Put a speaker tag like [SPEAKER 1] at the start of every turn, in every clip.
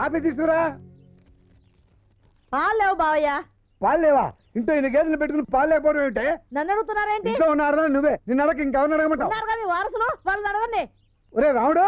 [SPEAKER 1] Coffee తీసుకురా
[SPEAKER 2] పాలు లేవు బావయ్య
[SPEAKER 1] పాలు లేవా ఇంట్లో ఇన్ని గేదెలు పెట్టుకుని పాలు లేకపోవడం ఏమిటే
[SPEAKER 2] నన్ను అడుగుతున్నారేంటి
[SPEAKER 1] ఇంట్లో ఉన్న ఆడదాన్ని నువ్వే నిన్ను అడగ ఇంకెవరిని అడగమంటావు
[SPEAKER 2] ఉన్నారుగా మీ వారసులు వాళ్ళని అడగండి
[SPEAKER 1] ఒరే రాముడు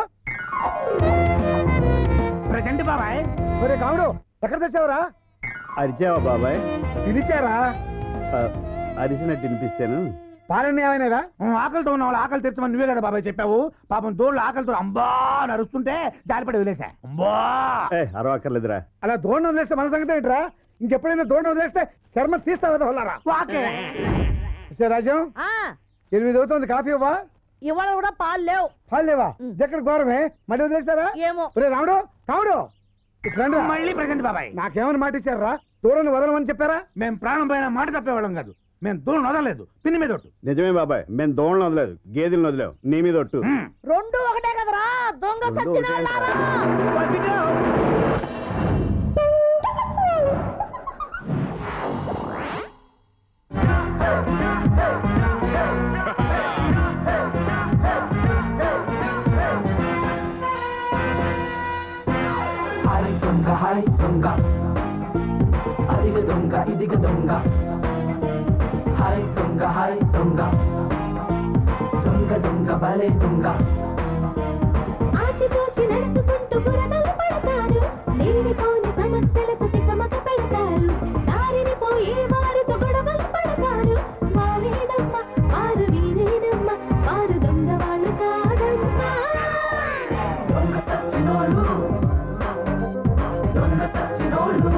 [SPEAKER 3] ప్రజెంట్ బాబాయ్
[SPEAKER 1] ఒరే రాముడు ఎక్కడ తెచ్చావురా
[SPEAKER 4] అరిచావా బాబాయ్
[SPEAKER 1] పిలిచారా
[SPEAKER 4] ఆ, అరిచినట్టు వినిపిస్తాను
[SPEAKER 1] పాలన్నీ ఏమైనారా
[SPEAKER 3] ఆకలితో ఉన్న వాళ్ళు ఆకలి తెచ్చమని నువ్వే కదా బాబాయ్ చెప్పావు పాపం దోళ్ళు ఆకలితో అంబా నరుస్తుంటే జాలిపడి వదిలేసా అంబా
[SPEAKER 4] ఏ అరవక్కర్లేదురా
[SPEAKER 1] అలా దోణ వదిలేస్తే మన సంగతి ఏంట్రా ఇంకెప్పుడైనా దోణ వదిలేస్తే చర్మం తీస్తావా వల్లారా
[SPEAKER 3] వాకే
[SPEAKER 1] రాజ్యం
[SPEAKER 2] ఆ
[SPEAKER 1] ఎనిమిది అవుతుంది కాఫీ ఇవ్వా
[SPEAKER 2] ఇవాళ కూడా పాలు లేవు
[SPEAKER 1] పాలు లేవా
[SPEAKER 2] ఉం.
[SPEAKER 1] ఎక్కడ ఘోరమే మళ్ళీ వదిలేస్తారా
[SPEAKER 2] ఏమో
[SPEAKER 1] ఒరే రాముడు రాముడు ఇట్లా రండిరా.
[SPEAKER 3] మళ్ళీ ప్రజెంట్ బాబాయ్
[SPEAKER 1] నాకేమని మాట ఇచ్చారా దూరం వదలమని చెప్పారా
[SPEAKER 3] మేము ప్రాణం పైన మాట తప్పేవాళ్ళం కాదు మేము దూరం వదలలేదు పిన్ని మీద ఒట్టు
[SPEAKER 4] నిజమే బాబాయ్ మేము దోణలు వదలేదు గేదెలను వదిలేవు నీ మీద ఒట్టు
[SPEAKER 3] మ్మ్.
[SPEAKER 2] రెండు ఒకటే కదరా దొంగ
[SPEAKER 4] రెండు
[SPEAKER 2] సచ్చిన
[SPEAKER 4] ఒకటే
[SPEAKER 2] వాళ్ళారా?
[SPEAKER 5] హాయ్ దొంగ హాయ్ దొంగ అదిగ దొంగ ఇదిగ దొంగ హాయ్ దొంగ హాయ్ దొంగ దొంగ దొంగ భలే దొంగ
[SPEAKER 6] ఆచితూచి నడుచుకుంటూ బురదలు పడతారు లేనిపోని సమస్యలతో తికమక పెడతారు దారిని పోయే వారితో గొడవలు పడతారు వారేనమ్మ వారు వీరేనమ్మ వారు దొంగ వాళ్ళు కాదమ్మా
[SPEAKER 5] దొంగ సచ్చినోళ్ళు దొంగ సచ్చినోళ్ళు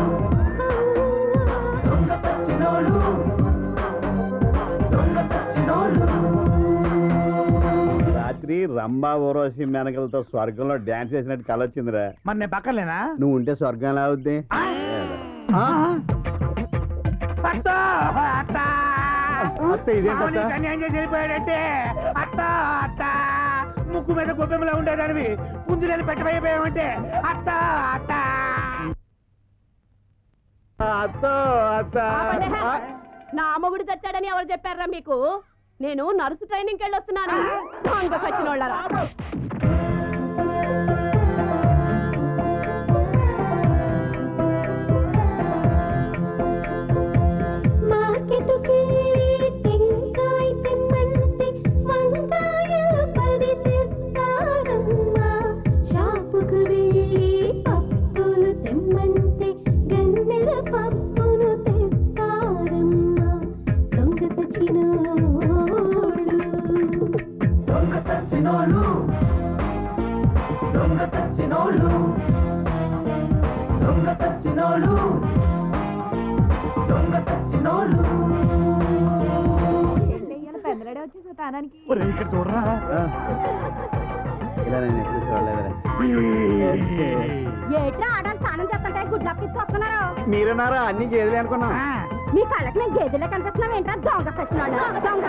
[SPEAKER 5] దొంగ సచ్చినోళ్ళు దొంగ సచ్చినోళ్ళు
[SPEAKER 4] రాత్రి రంభా ఊరోసి మెనకలతో స్వర్గంలో డాన్స్ చేసినట్టు కల వచ్చిందిరా
[SPEAKER 3] మరి నేను పక్కలేనా
[SPEAKER 4] నువ్వు ఉంటే స్వర్గం ఎలా అవుద్ది
[SPEAKER 3] అత్త అత్త
[SPEAKER 4] అత్త, ఇదేంటి అత్త?
[SPEAKER 3] మామని అన్యాయం చేసి వెళ్ళిపోయాడంటే అత్త అత్త ముక్కు మీద గొబ్బెమ్మలా ఉండేదానివి పుంజులని పెట్టబోయిపోయావంటే అత్త అత్త
[SPEAKER 4] అత్త అత్త
[SPEAKER 2] ఆపండి.
[SPEAKER 4] ఆ,
[SPEAKER 2] నా మొగుడు చచ్చాడని ఎవరు చెప్పారా మీకు నేను నర్సు ట్రైనింగ్ వెళ్ళి వస్తున్నాను దొంగ సచ్చిన వాళ్ళారా
[SPEAKER 6] మార్కెటుకి టెంకాయ తెమ్మంటే వంకాయలు పది తెస్తారమ్మా షాపుకు వెళ్ళి పప్పులు తెమ్మంటే గన్నెర పప్పును తెస్తారమ్మా దొంగ సచ్చినోళ్ళు
[SPEAKER 5] దొంగ సచ్చినోళ్ళు దొంగ సచ్చినోళ్ళు దొంగ సచ్చినోళ్ళు దొంగ సచ్చినోళ్ళు
[SPEAKER 3] ఒరేయ్, ఇక్కడ చూడరా
[SPEAKER 4] ఆ. ఇలా నేను ఎప్పుడు చూడలేదురా
[SPEAKER 2] ఏట్రా ఆడాలి స్నానం చేస్తుంటే గుడ్లప్పిచ్చి వస్తున్నారు
[SPEAKER 4] మీరన్నారా అన్ని గేదెలే అనుకున్నా
[SPEAKER 3] ఆ.
[SPEAKER 2] మీ కళ్ళకి నేను గేదెలే కనిపిస్తున్నావు ఏంట్రా దొంగ సచిన దొంగ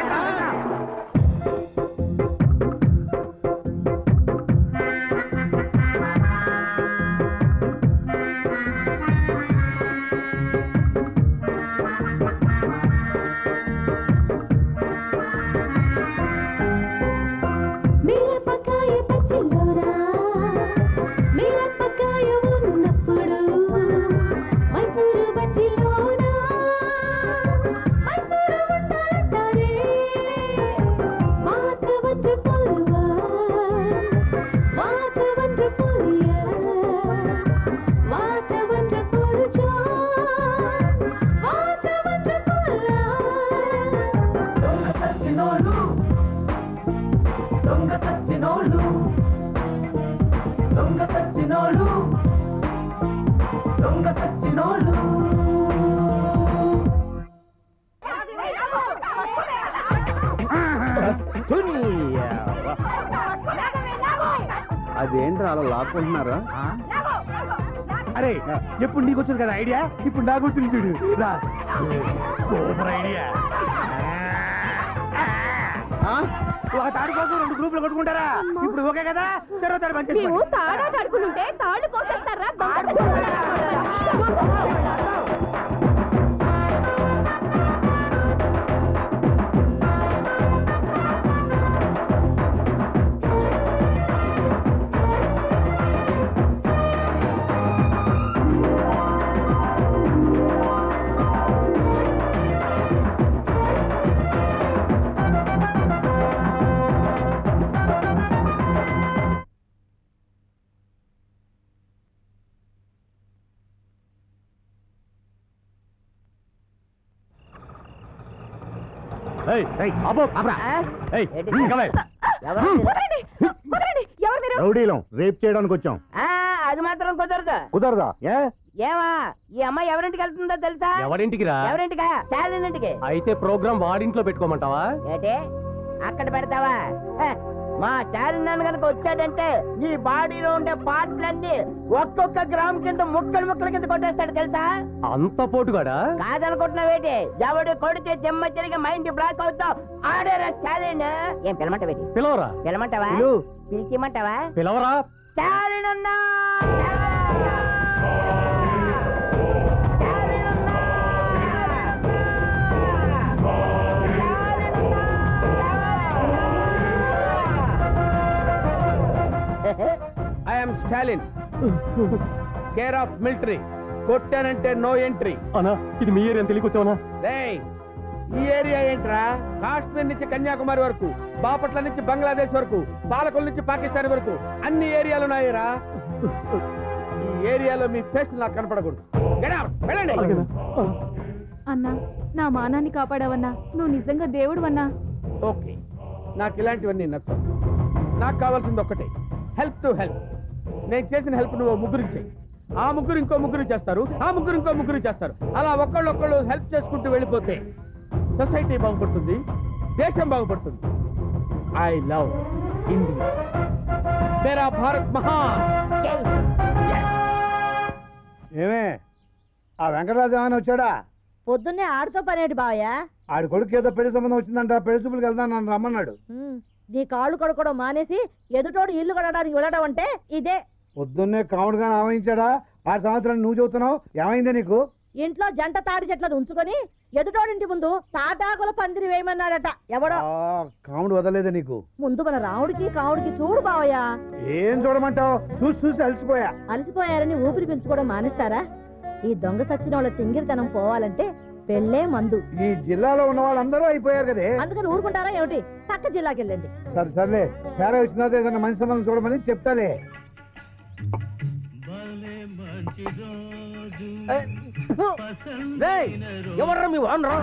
[SPEAKER 6] మిరపకాయ పచ్చిలోరా మిరపకాయ ఉన్నప్పుడు మైసూరు బజ్జిలోనా మైసూరు ఉండాలంటారే what wonderful what wonderful what wonderful joy what wonderful
[SPEAKER 5] దొంగ సచ్చినోళ్ళు దొంగ సచ్చినోళ్ళు దొంగ సచ్చినోళ్ళు దొంగ సచ్చినోళ్ళు
[SPEAKER 4] అదేంట్రా అలా లాక్కుంటున్నారా
[SPEAKER 3] ఆ? అరే ఎప్పుడు నీకు వచ్చింది కదా ఐడియా ఇప్పుడు నాకు వచ్చింది చూడు రా సూపర్ ఐడియా ఒక తాడు కోసం రెండు గ్రూపులు కొట్టుకుంటారా ఇప్పుడు ఓకే కదా చెరో తాడు
[SPEAKER 2] మేము
[SPEAKER 3] పంచేసుకోండి.
[SPEAKER 2] తాడా కడుకుంటే తాళ్ళు కోసేస్తారా దొంగ సచ్చిన వాళ్ళారా? వదలండి, వదలండి, ఎవరు మీరు
[SPEAKER 4] రౌడీలం రేప్ చేయడానికి వచ్చాం
[SPEAKER 7] ఆ, అది మాత్రం కుదరదు
[SPEAKER 4] కుదరదా ఏ
[SPEAKER 7] ఏమా ఈ అమ్మాయి ఎవరింటికి వెళ్తుందో తెలుసా
[SPEAKER 8] ఎవరింటికి రా
[SPEAKER 7] ఎవరింటికా శాలిన్ ఇంటికి
[SPEAKER 8] అయితే ప్రోగ్రామ్ వాడింట్లో పెట్టుకోమంటావా
[SPEAKER 7] ఏంటి అక్కడ పెడతావా హ, మా స్టాలిన్ నాన్న కనుక వచ్చాడంటే నీ బాడీలో ఉండే పార్ట్లన్నీ ఒక్కొక్క గ్రామ్ కింద ముక్కలు ముక్కల కింద కొట్టేస్తాడు తెలుసా
[SPEAKER 8] అంత పోటుగాడా
[SPEAKER 7] కాదనుకుంటున్నావేటి ఎవడు కొడితే చెమ్మ తిరిగి మైండ్ బ్లాక్ అవుతావు ఆడేరా స్టాలిన్ ఏం పిలమంటావేటి
[SPEAKER 8] పిలవరా
[SPEAKER 7] పిలమంటావా
[SPEAKER 8] పిలు.
[SPEAKER 7] పిలిచిమంటావా
[SPEAKER 8] పిలవరా
[SPEAKER 7] స్టాలిన్ అన్నా
[SPEAKER 3] I'm Stalin care of military కొట్టానంటే నో ఎంట్రీ
[SPEAKER 8] అనా ఇది మీ ఏరియా తెలియకొచ్చావనా
[SPEAKER 3] రేయ్ ఈ ఏరియా ఏంట్రా కాశ్మీర్ నుంచి కన్యాకుమారి వరకు బాపట్ల నుంచి బంగ్లాదేశ్ వరకు పాలకొల నుంచి పాకిస్తాన్ వరకు అన్ని ఏరియాలు ఉన్నాయిరా ఈ ఏరియాలో మీ ఫేస్ నాకు కనపడకూడదు Get out! వెళ్ళండి
[SPEAKER 2] అన్నా నా మానాన్ని కాపాడావన్నా నువ్వు నిజంగా దేవుడు అన్నా
[SPEAKER 3] ఓకే నాకు ఇలాంటివన్నీ నచ్చవు నాకు కావాల్సింది ఒక్కటే హెల్ప్ టు హెల్ప్ నేను చేసిన హెల్ప్ నువ్వు ఓ ముగ్గురికి చెయ్యి ఆ ముగ్గురు ఇంకో ముగ్గురు చేస్తారు ఆ ముగ్గురు ఇంకో ముగ్గురు చేస్తారు అలా ఒక్కళ్ళు ఒక్కళ్ళు హెల్ప్ చేసుకుంటూ వెళ్ళిపోతే సొసైటీ బాగుపడుతుంది దేశం బాగుపడుతుంది ఐ లవ్ ఇండియా మేరా భారత్ మహాన్
[SPEAKER 1] ఏమే ఆ వెంకటరాజు ఏమైనా వచ్చాడా
[SPEAKER 7] పొద్దున్నే ఆడుతో పనేటి బావయ్యా
[SPEAKER 1] ఆడి కొడుకు ఏదో పెళ్లి సంబంధం వచ్చిందంట పెళ్లి చూపులకు వెళ్దాం నన్ను రమ్మన్నాడు
[SPEAKER 7] నీ కాళ్ళు కడుకోవడం మానేసి ఎదుటోడు ఇల్లు కడడానికి వెళ్ళడం అంటే ఇదే
[SPEAKER 1] పొద్దున్నే కాముడుగా ఆవహించాడా ఆరు సంవత్సరాలు నువ్వు చెబుతున్నావు ఏమైందే నీకు
[SPEAKER 7] ఇంట్లో జంట తాడి చెట్లను ఉంచుకొని ఎదుటోడింటి ముందు తాటాకుల పందిరి వేయమన్నాడట ఎవడో
[SPEAKER 1] ఆ, కాముడు వదలేదే నీకు
[SPEAKER 7] ముందు మన రాముడికి కాముడికి చూడు బావయ్యా
[SPEAKER 1] ఏం చూడమంటావు చూసి చూసి అలసిపోయా
[SPEAKER 7] అలసిపోయారని ఊపిరి పీల్చుకోవడం మానేస్తారా ఈ దొంగ సచ్చిన వాళ్ళ తింగిరితనం పోవాలంటే పెళ్ళే మందు
[SPEAKER 1] ఈ జిల్లాలో ఉన్న వాళ్ళందరూ అయిపోయారు కదే
[SPEAKER 7] అందుకని ఊరుకుంటారా ఏమిటి పక్క జిల్లాకి వెళ్ళండి
[SPEAKER 1] సరే సర్లే పేర వచ్చిన తర్వాత ఏదైనా మంచి సంబంధం చూడమని చెప్తాలే
[SPEAKER 8] ఎవర్రా మీ వానరా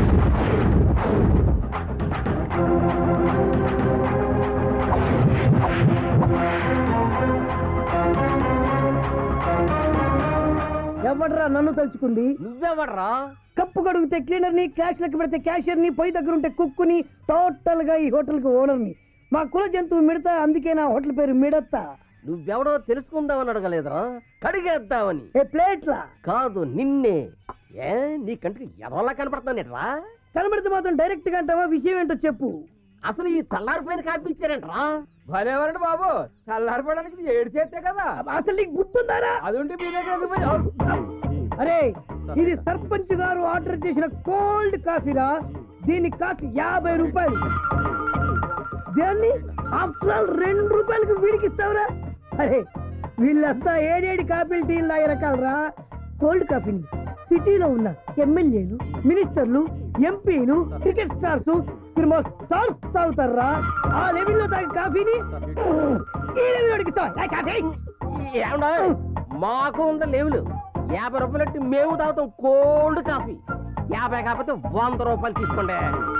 [SPEAKER 7] ఎవడరా నన్ను తలుచుకుంది
[SPEAKER 8] నువ్వెవర్రా
[SPEAKER 7] కప్పు కడుగుతే క్లీనర్ ని క్యాష్ లెక్క పెడితే క్యాషియర్ ని పొయ్యి దగ్గర ఉంటే కుక్కుని టోటల్ గా ఈ హోటల్ కి ఓనర్ ని మా కుల జంతువు మిడతా అందుకే నా హోటల్ పేరు మిడతా
[SPEAKER 8] నువ్వెవడో తెలుసుకుందామని అడగలేదురా కడిగేద్దామని
[SPEAKER 7] ఏ ప్లేట్లా
[SPEAKER 8] కాదు నిన్నే ఏ నీ కంటికి ఎదవలా కనపడుతున్నానేట్రా
[SPEAKER 7] కనబడితే మాత్రం డైరెక్ట్ గా అంటావా విషయం ఏంటో చెప్పు
[SPEAKER 8] అసలు ఈ చల్లారిపోయిన కాపీ ఇచ్చారంట్రా
[SPEAKER 3] భలేవరండి బాబు చల్లారిపోవడానికి ఏడు చేస్తే కదా
[SPEAKER 7] అసలు నీకు గుర్తుందారా
[SPEAKER 3] అది ఉంటే మీ దగ్గర ఎందుకు పోయి-
[SPEAKER 7] అరే ఇది సర్పంచ్ గారు ఆర్డర్ చేసిన కోల్డ్ కాఫీరా దీని కాస్ట్ యాభై రూపాయలు దాన్ని ఆఫ్టర్ ఆల్ రెండు రూపాయలకు వీడికి ఇస్తావురా అరే వీళ్ళంతా ఏడేడి కాఫీలు టీలు తాగే రకాలరా కోల్డ్ కాఫీని సిటీలో ఉన్న ఎమ్మెల్యేలు మినిస్టర్లు ఎంపీలు క్రికెట్ స్టార్స్ సినిమా స్టార్స్ తాగుతారా ఆ లెవెల్లో తాగే కాఫీని ఈ లెవెల్ వాడికి ఇస్తావా? ఏ కాఫీ
[SPEAKER 8] ఏమన్నా మాకు ఉందా లేవులు యాభై రూపాయలు పెట్టి మేము తాగుతాం కోల్డ్ కాఫీ యాభై కాకపోతే వంద రూపాయలు తీసుకోండి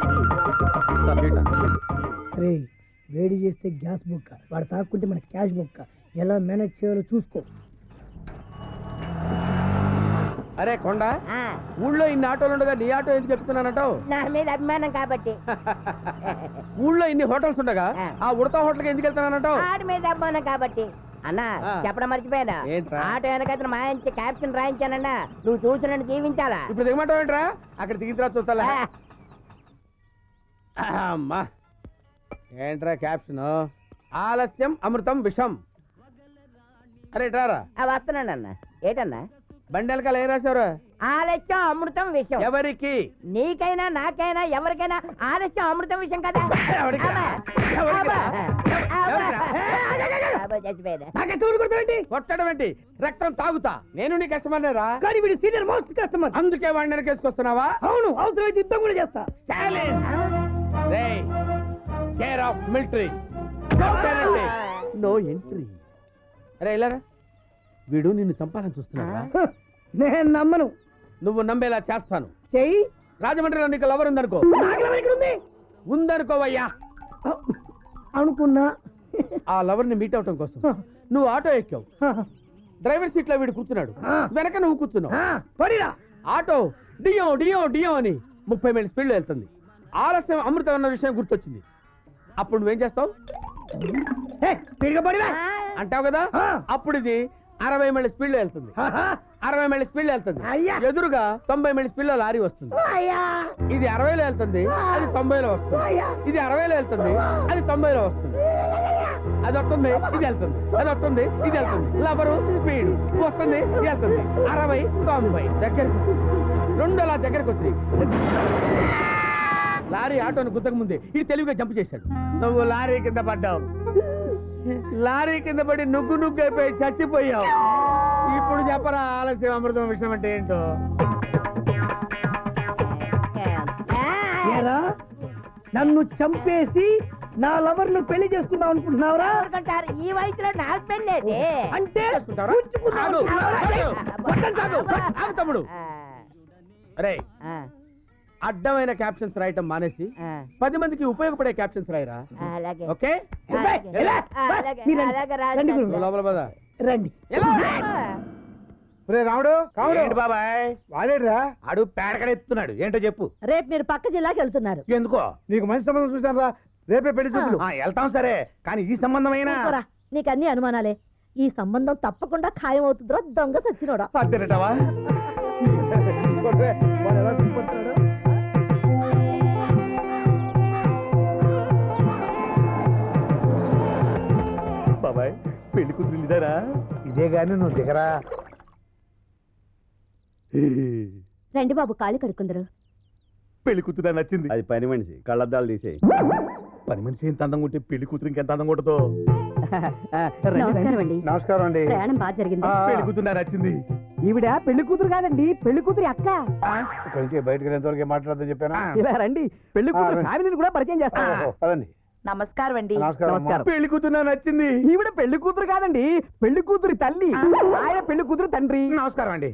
[SPEAKER 7] రే వేడి చేస్తే గ్యాస్ బుక్క వాడు తాక్కుంటే మన క్యాష్ బుక్క ఎలా మేనేజ్ చేయాలో చూసుకో
[SPEAKER 3] అరే కొండ ఊళ్ళో ఇన్ని ఆటోలు ఉండగా నీ ఆటో ఎందుకు చెప్తున్నానంటావు
[SPEAKER 7] నా మీద అభిమానం కాబట్టి
[SPEAKER 3] ఊళ్ళో ఇన్ని హోటల్స్ ఉండగా
[SPEAKER 7] ఆ.
[SPEAKER 3] ఆ ఉడతా హోటల్కి ఎందుకు వెళ్తున్నానంటావు
[SPEAKER 7] ఆడి మీద అభిమానం కాబట్టి అన్నా
[SPEAKER 3] ఆ.
[SPEAKER 7] చెప్పడం మర్చిపోయానా
[SPEAKER 3] ఏంట్రా?
[SPEAKER 7] ఆటో వెనకైతే మాయించి క్యాప్షన్ రాయించానన్నా నువ్వు చూసి నన్ను జీవించాలా
[SPEAKER 3] ఇప్పుడు దిగమంటావు ఏంట్రా అక్కడ దిగిన తర్వాత చూస్తా
[SPEAKER 7] ఆ,
[SPEAKER 3] అమ్మా ఏంట్రా క్యాప్షన్ ఆలస్యం అమృతం విషం అరే రారా
[SPEAKER 7] ఆ, వస్తున్నానన్నా ఏటన్నా
[SPEAKER 3] బండి వెనకాల ఏం రాశారు
[SPEAKER 7] ఆలస్యం అమృతం విషయం
[SPEAKER 3] ఎవరికి
[SPEAKER 7] నీకైనా నాకైనా ఎవరికైనా ఆలస్యం అమృతం విషయం కదా
[SPEAKER 3] ఎవరికిరా?
[SPEAKER 7] అబ్బా.
[SPEAKER 3] ఎవరికిరా?
[SPEAKER 7] అబ్బా.
[SPEAKER 3] ఎవరికిరా?
[SPEAKER 7] అబ్బా, చచ్చిపోయాడా
[SPEAKER 3] కొట్టడం ఏంటి రక్తం తాగుతా నేను నీ కస్టమర్ రా
[SPEAKER 7] కానీ వీడు సీనియర్ మోస్ట్ కస్టమర్
[SPEAKER 3] అందుకే వాడిని వెనకేసుకొస్తున్నావా
[SPEAKER 7] అవును అవసరమైతే యుద్ధం కూడా చేస్తా
[SPEAKER 3] care of military no entry అరే ఇలారా వీడు నిన్ను చంపాలని చూస్తున్నాడా
[SPEAKER 7] హ, నేను నమ్మను
[SPEAKER 3] నువ్వు నమ్మేలా చేస్తాను
[SPEAKER 7] చెయ్యి
[SPEAKER 3] రాజమండ్రిలో నీకు లవర్ ఉందనుకో
[SPEAKER 7] నాగలవరం ఇక్కడ ఉంది
[SPEAKER 3] ఉందనుకోవయ్యా
[SPEAKER 7] అనుకున్నా
[SPEAKER 3] ఆ లవర్ ని మీట్ అవటం కోసం నువ్వు ఆటో ఎక్కావు డ్రైవర్ సీట్ లో వీడు కూర్చున్నాడు
[SPEAKER 7] ఆ.
[SPEAKER 3] వెనక నువ్వు కూర్చున్నావు
[SPEAKER 7] ఆ, పడిరా
[SPEAKER 3] ఆటో డియో డియో డియో అని ముప్పై మైల్ స్పీడ్ లో వెళ్తుంది ఆలస్యం అమృతం అన్న విషయం గుర్తొచ్చింది అప్పుడు నువ్వేం చేస్తావు
[SPEAKER 7] ఏ, స్పీడ్గా పడిరా
[SPEAKER 3] అంటావు కదా
[SPEAKER 7] ఆ.
[SPEAKER 3] అప్పుడు ఇది అరవై మైళ్ళ స్పీడ్ లో వెళ్తుంది
[SPEAKER 7] ఆహా.
[SPEAKER 3] అరవై మైళ్ళ స్పీడ్ లో వెళ్తుంది
[SPEAKER 7] అయ్యా.
[SPEAKER 3] ఎదురుగా తొంభై మైళ్ళ స్పీడ్ లో లారీ వస్తుంది
[SPEAKER 7] అయ్యా
[SPEAKER 3] ఇది అరవైలో వెళ్తుంది అది తొంభైలో వస్తుంది
[SPEAKER 7] అయ్యా.
[SPEAKER 3] ఇది అరవైలో వెళ్తుంది అది తొంభైలో వస్తుంది అది వస్తుంది ఇది వెళ్తుంది అది వస్తుంది ఇది వెళ్తుంది లవరు స్పీడ్ వస్తుంది ఇది వెళ్తుంది అరవై తొంభై దగ్గరికి వచ్చింది. రెండు అలా దగ్గరకు వచ్చింది లారీ ఆటోను గుద్దక ముందే ఇది తెలివిగా జంప్ చేశాడు నువ్వు లారీ కింద పడ్డావు లారీ కింద పడి నుగ్గు నుగ్గు అయిపోయి చచ్చిపోయావు ఇప్పుడు చెప్పరా ఆలస్యం అమృతం విషయం అంటే ఏంటో
[SPEAKER 7] ఏరా నన్ను చంపేసి నా లవర్ ను పెళ్లి చేసుకుందాం అనుకుంటున్నావురా
[SPEAKER 9] ఈ వయసులో నాకు పెళ్ళేది
[SPEAKER 7] అంటే
[SPEAKER 3] చేసుకుంటావరా?
[SPEAKER 7] ఉంచుకుందాం
[SPEAKER 3] ఆగు,
[SPEAKER 7] అనుకుంటున్నావురా?
[SPEAKER 3] ఆగు. కొట్టండి, ఆగు. ఆగు తమ్ముడు అరే అడ్డమైన క్యాప్షన్స్ రాయటం మానేసి పది మందికి ఉపయోగపడే క్యాప్షన్స్ రాయరా
[SPEAKER 9] అలాగే
[SPEAKER 3] ఓకే
[SPEAKER 7] ఏయ్, ఎలా?
[SPEAKER 9] అలాగే,
[SPEAKER 7] మీరు రండి.
[SPEAKER 9] అలాగే
[SPEAKER 7] రండి గురువు.
[SPEAKER 3] నువ్వు లోపల పద.
[SPEAKER 7] రండి
[SPEAKER 3] ఎలా?
[SPEAKER 1] రే రాముడు కాముడు
[SPEAKER 8] ఏంటి బాబాయ్
[SPEAKER 1] వాడేడ్రా
[SPEAKER 8] ఆడు పేడకడ ఎత్తున్నాడు ఏంటో చెప్పు
[SPEAKER 9] రేపు మీరు పక్క జిల్లాకి వెళ్తున్నారు
[SPEAKER 8] ఎందుకో
[SPEAKER 1] నీకు మంచి సంబంధం చూశాను రా రేపే పెళ్లి చూపులు
[SPEAKER 8] ఆ, వెళ్తాం సరే కానీ ఈ సంబంధమైనా
[SPEAKER 9] ఊరుకోరా, నీకు అన్ని అనుమానాలే ఈ సంబంధం తప్పకుండా ఖాయం అవుతుందిరా దొంగ సచ్చినోడా
[SPEAKER 8] అద్దెనటవా
[SPEAKER 1] చూడరే, వాడు ఎలా సిగ్గుపడుతున్నాడో.
[SPEAKER 8] బాబాయ్ పెళ్లి కూతురు ఇదారా
[SPEAKER 1] ఇదే గాని నువ్వు దిగరా
[SPEAKER 2] రండి బాబు కాళ్ళు కడుక్కుందరు
[SPEAKER 8] పెళ్లి కూతురు నచ్చింది
[SPEAKER 4] అది పని మనిషి కళ్ళద్దాలు తీసేయి
[SPEAKER 8] పని మనిషి ఎంత అందంగా ఉంటే పెళ్లి కూతురు ఇంకెంత అందంగా ఉంటుందో
[SPEAKER 2] నమస్కారం అండి
[SPEAKER 1] నమస్కారం అండి
[SPEAKER 2] ప్రయాణం బాగా జరిగింది
[SPEAKER 1] ఆ,
[SPEAKER 8] పెళ్లి కూతురు నాకు నచ్చింది
[SPEAKER 7] ఈవిడ పెళ్లి కూతురు కాదండి పెళ్లి కూతురి అక్క
[SPEAKER 1] ఇక్కడి నుంచి బయటకు వెళ్ళేంతవరకు మాట్లాడదని చెప్పానా
[SPEAKER 7] ఇలా రండి పెళ్లి
[SPEAKER 1] కూతురు
[SPEAKER 7] కూతురు ఫ్యామిలీని కూడా పరిచయం చేస్తా
[SPEAKER 1] ఓహో, పదండి
[SPEAKER 9] నమస్కారం అండి
[SPEAKER 1] నమస్కారం అమ్మా.
[SPEAKER 7] నమస్కారం.
[SPEAKER 8] పెళ్లి కూతురు నాకు నచ్చింది
[SPEAKER 7] ఈవిడ పెళ్లి కూతురు కాదండి పెళ్లి కూతురి తల్లి ఆయన పెళ్లి కూతురు తండ్రి
[SPEAKER 3] నమస్కారం అండి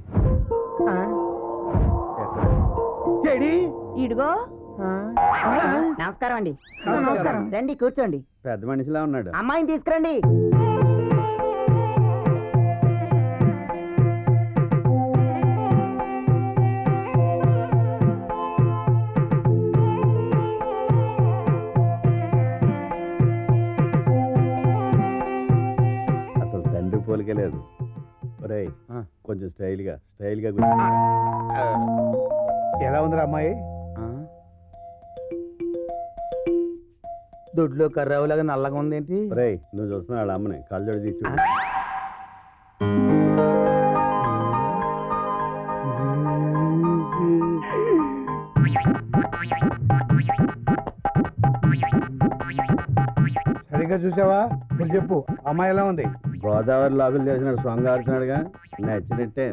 [SPEAKER 8] చెడి
[SPEAKER 9] ఇడుగో నమస్కారం అండి
[SPEAKER 7] నమస్కారం.
[SPEAKER 9] రండి కూర్చోండి
[SPEAKER 4] పెద్ద మనిషిలా ఉన్నాడు
[SPEAKER 9] అమ్మాయిని తీసుకురండి
[SPEAKER 4] అసలు తండ్రి పోలికే లేదు ఒరేయ్
[SPEAKER 3] ఆ.
[SPEAKER 4] కొంచెం స్టైల్గా స్టైల్గా
[SPEAKER 1] ఎలా ఉందిరా అమ్మాయి
[SPEAKER 3] దొడ్లో కర్రావులాగా నల్లగా ఉందేంటి
[SPEAKER 4] ఒరేయ్ నువ్వు చూస్తున్నావు వాళ్ళ అమ్మని కళ్ళజోడి తీసి చూడు.
[SPEAKER 1] సరిగ్గా చూసావా ఇప్పుడు చెప్పు అమ్మాయి ఎలా ఉంది
[SPEAKER 4] గోదావరి లాగులు తెలిసినాడు సొంగ ఆడుతున్నాడుగా నచ్చినట్టే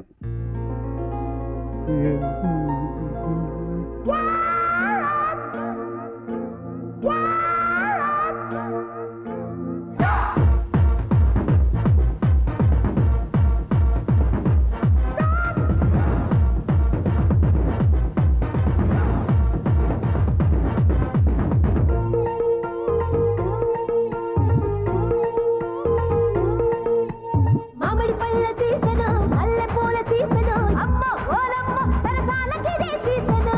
[SPEAKER 6] మామిడి పళ్ళ సీసను మల్లె పూల సీసను అమ్మ ఓలమ్మ సరసాలకిదే సీసను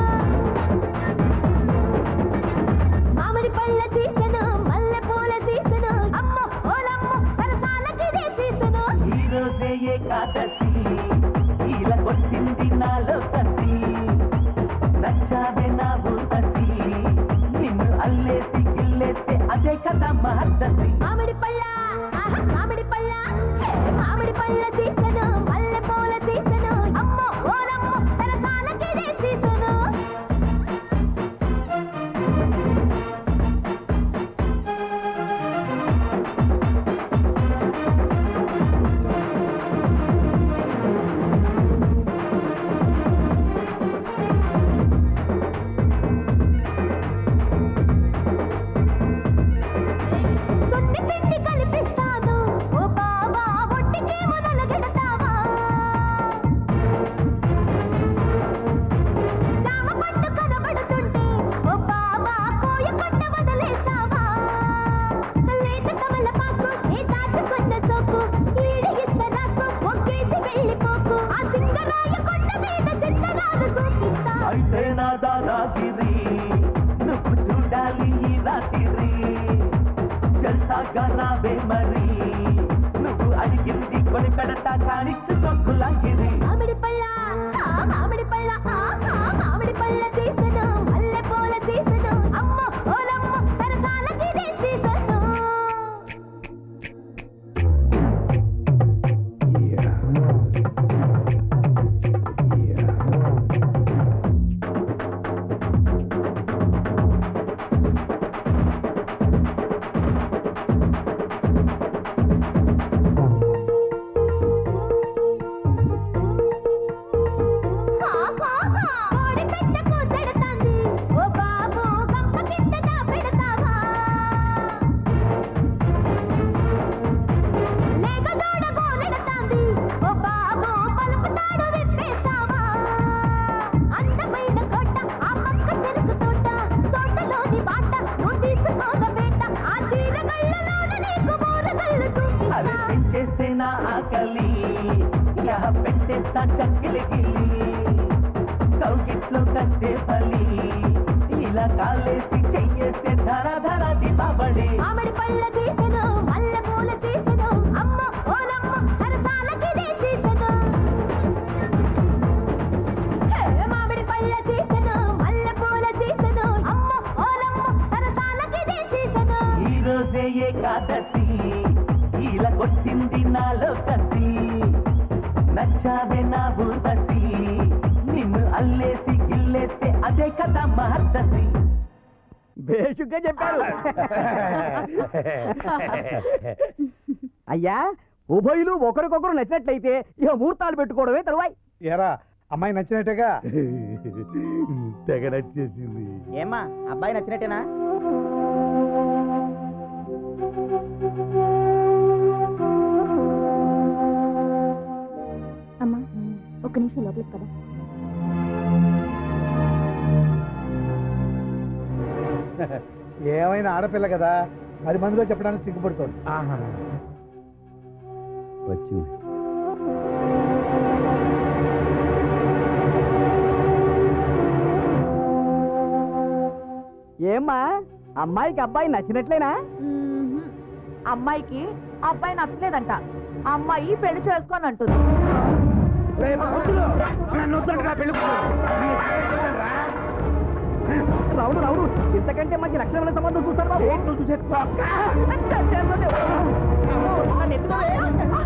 [SPEAKER 6] మామిడి పళ్ళ సీసను మల్లె పూల సీసను అమ్మ ఓలమ్మ సరసాలకిదే సీసను
[SPEAKER 5] ఈ రోజే ఏకాదశి ఇలా కొట్టింది నాలో కసి నచ్చావే నా ఊతసి నిన్ను అల్లేసి గిల్లేస్తే అదే కదా మహద్దసి
[SPEAKER 6] మామిడి పళ్ళ ఆహా, మామిడి పళ్ళ హే, మామిడి పళ్ళ సీసను మల్లె పూల సీసను అమ్మ ఓలమ్మ సరసాలకిదే సీసను సున్ని
[SPEAKER 5] లాగిరి నువ్వు చూడాలి ఈ రాత్రి జల్సాగా రావే మరి నువ్వు అడిగింది కొని పెడతా కానిచ్చుకోకు లాగిరి
[SPEAKER 6] మామిడి పళ్ళ ఆ మామిడి పళ్ళ ఆ ఆ మామిడి పళ్ళ సీసను మల్లె పూల సీసను అమ్మ ఓలమ్మ సరసాలకి ఇదే సీసను హా హా హా కోడి పెట్టకు తిడతాంది ఓ బాబు గంప కింద పెడతావా లేక దూడ గోలెడతాంది ఓ బాబు పలుపు తాడు విప్పేస్తావా అందమైన కోట ఆ పక్క చెరుకు తోట తోటలోని బాట నువ్వు తీసుకోద బేట ఆ చీర గళ్ళలోన నీకు మూరగళ్ళు
[SPEAKER 5] అరే
[SPEAKER 6] చూపిస్తా
[SPEAKER 5] పెంచేస్తే నా ఆకలి యహ పెట్టేస్తా చక్కెలి గిల్లి కౌకిట్లో కష్టే ఫలి ఇలా కాలేసి చెయ్యేస్తే ధర ధర దీపావళి
[SPEAKER 6] మామిడి పళ్ళ సీసను మల్లె పూల సీసను అమ్మ ఓలమ్మ సరసాలకిదే సీసను హే, మామిడి పళ్ళ సీసను మల్లె పూల సీసను అమ్మ ఓలమ్మ సరసాలకిదే సీసను
[SPEAKER 5] ఈ రోజే ఏకాదశి ఇలా కొట్టింది నాలో కసి నచ్చావే నా ఊర్వశి నిన్ను అల్లేసి గిల్లేస్తే అదే కదా మహర్దశి
[SPEAKER 8] బేషుగ్గా చెప్పారు అయ్యా ఉభయులు ఒకరికొకరు నచ్చినట్లయితే ఇక ముహూర్తాలు పెట్టుకోవడమే తరువాయి
[SPEAKER 1] ఎరా అమ్మాయి నచ్చినట్టుగా
[SPEAKER 4] తెగ నచ్చేసింది
[SPEAKER 8] ఏమ్మా అబ్బాయి నచ్చినట్టేనా
[SPEAKER 6] అమ్మా ఒక నిమిషం లోపలికి కదా
[SPEAKER 1] ఏమైనా ఆడపిల్ల కదా పది మందిలో చెప్పడానికి సిగ్గుపడుతోంది
[SPEAKER 4] వచ్చింది
[SPEAKER 8] ఏమ్మా అమ్మాయికి అబ్బాయి నచ్చినట్లేనా
[SPEAKER 9] అమ్మాయికి అబ్బాయి నచ్చలేదంట అమ్మాయి పెళ్లి చేసుకొని అంటుంది
[SPEAKER 8] రావుడు రావుడు ఇంతకంటే మంచి లక్షణమైన సంబంధం చూస్తాను బాబు నువ్వు చూసే నన్ను ఎత్తుకోవే.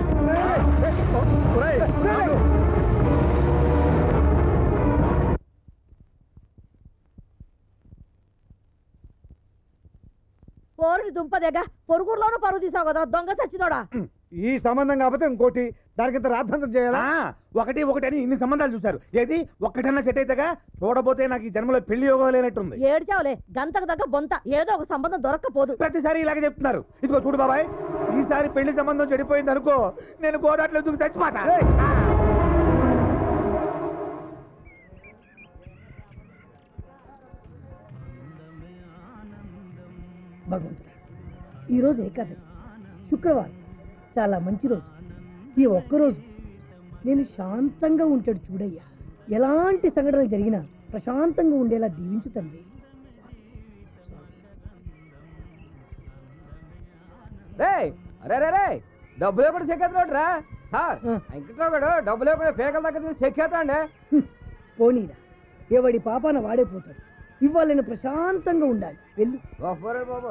[SPEAKER 9] పోరుని దుంపదేగా పొరుగురులోనూ పరుగు తీసావు కదా దొంగ చచ్చినోడా
[SPEAKER 1] ఈ సంబంధం కాకపోతే ఇంకోటి దానికి ఇంత రాద్ధాంతం చేయాలా
[SPEAKER 3] ఆ, ఒకటి ఒకటి అని ఇన్ని సంబంధాలు చూశారు ఏది ఒక్కటన్నా సెట్ అయితేగా చూడబోతే నాకు ఈ జన్మలో పెళ్లి యోగం లేనట్టుంది
[SPEAKER 9] ఏడ్చావులే గంతకు దగ్గర బొంత ఏదో ఒక సంబంధం దొరక్కపోదు
[SPEAKER 3] ప్రతిసారి ఇలాగే చెప్తున్నారు ఇదిగో చూడు బాబాయ్ ఈసారి పెళ్లి సంబంధం చెడిపోయింది అనుకో నేను గోదాట్లో దూకి చచ్చిపోతా
[SPEAKER 7] భగవంతుడా ఈరోజు ఏకాదశి శుక్రవారం చాలా మంచి రోజు ఈ ఒక్కరోజు నేను శాంతంగా ఉంటాడు చూడయ్యా ఎలాంటి సంఘటన జరిగినా ప్రశాంతంగా ఉండేలా దీవించు తండ్రి
[SPEAKER 8] అరే రే రే డబ్బులు కూడా చెక్కేస్తాడు రా సార్
[SPEAKER 7] ఆ.
[SPEAKER 8] వెంకట్రావు గారు డబ్బులు కూడా పేకల దగ్గర చెక్కేస్తాండి
[SPEAKER 7] హ్మ్, పోనీరా ఎవడి పాపాన వాడే పోతాడు ఇవాళ నేను ప్రశాంతంగా ఉండాలి వెళ్ళు
[SPEAKER 8] బాబు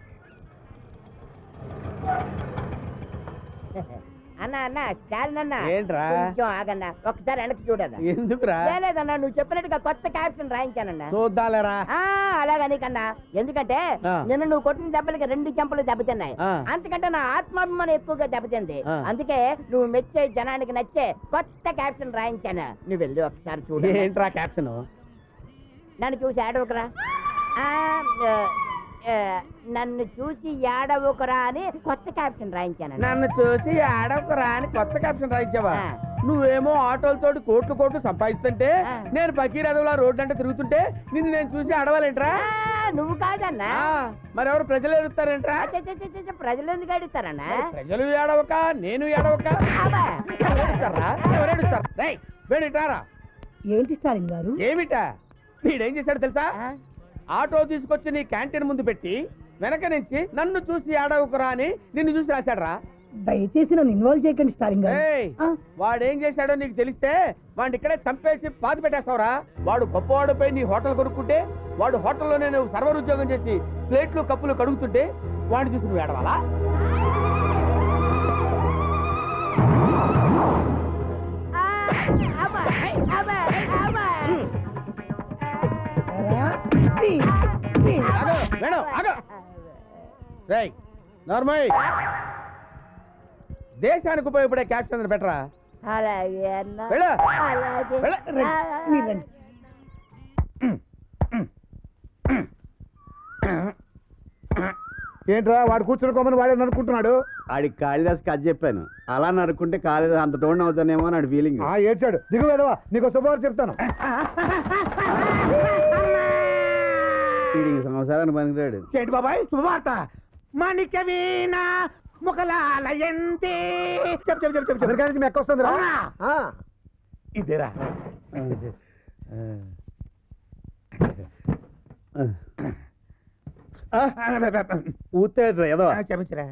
[SPEAKER 10] అన్న అన్న స్టాలిన్ అన్న
[SPEAKER 3] ఏంట్రా?
[SPEAKER 10] కొంచెం ఆగన్న ఒకసారి వెనక్కి చూడన్న
[SPEAKER 3] ఎందుకురా
[SPEAKER 10] లేదన్నా నువ్వు చెప్పినట్టుగా కొత్త క్యాప్షన్ రాయించానన్నా
[SPEAKER 3] చూద్దాలేరా
[SPEAKER 10] ఆ, అలాగని కన్నా ఎందుకంటే
[SPEAKER 3] ఆ.
[SPEAKER 10] నిన్న నువ్వు కొట్టిన దెబ్బలకి రెండు చెంపలు దెబ్బతిన్నాయి
[SPEAKER 3] ఆ.
[SPEAKER 10] అంతకంటే నా ఆత్మాభిమానం ఎక్కువగా దెబ్బతింది
[SPEAKER 3] ఆ.
[SPEAKER 10] అందుకే నువ్వు మెచ్చే జనానికి నచ్చే కొత్త క్యాప్షన్ రాయించాను నువ్వు వెళ్ళి ఒకసారి చూడు
[SPEAKER 3] ఏంట్రా క్యాప్షన్
[SPEAKER 10] నన్ను చూసి ఆడవకరా ఆ, ఆ, ఆ, నన్ను చూసి ఏడవకరా అని కొత్త క్యాప్షన్ రాయించాను
[SPEAKER 3] నన్ను చూసి ఆడవకురా అని కొత్త క్యాప్షన్ రాయించావా
[SPEAKER 10] ఆ.
[SPEAKER 3] నువ్వేమో ఆటోలతోటి కోట్లు కోట్లు సంపాదిస్తుంటే
[SPEAKER 10] ఆ.
[SPEAKER 3] నేను పకీరదవులా రోడ్డు అంటే తిరుగుతుంటే నిన్ను నేను చూసి అడవాలేంట్రా
[SPEAKER 10] నువ్వు కాదన్నా
[SPEAKER 3] ఆ, మరెవరు ప్రజలు ఎడుతారేంట్రా
[SPEAKER 10] చ్చ, చ్చ, చ్చ, చ్చ, ప్రజలు ఎందుకు అడుగుతారన్నా
[SPEAKER 3] ప్రజలు ఏడవక నేను ఏడవక
[SPEAKER 10] అబ్బా.
[SPEAKER 3] ఎవరేడుస్తారా ఎవరేడుస్తారా రేయ్ వేడిటారా
[SPEAKER 7] ఏంటి స్టాలిన్ గారు
[SPEAKER 3] ఏమిటా వీడేం చేశాడు తెలుసా ఆటో తీసుకొచ్చి నీ క్యాంటీన్ ముందు పెట్టి వెనక నుంచి నన్ను చూసి ఆడవుకురా అని నిన్ను చూసి రాశాడు రా
[SPEAKER 7] దయచేసి నన్ను ఇన్వాల్వ్ చేయకండి స్టారింగ్ గారు
[SPEAKER 3] ఏయ్,
[SPEAKER 7] ఆ,
[SPEAKER 3] వాడేం చేశాడో నీకు తెలిస్తే వాడిని ఇక్కడే చంపేసి పాతి పెట్టేస్తావురా వాడు గొప్పవాడు పోయి నీ హోటల్ కొనుక్కుంటే వాడు హోటల్లోనే నువ్వు సర్వర్ ఉద్యోగం చేసి ప్లేట్లు కప్పులు కడుగుతుంటే వాడిని చూసి నువ్వు ఏడవాలా
[SPEAKER 7] ఎరా, నీ, నీ.
[SPEAKER 3] ఆగు, మేడం, ఆగు. రేయ్ నార్మల్ దేశానికి ఉపయోగపడే క్యాప్షన్ పెట్టరా
[SPEAKER 10] అలాగే అన్న
[SPEAKER 3] వెళ్ళు.
[SPEAKER 10] అలాగే
[SPEAKER 3] వెళ్ళు.
[SPEAKER 7] రండి, మీరు రండి.
[SPEAKER 1] ఏంట్రా వాడు కూర్చుని వాడే అనుకుంటున్నాడు
[SPEAKER 4] ఆడికి కాళిదాస్ కథ చెప్పాను అలా నరుక్కుంటే కాళిదాస్ అంత టోన్ అవుతానేమో అని ఫీలింగ్
[SPEAKER 1] ఆ ఏడ్చాడు దిగు వేదవా నీకు శుభవార్త చెప్తాను
[SPEAKER 4] వీడికి సంవత్సరానికి పనికిరాడు
[SPEAKER 3] ఏంటి బాబాయ్ శుభవార్త మాణిక్య వీణ ముఖలాలయంతి చెప్పు చెప్పు చెప్పు చెప్పు
[SPEAKER 1] అమెరికా నుంచి మెక్క వస్తుంది రా
[SPEAKER 3] అవునా?
[SPEAKER 1] ఆ.
[SPEAKER 3] ఇదేరా
[SPEAKER 4] ఊతాడు ఏదో
[SPEAKER 3] క్షమించరా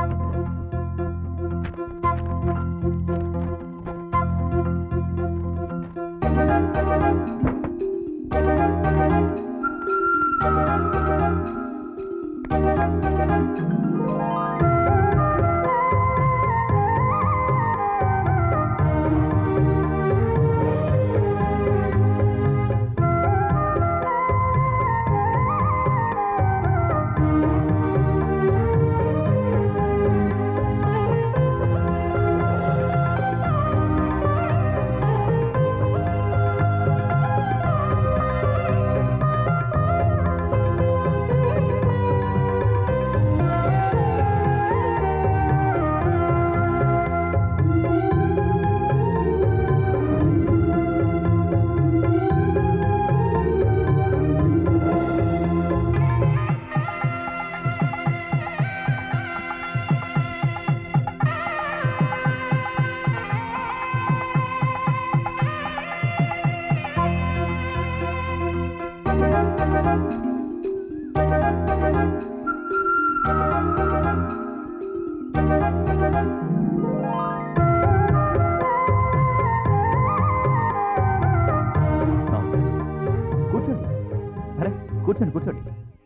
[SPEAKER 11] కూర్చోండి అరే కూర్చోండి కూర్చోండి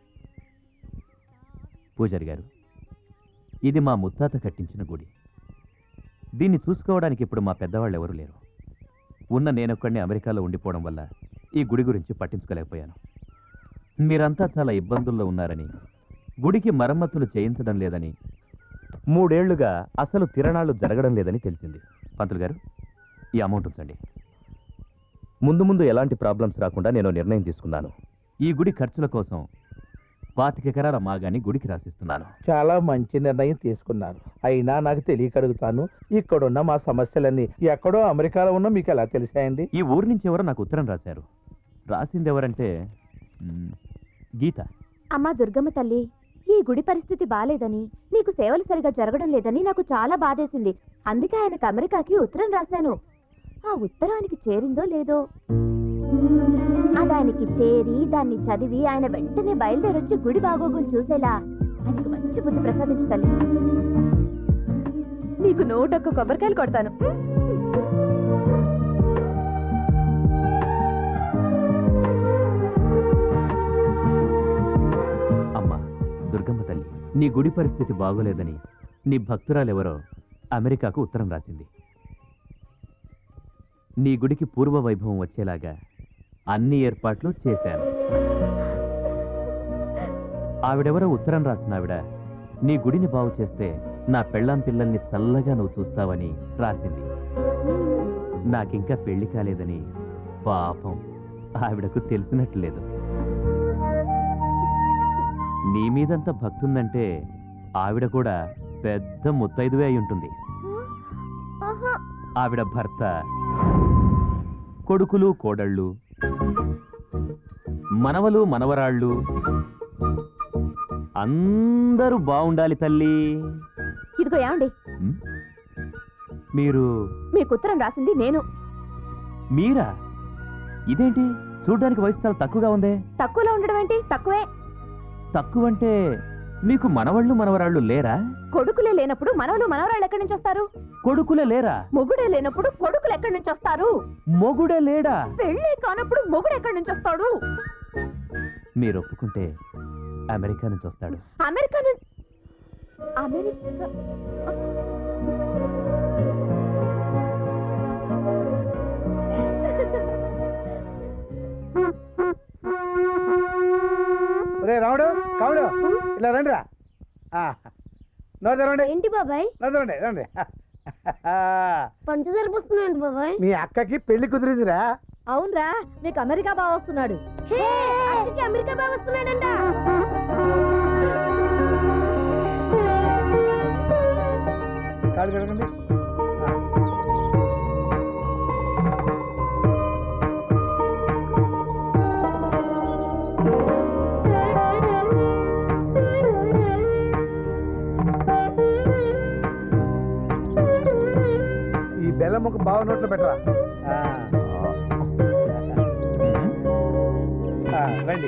[SPEAKER 11] పూజారి గారు ఇది మా ముత్తాత కట్టించిన గుడి దీన్ని చూసుకోవడానికి ఇప్పుడు మా పెద్దవాళ్ళు ఎవరు లేరు ఉన్న నేనొక్కడిని అమెరికాలో ఉండిపోవడం వల్ల ఈ గుడి గురించి పట్టించుకోలేకపోయాను మీరంతా చాలా ఇబ్బందుల్లో ఉన్నారని గుడికి మరమ్మతులు చేయించడం లేదని మూడేళ్లుగా అసలు తిరణాలు జరగడం లేదని తెలిసింది పంతులు గారు ఈ అమౌంట్ ఉంచండి ముందు ముందు ఎలాంటి ప్రాబ్లమ్స్ రాకుండా నేను నిర్ణయం తీసుకున్నాను ఈ గుడి ఖర్చుల కోసం పాతిక ఎకరాల మాగాని గుడికి రాసిస్తున్నాను
[SPEAKER 12] చాలా మంచి నిర్ణయం తీసుకున్నారు అయినా నాకు తెలియక అడుగుతాను ఇక్కడున్న మా సమస్యలన్నీ ఎక్కడో అమెరికాలో ఉన్న మీకు ఎలా తెలిసాయండి
[SPEAKER 11] ఈ ఊరు నుంచి ఎవరో నాకు ఉత్తరం రాశారు రాసింది ఎవరంటే మ్, గీత
[SPEAKER 6] అమ్మా దుర్గమ్మ తల్లి ఈ గుడి పరిస్థితి బాలేదని నీకు సేవలు సరిగా జరగడం లేదని నాకు చాలా బాధేసింది అందుకే ఆయనకు అమెరికాకి ఉత్తరం రాశాను ఆ ఉత్తరానికి చేరిందో లేదో అది ఆయనకి చేరి దాన్ని చదివి ఆయన వెంటనే బయలుదేరొచ్చి గుడి బాగోగులు చూసేలా ఆయనకు మంచి బుద్ధి ప్రసాదించు తల్లి నీకు నూటొక్క కొబ్బరికాయలు కొడతాను
[SPEAKER 11] అమ్మా దుర్గమ్మ తల్లి నీ గుడి పరిస్థితి బాగోలేదని నీ భక్తురాలెవరో అమెరికాకు ఉత్తరం రాసింది నీ గుడికి పూర్వ వైభవం వచ్చేలాగా అన్ని ఏర్పాట్లు చేశాను ఆవిడెవరో ఉత్తరం రాసిన ఆవిడ నీ గుడిని బాగు చేస్తే నా పెళ్ళాం పిల్లల్ని చల్లగా నువ్వు చూస్తావని రాసింది నాకింకా పెళ్లి కాలేదని పాపం ఆవిడకు తెలిసినట్లేదు నీ మీదంత భక్తుందంటే ఆవిడ కూడా పెద్ద ముత్తైదువే అయి ఉంటుంది ఆవిడ భర్త కొడుకులు కోడళ్ళు మనవలు మనవరాళ్ళు అందరూ బాగుండాలి తల్లి
[SPEAKER 6] ఇదిగో ఏమండి
[SPEAKER 11] ఉమ్, మీరు
[SPEAKER 6] మీకు ఉత్తరం రాసింది నేను
[SPEAKER 11] మీరా ఇదేంటి చూడ్డానికి వయసు చాలా తక్కువగా ఉందే
[SPEAKER 2] తక్కువలో ఉండడం ఏంటి తక్కువే
[SPEAKER 11] తక్కువ అంటే మీకు మనవళ్ళు మనవరాళ్ళు లేరా
[SPEAKER 2] కొడుకులే లేనప్పుడు మనవలు మనవరాళ్ళు ఎక్కడి నుంచి వస్తారు
[SPEAKER 11] కొడుకులే లేరా
[SPEAKER 2] మొగుడే లేనప్పుడు కొడుకులు ఎక్కడి నుంచి వస్తారు
[SPEAKER 11] మొగుడే లేడా
[SPEAKER 2] పెళ్ళే కానప్పుడు మొగుడు ఎక్కడి నుంచి వస్తాడు
[SPEAKER 11] మీరు ఒప్పుకుంటే అమెరికా నుంచి వస్తాడు
[SPEAKER 2] అమెరికా నుంచి అమెరికా
[SPEAKER 1] రే రాముడు కావుడు ఇలా రండి రా నోరు తెరవండి
[SPEAKER 6] ఏంటి బాబాయ్
[SPEAKER 1] నోరు తెరవండి రండి
[SPEAKER 6] పంచదార పోస్తున్నాయండి బాబాయ్
[SPEAKER 1] మీ అక్కకి పెళ్లి కుదిరిందిరా
[SPEAKER 9] అవునరా మీకు అమెరికా బాగా వస్తున్నాడు
[SPEAKER 6] హే అక్కడికి అమెరికా బాగా వస్తున్నాడంట
[SPEAKER 1] కాళ్ళు తిరగండి ఈ బెల్లం ముక్క బావ నోట్లో పెట్టరా ఆ. ఆ, రండి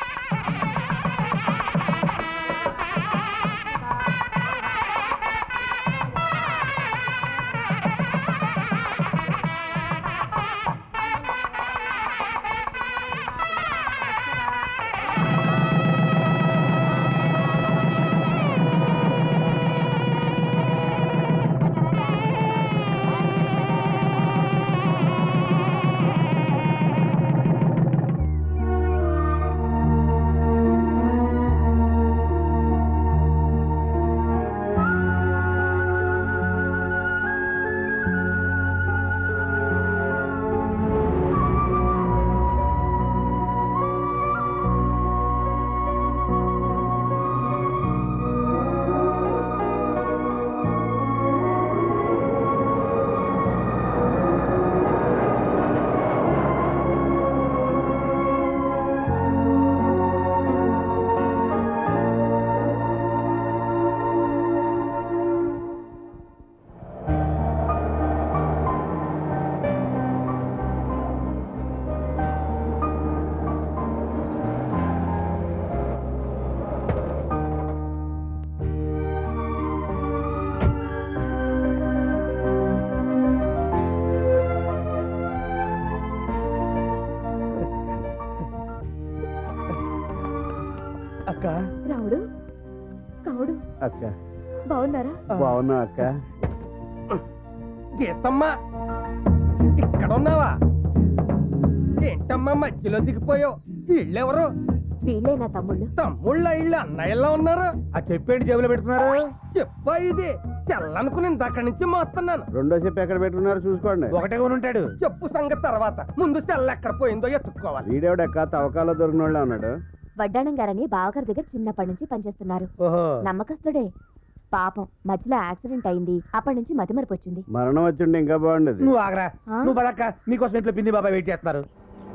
[SPEAKER 1] అక్క
[SPEAKER 2] రావుడు కావుడు
[SPEAKER 4] అక్క
[SPEAKER 2] బాగున్నారా
[SPEAKER 4] బాగున్నా అక్క
[SPEAKER 8] గీతమ్మా ఇక్కడ ఉన్నావా ఏంటమ్మా మధ్యలో దిగిపోయావు వీళ్ళెవరు
[SPEAKER 2] వీళ్ళే నా తమ్ముళ్ళు
[SPEAKER 8] తమ్ముళ్ళ ఇళ్ళు అన్నయ్యలా ఉన్నారు
[SPEAKER 1] ఆ చెప్పేంటి జేబులో పెట్టుకున్నారు
[SPEAKER 8] చెప్పా ఇది చెల్లనుకుని ఇందాక నుంచి మోస్తున్నాను
[SPEAKER 4] రెండో చెప్పు ఎక్కడ పెట్టుకున్నారు చూసుకోండి
[SPEAKER 1] ఒకటే కొని ఉంటాడు
[SPEAKER 8] చెప్పు సంగతి తర్వాత ముందు సెల్ల ఎక్కడ పోయిందో ఎత్తుక్కోవాలి
[SPEAKER 4] వీడెవడక్క తవ్వకాల్లో దొరికిన వాళ్ళే ఉన్నాడు
[SPEAKER 2] వడ్డాణం గారని బావగారి దగ్గర చిన్నప్పటి నుంచి పనిచేస్తున్నారు
[SPEAKER 1] ఓహో
[SPEAKER 2] నమ్మకస్తుడే పాపం మధ్యలో యాక్సిడెంట్ అయింది అప్పటి నుంచి మతిమరపు వచ్చింది
[SPEAKER 4] మరణం వచ్చిండే ఇంకా బాగుండేది
[SPEAKER 1] నువ్వు ఆగరా
[SPEAKER 2] ఆ?
[SPEAKER 1] నువ్వు పదక్క నీకోసం ఇంట్లో పిన్ని బాబాయ్ వెయిట్ చేస్తున్నారు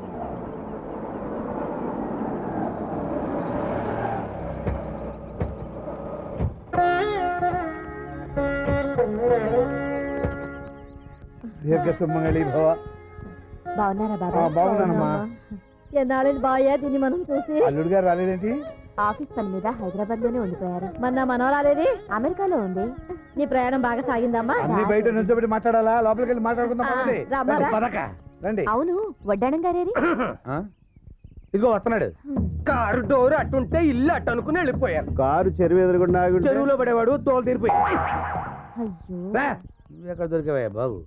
[SPEAKER 1] దీర్ఘ సుమంగళి భవ
[SPEAKER 2] బాగున్నారా
[SPEAKER 1] ఆ,
[SPEAKER 2] బాబా
[SPEAKER 1] బాగున్నానమ్మా
[SPEAKER 9] ఎన్నాళ్ళు బాయా దీన్ని మనం చూసి
[SPEAKER 1] అల్లుడు గారు రాలేదేంటి
[SPEAKER 2] ఆఫీస్ పని మీద హైదరాబాద్ లోనే ఉండిపోయారు
[SPEAKER 9] మన మనవరాలేది
[SPEAKER 2] అమెరికాలో ఉంది
[SPEAKER 9] నీ ప్రయాణం బాగా సాగిందమ్మా
[SPEAKER 1] అన్ని బయట నిల్చోబెట్టి మాట్లాడాలా లోపలికి వెళ్ళి మాట్లాడుకుందాం
[SPEAKER 9] ఆ,
[SPEAKER 1] పదండి.
[SPEAKER 9] రామ్మా,
[SPEAKER 1] రండి,
[SPEAKER 9] రా.
[SPEAKER 1] పదక్క రండి
[SPEAKER 2] అవును వడ్డాణం గారేరి
[SPEAKER 1] ఆ? ఇదిగో వస్తున్నాడు
[SPEAKER 8] కారు డోర్ అటుంటే ఇల్లు అటు అనుకుని వెళ్ళిపోయారు
[SPEAKER 4] కారు చెరువు ఎదురుగుండా ఆగుంటే
[SPEAKER 1] చెరువులో పడేవాడు తోలు తీరిపోయి
[SPEAKER 2] అయ్యో
[SPEAKER 1] రా నువ్వు ఎక్కడ దొరికావయ్యా బాబు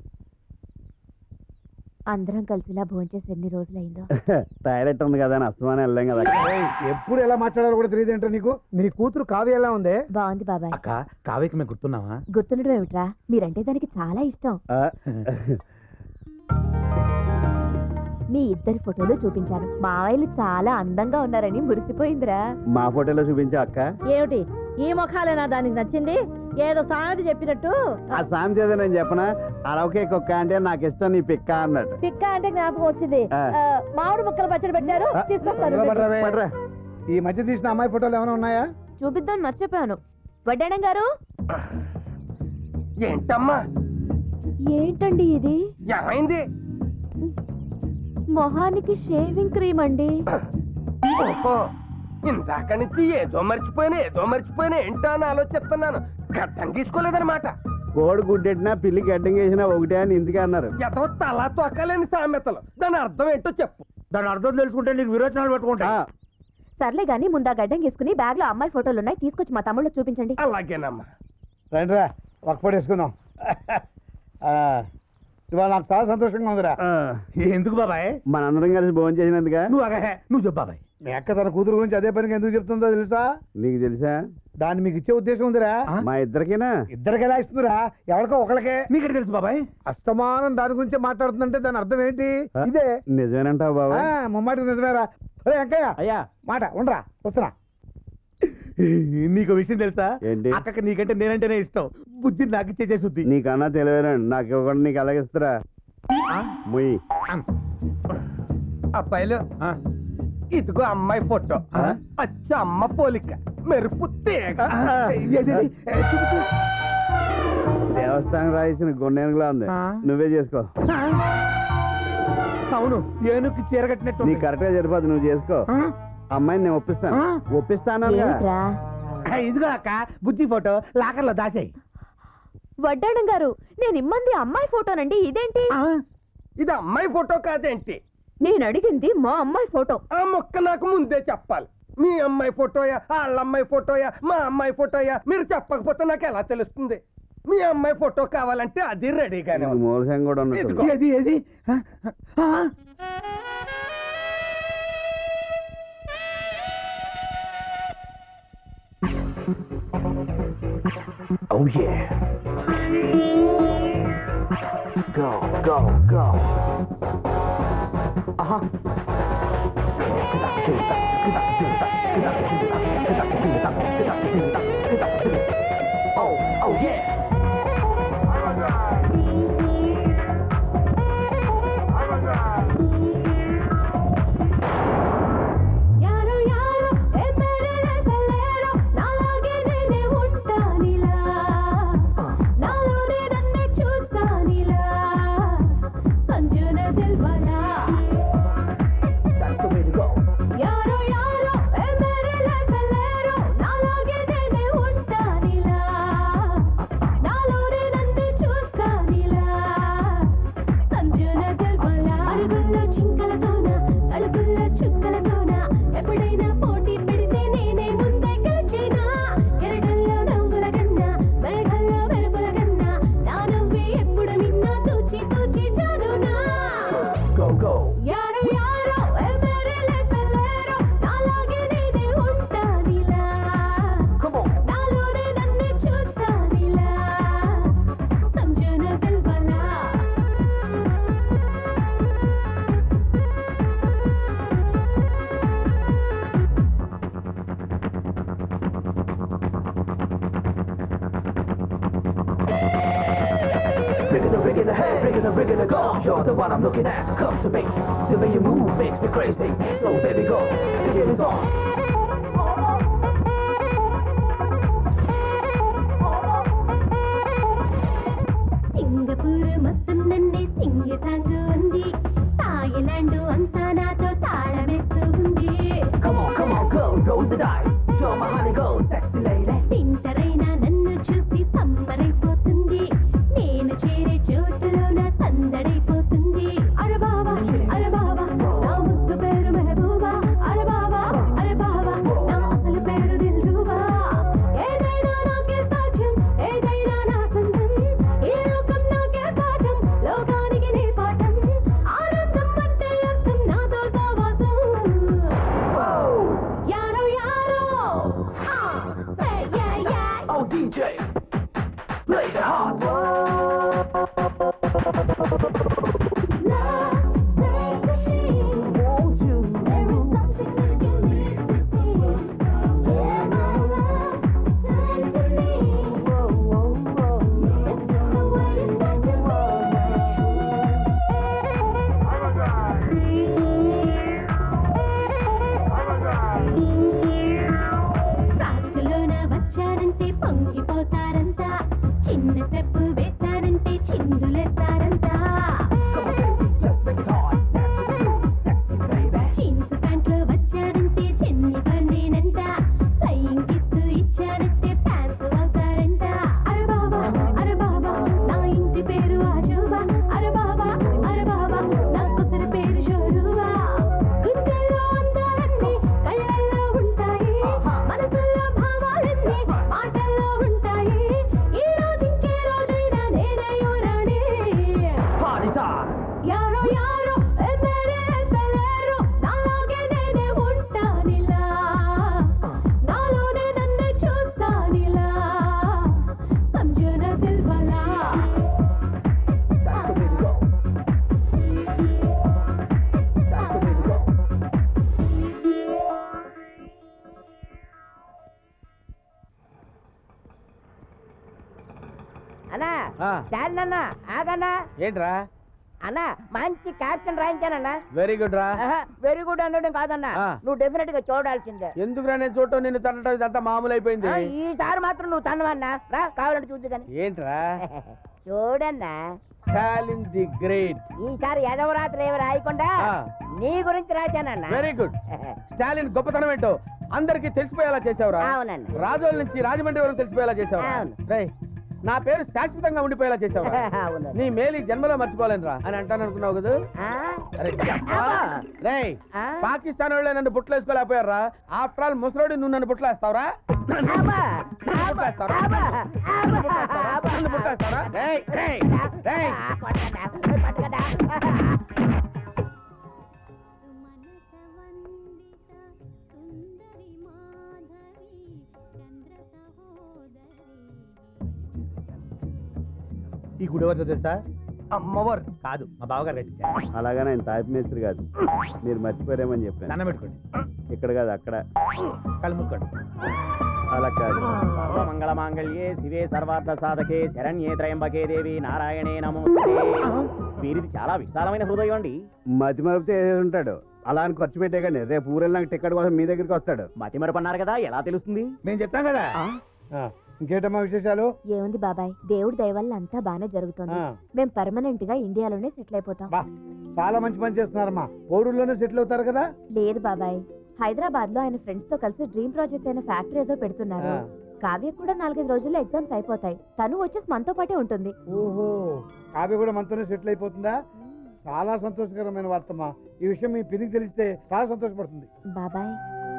[SPEAKER 2] అందరం కలిసి ఇలా భోంచేసి ఎన్ని రోజులైందో
[SPEAKER 4] టాయిలెట్ ఉంది కదా అని అస్తమానం వెళ్ళాం కదా
[SPEAKER 1] ఏయ్, ఎప్పుడు ఎలా మాట్లాడాలో కూడా తెలియదు ఏంటో నీకు నీ కూతురు కావ్య ఎలా ఉంది
[SPEAKER 2] బాగుంది బాబాయ్
[SPEAKER 1] అక్క కావ్యకి మేము గుర్తున్నావా
[SPEAKER 2] గుర్తుండడం ఏమిట్రా మీరంటే దానికి చాలా ఇష్టం
[SPEAKER 4] ఆ,
[SPEAKER 2] మీ ఇద్దరి ఫోటోలు చూపించాను మావయ్యలు చాలా అందంగా ఉన్నారని మురిసిపోయిందిరా
[SPEAKER 4] మా ఫోటోలో చూపించా అక్క
[SPEAKER 9] ఏమిటి ఈ ముఖాలేనా దానికి నచ్చింది ఏదో సామెత చెప్పినట్టు
[SPEAKER 4] ఆ సామెత ఏదో నేను చెప్పనా అరవకే కుక్క అంటే నాకు ఇష్టం నీ పిక్క అన్నట్టు
[SPEAKER 9] పిక్క అంటే జ్ఞాపకం వచ్చింది
[SPEAKER 4] ఆ.
[SPEAKER 9] ఆ, మామిడి ముక్కలు పచ్చడి పెట్టారు
[SPEAKER 4] ఆ,
[SPEAKER 9] తీసుకొస్తారు
[SPEAKER 1] నిలబడరావే.
[SPEAKER 4] పడరా.
[SPEAKER 1] ఈ మధ్య తీసిన అమ్మాయి ఫోటోలు ఏమైనా ఉన్నాయా
[SPEAKER 2] చూపిద్దాం మర్చిపోయాను వడ్డాణం గారు
[SPEAKER 8] ఏంటమ్మా
[SPEAKER 2] ఏంటండి ఇది
[SPEAKER 8] ఏమైంది
[SPEAKER 6] మొహానికి షేవింగ్ క్రీమ్ అండి
[SPEAKER 8] ఓహో ఇందాక నుంచి ఏదో మర్చిపోయినా ఏదో మర్చిపోయినా ఏంటో అని ఆలోచిస్తున్నాను గడ్డం గీసుకోలేదన్నమాట
[SPEAKER 4] కోడి గుడ్డెట్టినా పిల్లి గడ్డం వేసినా ఒకటే అని ఇందుకే అన్నారు
[SPEAKER 8] ఎదో తల తొక్కలేని సామెతలు దాని అర్థం ఏంటో చెప్పు
[SPEAKER 3] దాని అర్థం తెలుసుకుంటే నీకు విరోచనాలు పెట్టుకుంటా
[SPEAKER 6] సర్లే గానీ ముందా గడ్డం గీసుకుని బ్యాగ్ లో అమ్మాయి ఫోటోలు ఉన్నాయి తీసుకొచ్చి మా తమ్ముళ్ళు చూపించండి
[SPEAKER 8] అలాగేనమ్మా
[SPEAKER 1] రండిరా ఒక పడి వేసుకుందాం ఆ, ఇవాళ నాకు చాలా సంతోషంగా ఉందిరా
[SPEAKER 3] ఎందుకు బాబాయ్
[SPEAKER 4] మనందరం కలిసి భోజనం చేసినందుగా
[SPEAKER 3] నువ్వు అగహే నువ్వు చెప్పు బాబాయ్
[SPEAKER 1] మీ అక్క తన కూతురు గురించి అదే పనికి ఎందుకు చెప్తుందో తెలుసా
[SPEAKER 4] నీకు తెలుసా
[SPEAKER 1] దాన్ని మీకు ఇచ్చే ఉద్దేశం ఉందిరా
[SPEAKER 4] మా ఇద్దరికేనా
[SPEAKER 1] ఇద్దరికి ఎలా ఇస్తుందిరా ఎవరికో ఒకరికే
[SPEAKER 3] నీకు తెలుసు బాబాయ్
[SPEAKER 1] అస్తమానం దాని గురించి మాట్లాడుతుందంటే దాని అర్థం ఏంటి ఇదే
[SPEAKER 4] నిజమేనంటావు
[SPEAKER 1] ఆ,
[SPEAKER 4] బాబాయ్
[SPEAKER 1] ముమ్మాటికి నిజమేరా అరే వెంకయ్య
[SPEAKER 3] అయ్యా
[SPEAKER 1] మాట ఉండరా వస్తున్నా
[SPEAKER 3] నీకు విషయం తెలుసా
[SPEAKER 4] ఏంటి?
[SPEAKER 3] అక్కకి నీకంటే నేనంటేనే ఇష్టం బుద్ధి నాకు ఇచ్చే శుద్ధి
[SPEAKER 4] నీకన్నా తెలివేనండి నాకు ఇవ్వకుండా నీకు అలాగే ఇస్తారా ముయ్
[SPEAKER 8] అబ్బాయిలు ఇదిగో అమ్మాయి ఫోటో అచ్చ అమ్మ పోలిక మెరుపు తీగ
[SPEAKER 4] దేవస్థానం రాయించిన గొన్నేనుగులా ఉంది నువ్వే చేసుకో
[SPEAKER 3] అవును ఏనుక్కి చీర కట్టినట్టు
[SPEAKER 4] నీకు కరెక్ట్ గా సరిపోదు నువ్వు చేసుకో అమ్మాయిని నేను ఒప్పిస్తాను ఒప్పిస్తాను
[SPEAKER 6] ఏంట్రా
[SPEAKER 3] ఇదిగో అక్క బుద్ధి ఫోటో లాకర్లో దాసేయి
[SPEAKER 6] వడ్డాణం గారు నేను ఇమ్మంది అమ్మాయి ఫోటోనండి ఇదేంటి
[SPEAKER 8] ఇది అమ్మాయి ఫోటో కాదేంటి
[SPEAKER 6] నేను అడిగింది మా అమ్మాయి ఫోటో
[SPEAKER 8] ఆ మొక్క నాకు ముందే చెప్పాలి మీ అమ్మాయి ఫోటోయా వాళ్ళ అమ్మాయి ఫోటోయా మా అమ్మాయి ఫోటోయా మీరు చెప్పకపోతే నాకు ఎలా తెలుస్తుంది మీ అమ్మాయి ఫోటో కావాలంటే అది రెడీగానే ఉంది.
[SPEAKER 4] మూలసం కూడా ఉన్నట్టు
[SPEAKER 8] ఇదిగో.
[SPEAKER 3] ఏది ఏది
[SPEAKER 5] Oh yeah. Go, go, go. Uh-huh. Oh, oh yeah.
[SPEAKER 6] యారో యారో ఏ మేరే కల్లేరో నాలాగే నేనే ఉంటానిలా నాలోనే నన్నే చూస్తానిలా సంజన దిల్వాలా
[SPEAKER 5] That's the way to go.
[SPEAKER 6] యారో యారో ఏ మేరే కల్లేరో నాలాగే నేనే ఉంటానిలా నాలోనే నన్నే చూస్తానిలా సంజన దిల్వాలా అరుగుల్లో చింకలతోన తలుపుల్లో చుక్కలతోన ఎప్పుడైనా పోటీ పెడితే నేనే ముందే గెలిచేనా కెరటల్లో నవ్వుల కన్నా మేఘల్లో మెరుపుల కన్నా నా నవ్వే ఎప్పుడు మిన్నా తూచి తూచి చాడునా
[SPEAKER 5] Go, go.
[SPEAKER 6] యారో యారో ఏ మేరే కల్లేరో నాలాగే నేనే ఉంటానిలా
[SPEAKER 5] Come on.
[SPEAKER 6] నాలోనే నన్నే చూస్తానిలా సంజన దిల్వాలా
[SPEAKER 5] Rigging the rig in the head, rigging the rig in the go. You're the one I'm looking at. Come to me. The way you move makes me crazy. So baby go, the game is on.
[SPEAKER 6] Singapore మొత్తం నన్నే సింగి song ఉంది Thailand అంతా నాతో తాళమేస్తూ ఉంది
[SPEAKER 5] Come on, come on, girl, roll the dice. You're my honey girl, sexy lady.
[SPEAKER 6] తింటరైనా నన్ను చూసి సమ్మరైపోతుంది నేను చేరే చోటులో నా సందడైపోతుంది అరే బావా అరే బావా నా ముద్దు పేరు మెహబూబా అరే బావా అరే బావా నా అసలు పేరు దిల్రుబా ఏదైనా నాకే సాధ్యం ఏదైనా నా సొంతం ఈ లోకం నాకే పాఠం లోకానికి నీ పాఠం ఆనందం అంటే అర్థం నాతో సావాసం యారో యారో ఆ సే యా యా
[SPEAKER 5] Oh DJ, play the hard Won't you?
[SPEAKER 6] రాత్రిలోన వచ్చారంటే పొంగిపోతారంతా చిన్న స్టెప్ వేశారంటే చిందులేస్తారంతా
[SPEAKER 5] Come on, baby, just make it hard. Dance to the groove. దిల్వాలా That's the way to go. That's the way to go.
[SPEAKER 10] అన్నా
[SPEAKER 3] ఆ,
[SPEAKER 10] చాలన్నా ఆగన్నా
[SPEAKER 3] ఏంట్రా
[SPEAKER 10] అన్నా మంచి క్యాప్షన్ రాయించానన్నా
[SPEAKER 3] వెరీ గుడ్ రా
[SPEAKER 10] వెరీ గుడ్ అనడం కాదన్నా
[SPEAKER 3] ఆ.
[SPEAKER 10] నువ్వు డెఫినెట్ గా చూడాల్సిందే
[SPEAKER 3] ఎందుకురా నేను చూడటం నిన్ను తట్టడం ఇదంతా మామూలు అయిపోయింది
[SPEAKER 10] ఆ, ఈసారి మాత్రం నువ్వు తన్నవన్నా రా కావాలంటే చూద్దు కానీ
[SPEAKER 3] ఏంట్రా
[SPEAKER 10] చూడన్నా
[SPEAKER 3] స్టాలిన్ ది గ్రేట్
[SPEAKER 10] ఈసారి ఎదవరాత్రి ఏమి రాయకుండా
[SPEAKER 3] ఆ.
[SPEAKER 10] నీ గురించి రాశానన్నా
[SPEAKER 3] వెరీ గుడ్ స్టాలిన్ గొప్పతనం ఏంటో అందరికి తెలిసిపోయేలా చేసావురా
[SPEAKER 10] అవునండి.
[SPEAKER 3] రాజోల నుంచి రాజమండ్రి వరకు తెలిసిపోయేలా చేసావురా
[SPEAKER 10] అవును.
[SPEAKER 3] రేయ్ నా పేరు శాశ్వతంగా ఉండిపోయేలా చేసావురా
[SPEAKER 10] అవును
[SPEAKER 3] నీ మేలు ఈ జన్మలో మర్చిపోలేనురా అని అంటాను అనుకున్నావు కదా
[SPEAKER 10] ఆ?
[SPEAKER 3] అరే చెప్పా. రేయ్
[SPEAKER 10] ఆ?
[SPEAKER 3] పాకిస్తాన్ వాళ్ళే నన్ను బుట్టలు వేసుకోలేకపోయారా ఆఫ్టర్ ఆల్ ముసలోడి నువ్వు నన్ను బుట్టలు వేస్తావురా
[SPEAKER 10] అబ్బా!
[SPEAKER 3] నన్ను బుట్టలు వేస్తావురా?
[SPEAKER 10] అబ్బా!
[SPEAKER 3] నన్ను బుట్టలు వేస్తావురా?
[SPEAKER 10] అబ్బా!
[SPEAKER 3] నన్ను బుట్టలు వేస్తావురా? రేయ్, రేయ్, రేయ్.
[SPEAKER 10] ఆ, పట్టుకదా, పట్టుకదా.
[SPEAKER 1] ఈ గుడి ఎవరిదో తెలుసా
[SPEAKER 8] అమ్మవారు
[SPEAKER 1] కాదు మా బావగారు కట్టించారు
[SPEAKER 4] అలాగని ఆయన తాపి మేస్త్రి కాదు మీరు మర్చిపోయారేమని చెప్పాను
[SPEAKER 1] దండం పెట్టుకోండి
[SPEAKER 4] ఇక్కడ కాదు అక్కడ
[SPEAKER 1] కళ్ళు మూసుకోండి
[SPEAKER 4] అలా కాదు
[SPEAKER 13] సర్వమంగళమాంగళ్యే శివే సర్వార్థ సాధకే శరణ్యే త్రయంబకే దేవి నారాయణే నమో వీరిది చాలా విశాలమైన హృదయం అండి
[SPEAKER 4] మతి మరపితే వేసేసి ఉంటాడు అలా అని ఖర్చు పెట్టే కానీ రేపు ఊరెళ్ళినాక టికెట్ కోసం మీ దగ్గరికి వస్తాడు
[SPEAKER 13] మతి మరపన్నారు కదా ఎలా తెలుస్తుంది
[SPEAKER 1] మేము చెప్తాం కదా
[SPEAKER 3] ఆ, ఇంకేంటమ్మా విశేషాలు
[SPEAKER 6] ఏముంది బాబాయ్ దేవుడి దయ వల్ల అంతా బానే జరుగుతుంది
[SPEAKER 3] ఆ,
[SPEAKER 6] మేము పర్మనెంట్ గా ఇండియాలోనే సెటిల్ అయిపోతాం
[SPEAKER 3] బా చాలా మంచి పని చేస్తున్నారమ్మా కోడూరులోనే సెటిల్ అవుతారు కదా
[SPEAKER 6] లేదు బాబాయ్ హైదరాబాద్ లో ఆయన ఫ్రెండ్స్ తో కలిసి డ్రీమ్ ప్రాజెక్ట్ అయిన ఫ్యాక్టరీ ఏదో పెడుతున్నారు
[SPEAKER 3] ఆ.
[SPEAKER 6] కావ్య కూడా నాలుగైదు రోజుల్లో ఎగ్జామ్స్ అయిపోతాయి తను వచ్చేసి మనతో పాటే ఉంటుంది
[SPEAKER 3] ఓహో కావ్య కూడా మనతోనే సెటిల్ అయిపోతుందా చాలా సంతోషకరమైన వార్తమ్మా ఈ విషయం మీ పిరికి తెలిస్తే చాలా సంతోషపడుతుంది
[SPEAKER 6] బాబాయ్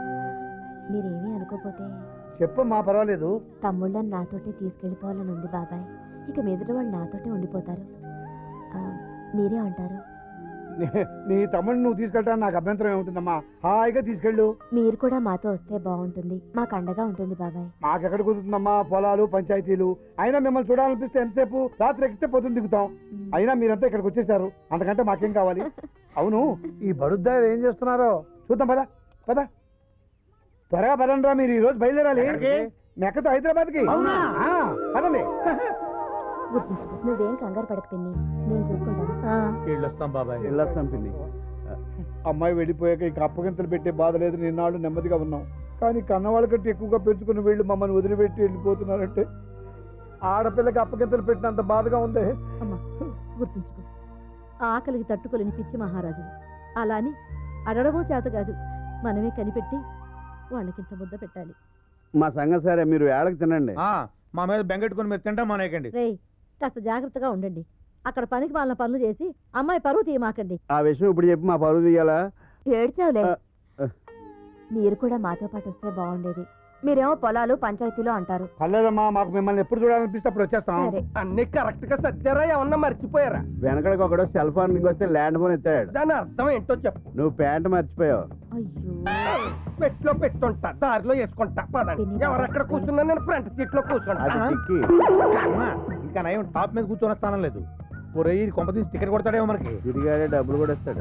[SPEAKER 6] మీరేమీ అనుకోపోతే
[SPEAKER 3] చెప్పమ్మా పర్వాలేదు
[SPEAKER 6] తమ్ముళ్ళని నాతోటే తీసుకెళ్ళిపోవాలని ఉంది బాబాయ్ ఇక మీదట వాళ్ళు నాతోటే ఉండిపోతారు ఆ, మీరే అంటారు
[SPEAKER 3] నీ- నీ తమ్ముడిని నువ్వు తీసుకెళ్ళడానికి నాకు అభ్యంతరం ఏముంటుందమ్మా హాయిగా తీసుకెళ్ళు
[SPEAKER 6] మీరు కూడా మాతో వస్తే బాగుంటుంది మాకు అండగా ఉంటుంది బాబాయ్
[SPEAKER 3] మాకెక్కడ కుదురుతుందమ్మా పొలాలు పంచాయతీలు అయినా మిమ్మల్ని చూడాలనిపిస్తే ఎంతసేపు రాత్రి ఎక్కితే పొద్దున్న దిగుతాం అయినా మీరంతా ఇక్కడికి వచ్చేసారు అంతకంటే మాకేం కావాలి అవును ఈ బడుద్దారు ఏం చేస్తున్నారో చూద్దాం పద పద త్వరగా పదండ్రా మీరు ఈ రోజు బయలుదేరాలి మెక్కతో హైదరాబాద్కి ఆ, పదండి
[SPEAKER 6] గుర్తుంచుకో నువ్వేం కంగారు పడక పిన్ని నేను చూసుకుంటాను
[SPEAKER 1] వెళ్ళొస్తాం బాబాయ్
[SPEAKER 4] వెళ్ళొస్తాం పిన్ని
[SPEAKER 3] అమ్మాయి వెళ్ళిపోయాక ఇక అప్పగింతలు పెట్టే బాధ లేదు నిన్నాళ్ళు నెమ్మదిగా ఉన్నాం కానీ కన్నవాళ్ళ కంటే ఎక్కువగా పెంచుకుని వీళ్ళు మమ్మల్ని వదిలిపెట్టి వెళ్ళిపోతున్నారంటే ఆడపిల్లకి అప్పగింతలు పెట్టినంత బాధగా ఉంది
[SPEAKER 9] అమ్మా గుర్తుంచుకో ఆకలికి తట్టుకోలేని పిచ్చి మహారాజులు అలా అని అడగడమో చేత కాదు మనమే కనిపెట్టి వాళ్ళకింత ముద్ద పెట్టాలి
[SPEAKER 4] మా సంగతి సరే మీరు వేళకు తినండి
[SPEAKER 1] మా మీద బెంగెట్టుకుని మీరు తింటాం మానేయకండి
[SPEAKER 9] రేయ్ కాస్త జాగ్రత్తగా ఉండండి అక్కడ పనికి వాళ్ళ పనులు చేసి అమ్మాయి పరువు తీయమాకండి
[SPEAKER 4] ఆ విషయం ఇప్పుడు చెప్పి మా పరువు తీయాలా
[SPEAKER 6] ఏడ్చావులే
[SPEAKER 4] ఆ, ఆ.
[SPEAKER 6] మీరు కూడా మాతో పాటు వస్తే బాగుండేది మీరేమో పొలాలు పంచాయతీలు అంటారు
[SPEAKER 3] పర్లేదమ్మా మాకు మిమ్మల్ని ఎప్పుడు చూడాలనిపిస్తే అప్పుడు వచ్చేస్తాం
[SPEAKER 6] సరే
[SPEAKER 8] అన్ని కరెక్ట్ గా సర్దారా ఏమన్నా మర్చిపోయారా
[SPEAKER 4] వెనకడికి ఒకడు సెల్ ఫోన్ వస్తే ల్యాండ్ ఫోన్ ఎత్తాడు
[SPEAKER 8] దాని అర్థం ఏంటో చెప్పు
[SPEAKER 4] నువ్వు ప్యాంట్ మర్చిపోయావు
[SPEAKER 6] అయ్యో
[SPEAKER 8] పెట్లో పెట్టుంటా దారిలో వేసుకుంటా పదండి
[SPEAKER 6] పిన్ని
[SPEAKER 8] ఎవరు ఎక్కడ కూర్చున్నా నేను ఫ్రంట్ సీట్ లో
[SPEAKER 4] అది
[SPEAKER 8] కూర్చుంటా
[SPEAKER 4] చిక్కి
[SPEAKER 1] అమ్మా, ఇంకా నయం టాప్ మీద కూర్చొని స్థానం లేదు పొరయ్యి కొంప తీసి టికెట్ కొడతాడేమో మనకి
[SPEAKER 4] తిరిగాడే డబ్బులు కూడా ఇస్తాడు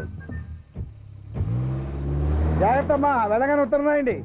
[SPEAKER 3] జాగ్రత్త అమ్మా వెళ్ళగానే ఉత్తరం రాయండి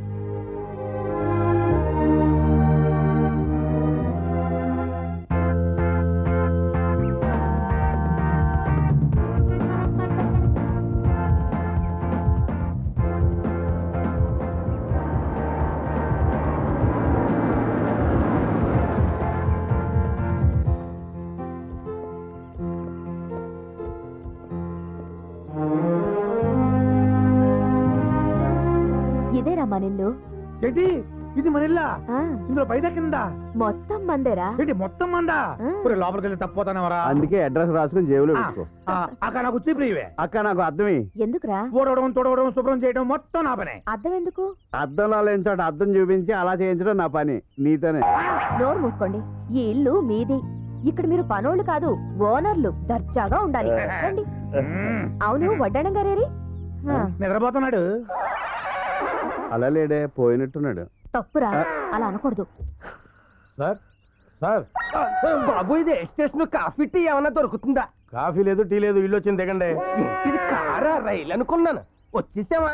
[SPEAKER 6] ఇదేరా మనిల్లు
[SPEAKER 1] ఏంటి ఇది మనల్లా
[SPEAKER 6] ఆ,
[SPEAKER 1] ఇందులో పైదా కింద
[SPEAKER 6] మొత్తం మందేరా
[SPEAKER 1] ఏంటి మొత్తం మందా
[SPEAKER 6] ఆ.
[SPEAKER 1] ఇప్పుడు లోపలికి వెళ్ళి తప్పిపోతానవరా
[SPEAKER 4] అందుకే అడ్రస్ రాసుకుని జేబులో పెట్టుకో
[SPEAKER 1] అక్కడ నాకు వచ్చి ప్రియవే
[SPEAKER 4] అక్క నాకు అర్థమే
[SPEAKER 6] ఎందుకురా
[SPEAKER 1] ఊడవడం తొడవడం శుభ్రం చేయడం మొత్తం నా పనే
[SPEAKER 6] అర్థం ఎందుకు
[SPEAKER 4] అద్దంలో లేని చోట అద్దం చూపించి అలా చేయించడం నా పని నీతోనే
[SPEAKER 6] నోరు మూసుకోండి ఈ ఇల్లు మీది ఇక్కడ మీరు పనోళ్ళు కాదు ఓనర్లు దర్జాగా ఉండాలి రండి అవును వడ్డాణం గారేరి హా,
[SPEAKER 1] నిద్రపోతున్నాడు
[SPEAKER 4] అలా లేడే పోయినట్టున్నాడు
[SPEAKER 6] తప్పురా అలా అనకూడదు
[SPEAKER 1] సార్ సార్
[SPEAKER 8] బాబు ఇది ఏ స్టేషన్ కాఫీ టీ ఏమన్నా దొరుకుతుందా
[SPEAKER 3] కాఫీ లేదు టీ లేదు ఇల్లు వచ్చింది దిగండి
[SPEAKER 8] ఇది కారా రైలు అనుకున్నాను వచ్చేసావా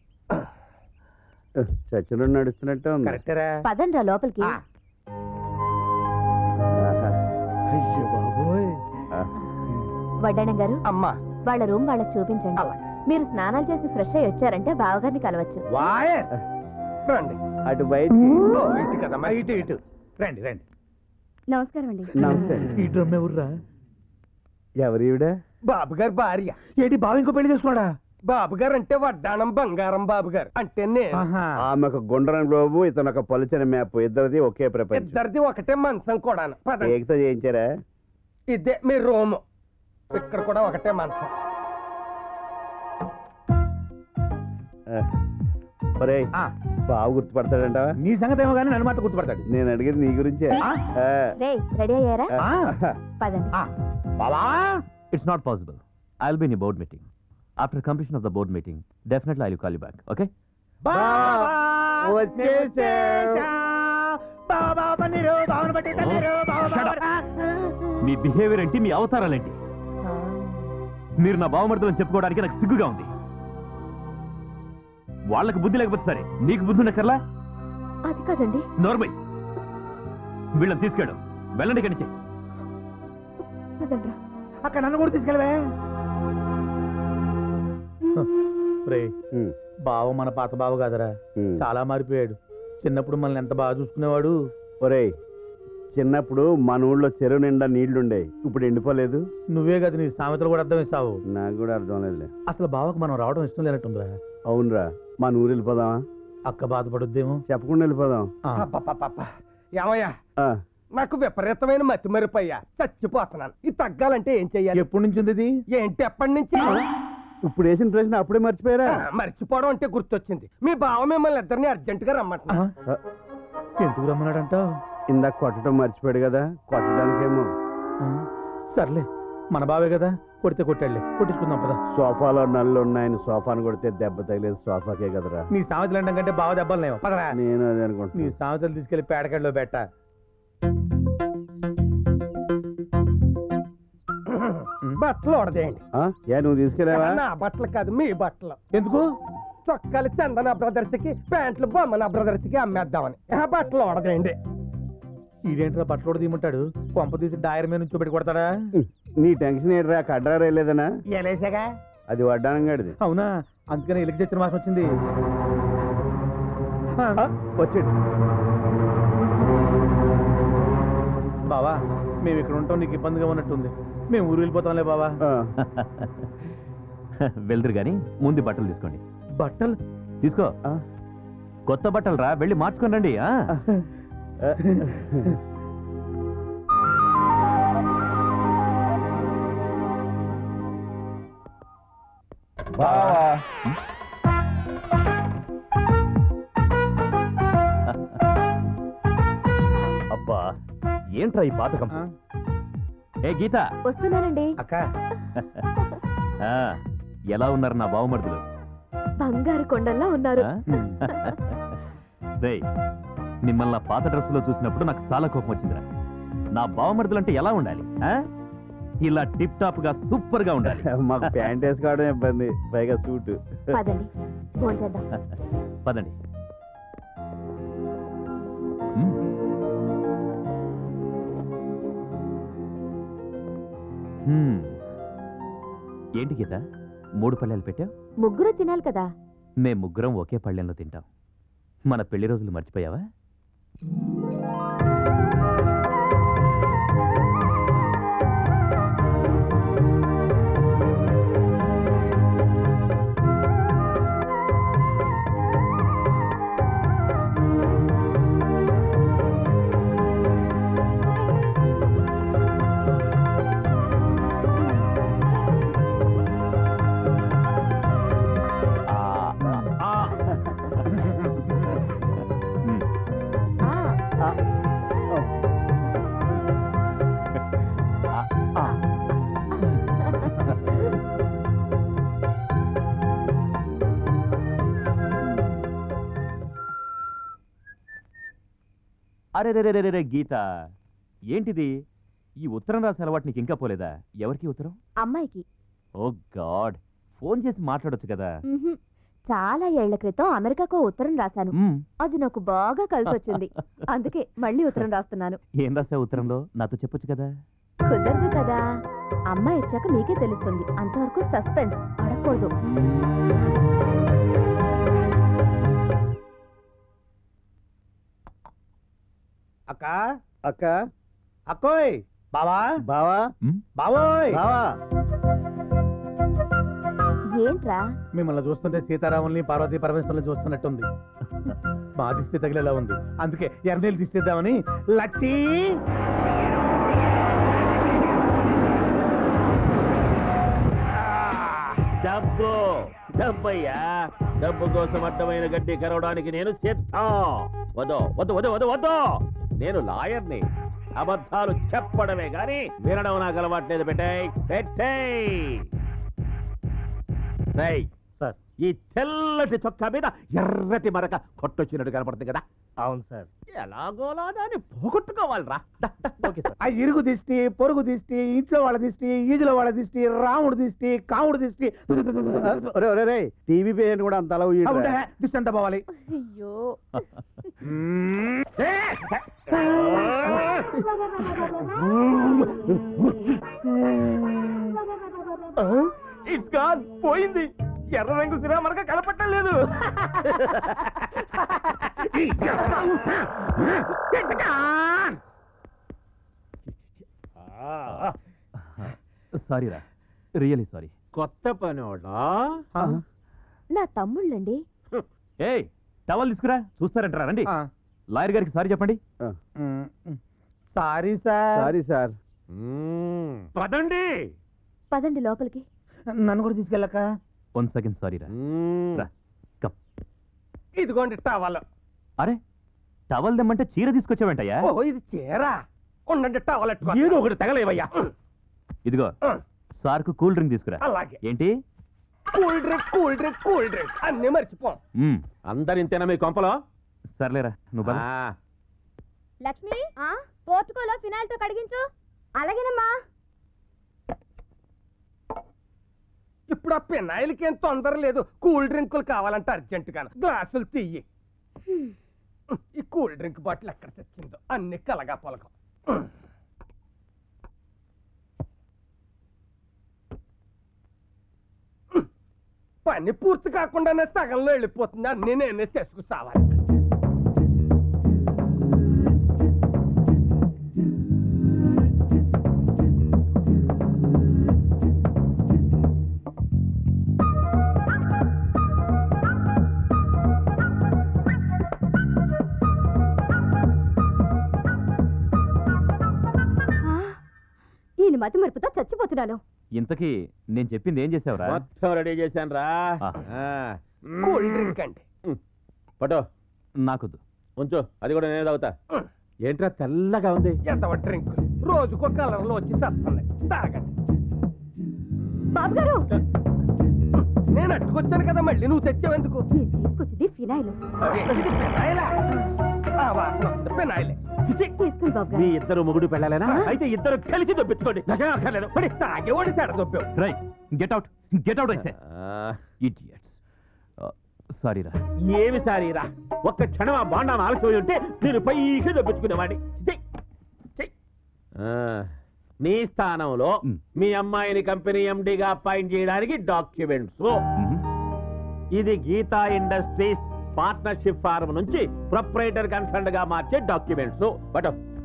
[SPEAKER 4] చర్చలో నడుస్తున్నట్టే ఉంది
[SPEAKER 3] కరెక్టరా
[SPEAKER 9] పదండ్రా లోపలికి
[SPEAKER 4] ఆహా.
[SPEAKER 3] అయ్యో బాబోయ్
[SPEAKER 9] వడ్డాణం గారు
[SPEAKER 8] అమ్మా
[SPEAKER 9] వాళ్ళ రూమ్ వాళ్ళకి చూపించండి మీరు స్నానాలు చేసి ఫ్రెష్ అయ్యి వచ్చారంటే బావగారిని కలవచ్చు
[SPEAKER 8] వాయస్ రండి
[SPEAKER 4] అటు బయటికి
[SPEAKER 8] ఓ, ఇటు కదమ్మా
[SPEAKER 3] ఇటు ఇటు రండి రండి
[SPEAKER 9] నమస్కారం అండి
[SPEAKER 4] నమస్తే
[SPEAKER 12] ఈ డ్రమ్ ఎవర్రా
[SPEAKER 4] ఎవరు ఈవిడ
[SPEAKER 8] బాబు గారు భార్య
[SPEAKER 12] ఏంటి బావ ఇంకో పెళ్లి చేసుకున్నాడా
[SPEAKER 8] బాబు గారు అంటే వడ్డాణం బంగారం బాబు గారు అంటే నేను
[SPEAKER 4] ఆమె ఒక గుండ్రని గ్లోబు ఇతను ఒక పలుచని మ్యాప్ ఇద్దరిది ఒకే ప్రపంచం
[SPEAKER 8] ఇద్దరిది ఒకటే మంచం కూడా పదండి
[SPEAKER 4] ఏకతో చేయించారా
[SPEAKER 8] ఇదే మీ రూమ్ ఇక్కడ కూడా ఒకటే మంచం
[SPEAKER 4] ఒరేయ్ బావ గుర్తుపడతాడంట
[SPEAKER 12] నీ సంగతి ఏమో కానీ నన్ను మాత్రం గుర్తుపడతాడు
[SPEAKER 4] నేను అడిగేది నీ గురించే ఆ.
[SPEAKER 9] రే రెడీ అయ్యారా
[SPEAKER 4] ఆ.
[SPEAKER 9] పదండి
[SPEAKER 11] బావా it's not possible I will be in board meeting after completion of the board meeting definitely I will call you back okay మీ బిహేవియర్ ఏంటి మీ అవతారాలేంటి మీరు నా బావమర్దులని చెప్పుకోవడానికి నాకు సిగ్గుగా ఉంది వాళ్ళకి బుద్ధి లేకపోతే సరే నీకు బుద్ధి ఉండక్కర్లా
[SPEAKER 9] అది కాదండి
[SPEAKER 11] నోర్మై వీళ్ళని తీసుకెళ్ళు వెళ్ళండి ఇక్కడి నుంచి
[SPEAKER 9] పదండ్రా
[SPEAKER 12] అక్కడ నన్ను కూడా తీసుకెళ్ళవే రే
[SPEAKER 4] ఉమ్,
[SPEAKER 12] బావ మన పాత బావ కాదరా
[SPEAKER 4] ఉమ్.
[SPEAKER 12] చాలా మారిపోయాడు చిన్నప్పుడు మనల్ని ఎంత బాగా చూసుకునేవాడు
[SPEAKER 4] ఒరేయ్ చిన్నప్పుడు మన ఊళ్ళో చెరువు నిండా నీళ్లుండే ఇప్పుడు ఎండిపోలేదు
[SPEAKER 12] నువ్వే కదా నీ సామెతలు కూడా అర్థం ఇస్తావు
[SPEAKER 4] నాకు కూడా అర్థం లేదులే
[SPEAKER 12] అసలు బావకు మనం రావడం ఇష్టం లేనట్టుందిరా
[SPEAKER 4] అవునరా మన ఊరు వెళ్ళిపోదామా
[SPEAKER 12] అక్క బాధపడుద్దేమో
[SPEAKER 4] చెప్పకుండా వెళ్ళిపోదాం
[SPEAKER 12] ఆ.
[SPEAKER 8] అబ్బబ్బబ్బబ్బ. ఏమయ్యా
[SPEAKER 4] ఆ,
[SPEAKER 8] నాకు విపరీతమైన మతి మరిపోయా చచ్చిపోతున్నాను ఇది తగ్గాలంటే ఏం చెయ్యాలి
[SPEAKER 12] ఎప్పటి నుంచి ఉంది ఇది
[SPEAKER 8] ఏంటి ఎప్పటి నుంచి
[SPEAKER 4] ఇప్పుడు వేసిన ప్రశ్న అప్పుడే మర్చిపోయారా
[SPEAKER 8] ఆ, మర్చిపోవడం అంటే గుర్తొచ్చింది మీ బావ మిమ్మల్ని ఇద్దరిని అర్జెంట్ గా రమ్మంటున్నా
[SPEAKER 12] ఆ? ఎందుకు రమ్మన్నాడంటావు
[SPEAKER 4] ఇందాక కొట్టడం మర్చిపోయాడు కదా కొట్టడానికేమో
[SPEAKER 12] సర్లే మన బావే కదా కొడితే కొట్టాడులే కొట్టించుకుందాం పదా
[SPEAKER 4] సోఫాలో నల్లు ఉన్నాయని సోఫాను కొడితే దెబ్బ తగిలేదు సోఫాకే కదరా
[SPEAKER 12] నీ సామెతలు అంటాం కంటే బావ దెబ్బలు లేవు పదరా
[SPEAKER 4] నేను అదే
[SPEAKER 12] నీ
[SPEAKER 4] అనుకుంటున్నా
[SPEAKER 12] సామెతలు తీసుకెళ్లి పేడకడలో పెట్ట
[SPEAKER 8] బట్టలు ఓడదేయండి
[SPEAKER 4] ఆ? ఏ నువ్వు తీసుకెళ్ళావా
[SPEAKER 8] నా బట్టలు కాదు మీ బట్టలు
[SPEAKER 12] ఎందుకు
[SPEAKER 8] చొక్కాలు చందన బ్రదర్స్ కి ప్యాంట్లు బొమ్మన బ్రదర్స్ కి అమ్మేద్దామని ఆ బట్టలు ఓడదేయండి
[SPEAKER 12] ఈడేంట్రా బట్టలు కూడా తీయమంటాడు కొంప తీసి డైర్ మీద నుంచి పెట్టి కొడతాడా
[SPEAKER 4] నీ టెన్షన్ ఏంట్రా కడ్రా రేలేదనా
[SPEAKER 12] ఎలేసాగా
[SPEAKER 4] అది వడ్డానం గడిది
[SPEAKER 12] అవునా అందుకని ఇలికి తెచ్చిన మాసం వచ్చింది
[SPEAKER 4] వచ్చాడు
[SPEAKER 12] బావా మేము ఇక్కడ ఉంటాం నీకు ఇబ్బందిగా ఉన్నట్టుంది మేము ఊరు వెళ్ళిపోతాంలే బావా
[SPEAKER 4] ఆ.
[SPEAKER 11] వెళ్దురు గాని ముందు బట్టలు తీసుకోండి
[SPEAKER 12] బట్టలు
[SPEAKER 11] తీసుకో
[SPEAKER 4] ఆ.
[SPEAKER 11] కొత్త బట్టలు రా వెళ్ళి మార్చుకొని రండి ఆ?
[SPEAKER 4] బావా
[SPEAKER 11] అబ్బా ఏంట్రా ఈ పాతకం ఏ గీత
[SPEAKER 9] వస్తున్నానండి
[SPEAKER 12] అక్క
[SPEAKER 11] ఆ, ఎలా ఉన్నారు నా బావమర్దులు
[SPEAKER 9] బంగారు కొండల్లా ఉన్నారు
[SPEAKER 11] ఆ? రేయ్ మిమ్మల్ని నా పాత డ్రెస్సులో చూసినప్పుడు నాకు చాలా కోపం వచ్చిందిరా నా బావమర్దులు అంటే ఎలా ఉండాలి ఆ? ఇలా టిప్ టాప్ గా సూపర్ గా ఉండాలి
[SPEAKER 4] మాకు ప్యాంట్ వేసుకోవడం ఇబ్బంది పైగా సూట్
[SPEAKER 9] పదండి భోంచేద్దాం
[SPEAKER 11] పదండి మ్. హ్మ్. ఏంటి గీత మూడు పళ్ళెలు పెట్టావు
[SPEAKER 9] ముగ్గురు తినాలి కదా
[SPEAKER 11] మేం ముగ్గురం ఒకే పళ్ళెంలో తింటాం మన పెళ్లి రోజులు మర్చిపోయావా మ్. అరే రే రే రే రే గీత ఏంటిది ఈ ఉత్తరం రాసే అలవాటు నీకు ఇంకా పోలేదా ఎవరికి ఉత్తరం
[SPEAKER 6] అమ్మాయికి
[SPEAKER 11] ఓ గాడ్ ఫోన్ చేసి మాట్లాడొచ్చు కదా
[SPEAKER 6] మ్హూ. చాలా ఏళ్ల క్రితం అమెరికాకు ఓ ఉత్తరం రాశాను
[SPEAKER 11] మ్మ్.
[SPEAKER 6] అది నాకు బాగా కలిసి వచ్చింది అందుకే మళ్ళీ ఉత్తరం రాస్తున్నాను
[SPEAKER 11] ఏం రాసా ఉత్తరంలో నాతో చెప్పొచ్చు కదా
[SPEAKER 6] కుదరదు కదా అమ్మాయి వచ్చాక మీకే తెలుస్తుంది అంతవరకు సస్పెన్స్ అడగకూడదు
[SPEAKER 3] అక్క
[SPEAKER 4] అక్క
[SPEAKER 3] అక్కోయ్ బావా
[SPEAKER 4] బావా
[SPEAKER 3] బావోయ్
[SPEAKER 4] బావా
[SPEAKER 6] ఏంట్రా
[SPEAKER 1] మిమ్మల్ని చూస్తుంటే సీతారాముల్ని పార్వతీ పరమేశ్వరుని చూస్తున్నట్టుంది మా దిష్టి తగిలేలా ఉంది అందుకే ఎర్రనీళ్ళు దిష్టిద్దామని లచ్చి
[SPEAKER 13] డబ్బు డబ్బయ్యా డబ్బు కోసం అడ్డమైన గడ్డి కరవడానికి నేను సిద్ధం వద్దు వద్దు వద్దు వద్దు వద్దు నేను లాయర్ని అబద్ధాలు చెప్పడమే గాని వినడం నాకు అలవాట్లేదు పెట్టాయి పెట్టేయ్ రేయ్, ఈ తెల్లటి చొక్కా మీద ఎర్రటి మరక కొట్టొచ్చినట్టు కనపడుతుంది కదా
[SPEAKER 1] అవును సార్
[SPEAKER 13] ఎలాగోలా దాన్ని పోగొట్టుకోవాలిరా ఓకే సార్
[SPEAKER 1] ఆ ఇరుగు దిష్టి పొరుగు దిష్టి ఇంట్లో వాళ్ళ దిష్టి ఈదులో వాళ్ళ దిష్టి రాముడు దిష్టి కాముడు దిష్టి
[SPEAKER 4] ఒరే ఒరే రే టీవీ పేషెంట్ కూడా అంత అలా
[SPEAKER 1] ఆ, ఉండే, దిష్టి అంతా పోవాలి
[SPEAKER 6] అయ్యో
[SPEAKER 13] ఇట్స్ గాన్ పోయింది ఎర్ర రంగు సిరా మనకు కనపట్టలేదు
[SPEAKER 11] సారీ రా రియలీ సారీ
[SPEAKER 13] కొత్త పనోడా
[SPEAKER 6] నా తమ్ముళ్ళండి
[SPEAKER 11] ఏయ్ టవల్ తీసుకురా చూస్తారంటారా రండి లాయర్ గారికి సారీ చెప్పండి
[SPEAKER 1] సారీ సార్
[SPEAKER 4] సారీ సార్
[SPEAKER 13] పదండి
[SPEAKER 6] పదండి లోపలికి
[SPEAKER 1] నన్ను కూడా తీసుకెళ్ళక
[SPEAKER 11] వన్ సెకండ్ సారీ రా రా కమ్
[SPEAKER 8] ఇదిగోండి టవల్
[SPEAKER 11] అరే టవల్ దమ్మంటే చీర తీసుకొచ్చావంటయ్యా
[SPEAKER 8] ఓ ఇది చీర ఉండండి టవల్
[SPEAKER 11] ఏదో ఒకటి తగలేవయ్యా ఇదిగో సార్కు కూల్ డ్రింక్ తీసుకురా
[SPEAKER 8] అలాగే
[SPEAKER 11] ఏంటి
[SPEAKER 8] cool drink cool drink cool drink అన్ని మర్చిపోం
[SPEAKER 11] మ్మ్.
[SPEAKER 13] అందరు ఇంతేనా మీ కొంపలో
[SPEAKER 11] సర్లేరా నువ్వు పద.
[SPEAKER 6] లక్ష్మి పోర్టుకోలో ఫినాయిల్ తో కడిగించు అలాగేనమ్మా
[SPEAKER 8] ఇప్పుడు ఆ పినాయిలకి ఏం తొందర లేదు కూల్ డ్రింకులు కావాలంటే అర్జెంట్ గాను గ్లాసులు తీయి ఈ కూల్ డ్రింక్ బాటిల్ ఎక్కడ తెచ్చిందో అన్ని కలగా పొలగం పని పూర్తి కాకుండానే సగంలో వెళ్ళిపోతుంది అన్ని నేనే చేసుకు సావాలి
[SPEAKER 6] ఈయన మతి మరుపుతో చచ్చిపోతున్నాను
[SPEAKER 11] ఇంతకీ నేను చెప్పింది ఏం చేసావురా
[SPEAKER 13] మొత్తం రెడీ చేశాను రా
[SPEAKER 8] కూల్ డ్రింక్ అండి
[SPEAKER 13] పటో
[SPEAKER 11] నాకొద్దు
[SPEAKER 13] ఉంచు అది కూడా నేను తాగుతా ఏంట్రా తెల్లగా ఉంది
[SPEAKER 8] ఎంత డ్రింక్ రోజుకో కలర్ లో వచ్చి సత్తుంది తాగండి
[SPEAKER 6] బాబు గారు
[SPEAKER 8] నేను అట్టుకొచ్చాను కదా మళ్ళీ నువ్వు తెచ్చావెందుకు
[SPEAKER 6] నేను తీసుకొచ్చింది ఫినాయిల్
[SPEAKER 8] ఇది పినాయిలా ఆ వాసన వస్తుంది, పినాయిలే
[SPEAKER 6] తీసుకోండి బాబు
[SPEAKER 13] మీ
[SPEAKER 6] గారు
[SPEAKER 13] ఇద్దరు మొగుడు పెళ్ళాలేనా అయితే ఇద్దరు కలిసి దొప్పించుకోండి నాకేం అక్కర్లేదు పడి.
[SPEAKER 8] తాగేవాడి చెడ దొబ్బేవు
[SPEAKER 11] రై గెట్ అవుట్ గెట్ అవుట్ అయితే ఇడియట్స్ సారీ రా
[SPEAKER 13] ఏమి సారీరా ఒక్క క్షణం ఆ బాండాన్ని ఆలస్యం ఉంటే నేను పైకి దొప్పించుకునేవాడిని చెయ్, చెయ్. ఆ, నీ స్థానంలో మీ అమ్మాయిని కంపెనీ ఎండిగా అపాయింట్ చేయడానికి డాక్యుమెంట్స్ ఇది గీతా ఇండస్ట్రీస్ పార్ట్నర్షిప్ ఫార్మ్ నుంచి ప్రొపరేటర్ కన్సర్న్ గా మార్చే డాక్యుమెంట్స్ బట్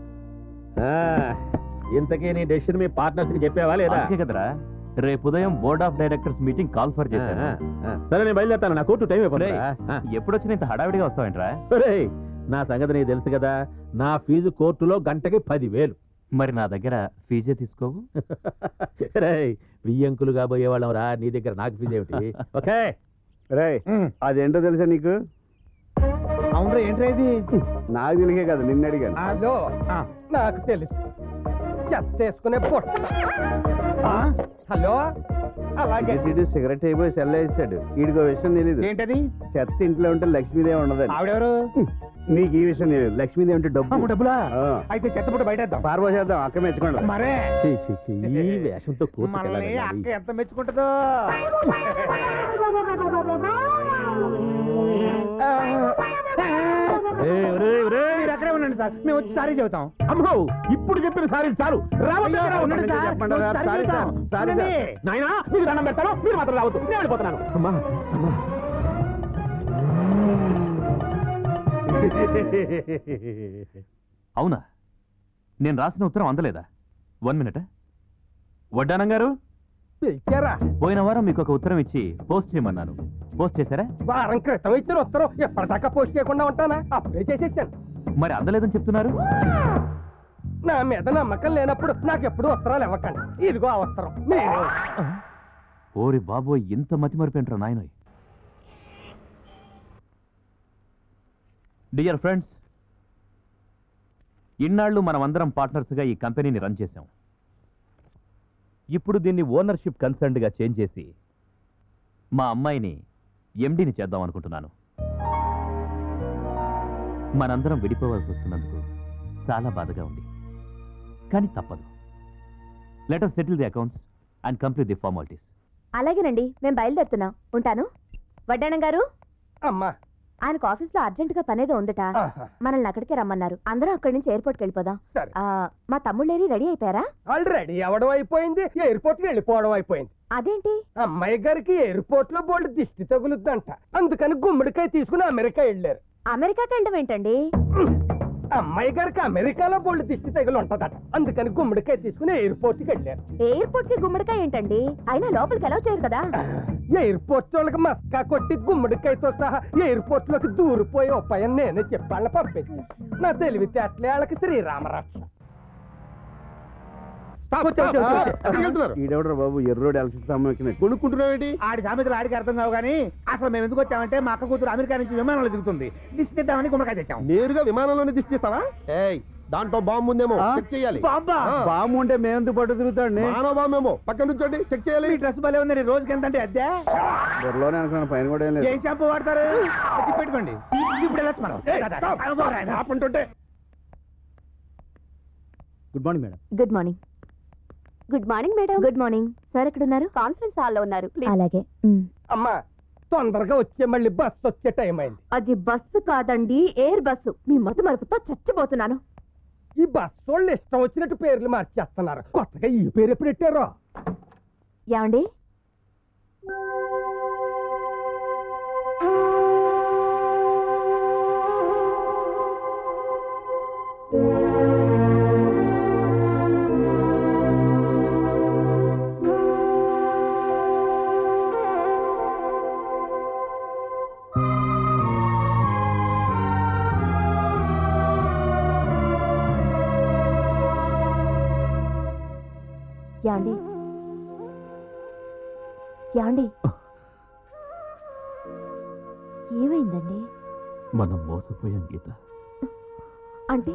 [SPEAKER 13] ఇంతకీ నీ డెసిషన్ మీ పార్ట్నర్స్ కి చెప్పావా లేదా
[SPEAKER 11] అందుకే కదరా రేపు ఉదయం board of directors meeting call for చేశాను
[SPEAKER 13] ఆ, ఆ. సరే నేను బయలుదేరుతాను నా కోర్టు టైం
[SPEAKER 11] రేయ్, ఎప్పుడు వచ్చిన ఇంత హడావిడిగా వస్తావేంట్రా
[SPEAKER 13] రేయ్, నా సంగతి నీకు తెలుసు కదా నా ఫీజు కోర్టులో గంటకి పదివేలు
[SPEAKER 11] మరి నా దగ్గర ఫీజే తీసుకోవు
[SPEAKER 13] రేయ్ బియ్యంకులు కాబోయే వాళ్ళం రా నీ దగ్గర నాకు ఫీజు ఏమిటి ఓకే
[SPEAKER 4] రే అదేంటో తెలుసా నీకు
[SPEAKER 1] అవునరా ఏంట్రా ఇది
[SPEAKER 4] నాకు తెలిసే కదా నిన్ను అడిగాను
[SPEAKER 8] అదో నాకు తెలుసు చెత్త వేసుకునే పొట్ట ఆ, హలో అలాగే
[SPEAKER 4] ఇటు సిగరెట్ అయిపోయి సెల్ వేసాడు వీడికో విషయం తెలీదు
[SPEAKER 1] ఏంటది
[SPEAKER 4] చెత్త ఇంట్లో ఉంటే లక్ష్మీదేవి ఉండదని
[SPEAKER 1] ఆవిడెవరు
[SPEAKER 4] నీకు ఈ విషయం తెలియదు లక్ష్మీదేవి అంటే డబ్బు
[SPEAKER 1] అమ్మ డబ్బులా
[SPEAKER 4] ఆ.
[SPEAKER 1] అయితే చెత్తపుట్ట బయటేద్దాం
[SPEAKER 4] పారబోసేద్దాం అక్క మెచ్చుకోండి
[SPEAKER 1] మరే
[SPEAKER 13] చీ, చీ, చీ, ఈ వేషంతో కోర్టుకు
[SPEAKER 1] మనల్ని
[SPEAKER 13] వెళ్ళాలి.
[SPEAKER 1] అక్క ఎంత మెచ్చుకుంటుందో
[SPEAKER 13] ఏయ్, ఒరేయ్, ఒరేయ్.
[SPEAKER 1] మీరు అక్కడే ఉండండి సార్ మేము వచ్చి సారీ చెబుతాం
[SPEAKER 13] అమ్మో ఇప్పుడు చెప్పిన సారీ చాలు రావద్దు
[SPEAKER 1] అయ్యో,
[SPEAKER 13] ఇక్కడ
[SPEAKER 1] ఉండండి
[SPEAKER 13] ఉండండి
[SPEAKER 1] సార్.
[SPEAKER 4] చెప్పండి సార్.
[SPEAKER 1] సారీ
[SPEAKER 4] సారీ
[SPEAKER 1] చెబుతాం.
[SPEAKER 4] సార్. సారీ
[SPEAKER 1] ఉండండి.
[SPEAKER 13] నాయనా మీకు దండం పెడతాను మీరు మాత్రం రావద్దు నేను వెళ్ళిపోతున్నాను అమ్మా అమ్మా
[SPEAKER 11] అవునా నేను రాసిన ఉత్తరం అందలేదా వన్ మినిట్ వడ్డానం గారు
[SPEAKER 8] పిలిచారా
[SPEAKER 11] పోయిన వారం మీకు ఒక ఉత్తరం ఇచ్చి పోస్ట్ చేయమన్నాను పోస్ట్ చేశారా
[SPEAKER 8] వారం క్రితం ఇచ్చిన ఉత్తరం ఎప్పటిదాకా పోస్ట్ చేయకుండా ఉంటానా అప్పుడే చేసేసాను
[SPEAKER 11] మరి అందలేదని చెప్తున్నారు
[SPEAKER 8] నా మీద నమ్మకం లేనప్పుడు నాకు ఎప్పుడు ఉత్తరాలు ఇవ్వకండి ఇదిగో ఆ ఉత్తరం మీరు
[SPEAKER 11] ఓరి బాబోయ్ ఇంత మతి మరిపోయింటారా నాయనోయ్ డియర్ ఫ్రెండ్స్ ఇన్నాళ్ళు మనమందరం పార్ట్నర్స్గా ఈ కంపెనీని రన్ చేశాం ఇప్పుడు దీన్ని ఓనర్షిప్ కన్సర్న్డ్గా చేంజ్ చేసి మా అమ్మాయిని ఎండీని చేద్దాం అనుకుంటున్నాను మనందరం విడిపోవాల్సి వస్తున్నందుకు చాలా బాధగా ఉంది కానీ తప్పదు letter settle the accounts and complete the formalities
[SPEAKER 6] అలాగేనండి మేము బయలుదేరుతున్నాం ఉంటాను వడ్డాణం గారు
[SPEAKER 8] అమ్మా
[SPEAKER 6] ఆయనకు ఆఫీస్లో అర్జెంటుగా పనేదో ఉందట
[SPEAKER 8] ఆహా.
[SPEAKER 6] మనల్ని అక్కడికే రమ్మన్నారు అందరం అక్కడి నుంచి ఎయిర్పోర్ట్కి వెళ్ళిపోదాం
[SPEAKER 8] సరే
[SPEAKER 6] ఆ, మా తమ్ముళ్ళేరి రెడీ అయిపోయారా
[SPEAKER 8] ఆల్రెడీ అవడం అయిపోయింది ఎయిర్పోర్ట్ కి వెళ్ళిపోవడం అయిపోయింది
[SPEAKER 6] అదేంటి
[SPEAKER 8] అమ్మాయి గారికి ఎయిర్పోర్ట్ లో బోల్డ్ దిష్టి తగులుద్దంట అందుకని గుమ్మడికాయ తీసుకుని అమెరికా వెళ్ళారు
[SPEAKER 6] అమెరికాకి వెళ్ళడం ఏంటండి
[SPEAKER 8] అమ్మాయి గారికి అమెరికాలో బోల్డ్ దిష్టి తగులు ఉంటదట అందుకని గుమ్మడికాయ తీసుకుని ఎయిర్పోర్ట్ కి వెళ్ళారు
[SPEAKER 6] ఎయిర్పోర్ట్ కి గుమ్మడికాయ ఏంటండి అయినా లోపలికి ఎలా చేయరు కదా
[SPEAKER 8] ఎయిర్పోర్ట్ వాళ్ళకి మస్కా కొట్టి గుమ్మడికాయతో సహా ఎయిర్పోర్ట్ లోకి దూరిపోయి ఉపాయం నేనే చెప్పాళ్ళ పంపించాను నా తెలివితేటలే వాళ్ళకి శ్రీరామరక్ష
[SPEAKER 4] ఈడెవడరా బాబు ఎర్రోడు ఎలక్షన్ స్తంభం
[SPEAKER 1] కొనుక్కుంటున్నావేంటి ఆడి సామెతలు ఆడికి అర్థం కావు కానీ అసలు మేము ఎందుకు వచ్చామంటే మా అక్క కూతురు అమెరికా నుంచి విమానంలో దిగుతుంది దిష్టి తెద్దామని గుమ్మకాయ తెచ్చాం
[SPEAKER 8] నేరుగా విమానంలోనే దిష్టిస్తావా ఏయ్ దాంట్లో బాంబు ఉందేమో చెక్ చేయాలి
[SPEAKER 1] బాంబా
[SPEAKER 4] బాము ఉంటే మేమెందుకు పట్టు తిరుగుతాండి
[SPEAKER 8] మానవ బాంబేమో పక్కన నుంచోండి చెక్ చేయాలి
[SPEAKER 1] మీ డ్రెస్ భలే ఉంది రోజుకి ఎంత అంటే అద్దె
[SPEAKER 4] బుర్రలోనే అనుకున్నాను పైన కూడా ఏం లేదు
[SPEAKER 1] ఏం షాంపూ వాడతారు వచ్చి పెట్టుకోండి ఇప్పుడు వెళ్ళొచ్చు మనం
[SPEAKER 8] ఆపుంటుంటే
[SPEAKER 1] good morning madam
[SPEAKER 2] good morning good morning madam
[SPEAKER 6] good morning sir ఎక్కడున్నారు
[SPEAKER 2] కాన్ఫరెన్స్ హాల్లో ఉన్నారు ప్లీజ్
[SPEAKER 6] అలాగే ఉమ్.
[SPEAKER 8] అమ్మా తొందరగా వచ్చే మళ్ళీ బస్ వచ్చే టైం అయింది
[SPEAKER 6] అది బస్సు కాదండి ఎయిర్ బస్సు మీ మత మరుపుతో చచ్చిపోతున్నాను
[SPEAKER 8] ఈ బస్ వాళ్ళు ఇష్టం వచ్చినట్టు పేర్లు మార్చేస్తున్నారు కొత్తగా ఈ పేరు ఎప్పుడు పెట్టారో
[SPEAKER 6] ఏమండి యాండి యాండి ఏమైందండి
[SPEAKER 11] మనం మోసపోయాం గీత
[SPEAKER 6] అంటే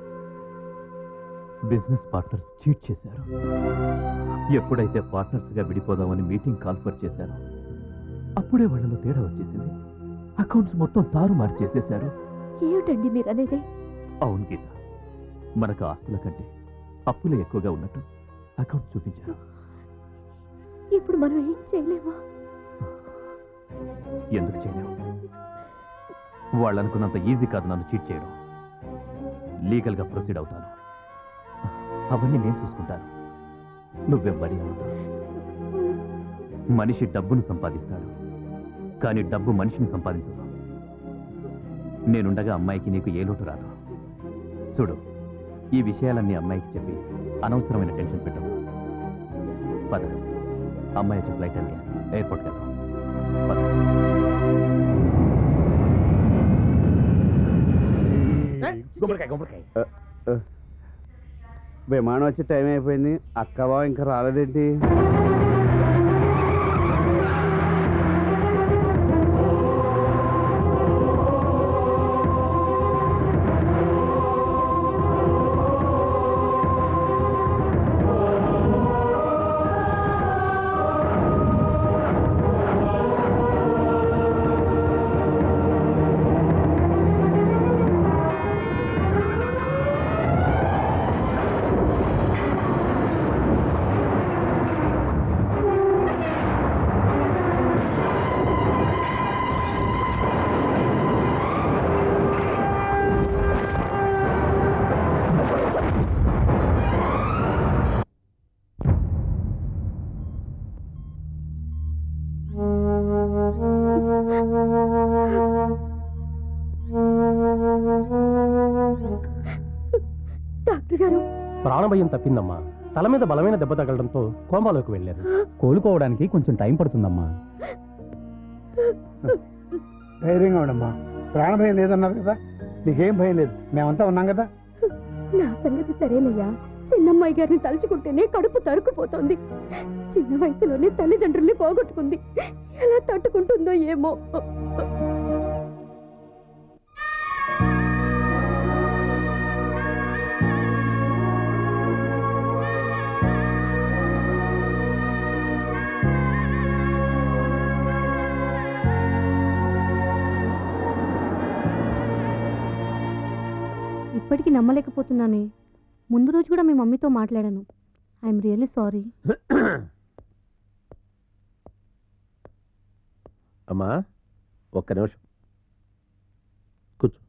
[SPEAKER 11] బిజినెస్ పార్ట్నర్స్ చీట్ చేశారు ఎప్పుడైతే పార్ట్నర్స్గా విడిపోదామని మీటింగ్ కాల్ఫర్ చేశారో అప్పుడే వాళ్ళలో తేడా వచ్చేసింది అకౌంట్స్ మొత్తం తారుమారు చేసేశారు
[SPEAKER 6] ఏమిటండి మీరు అనేది
[SPEAKER 11] అవును గీత మనకు ఆస్తుల కంటే అప్పులే ఎక్కువగా ఉన్నట్టు అకౌంట్ చూపించారు
[SPEAKER 6] ఇప్పుడు మనం ఏం చేయలేమా
[SPEAKER 11] ఎందుకు చేయలేము వాళ్ళు అనుకున్నంత ఈజీ కాదు నన్ను చీట్ చేయడం లీగల్గా ప్రొసీడ్ అవుతాను అవన్నీ నేను చూసుకుంటాను నువ్వేం వరి అవుతావు మనిషి డబ్బును సంపాదిస్తాడు కానీ డబ్బు మనిషిని సంపాదించదు నేనుండగా అమ్మాయికి నీకు ఏ లోటు రాదు చూడు ఈ విషయాలన్నీ అమ్మాయికి చెప్పి అనవసరమైన టెన్షన్ పెట్టదు పద అమ్మాయి వచ్చి ఫ్లైట్ అని ఎయిర్పోర్ట్ కదా పద
[SPEAKER 1] గుమ్మడికాయ గుమ్మడికాయ
[SPEAKER 4] ఆ, ఆ. విమానం వచ్చే టైం అయిపోయింది అక్క బావ ఇంకా రాలేదేంటి
[SPEAKER 14] ప్రాణభయం తప్పిందమ్మా తల మీద బలమైన దెబ్బ తగలడంతో కోమాలోకి వెళ్ళారు కోలుకోవడానికి కొంచెం టైం పడుతుందమ్మా
[SPEAKER 1] ధైర్యంగా ఉండమ్మా ప్రాణభయం లేదన్నారు కదా నీకేం భయం లేదు మేమంతా ఉన్నాం కదా
[SPEAKER 2] నా సంగతి సరేనయ్యా చిన్నమ్మాయి గారిని తలుచుకుంటేనే కడుపు తరుకుపోతోంది చిన్న వయసులోనే తల్లిదండ్రుల్ని పోగొట్టుకుంది ఎలా తట్టుకుంటుందో ఏమో ఇప్పటికీ నమ్మలేకపోతున్నానే ముందు రోజు కూడా మీ మమ్మీతో మాట్లాడాను ఐఎమ్ రియల్లీ సారీ
[SPEAKER 13] అమ్మా ఒక్క నిమిషం కూర్చో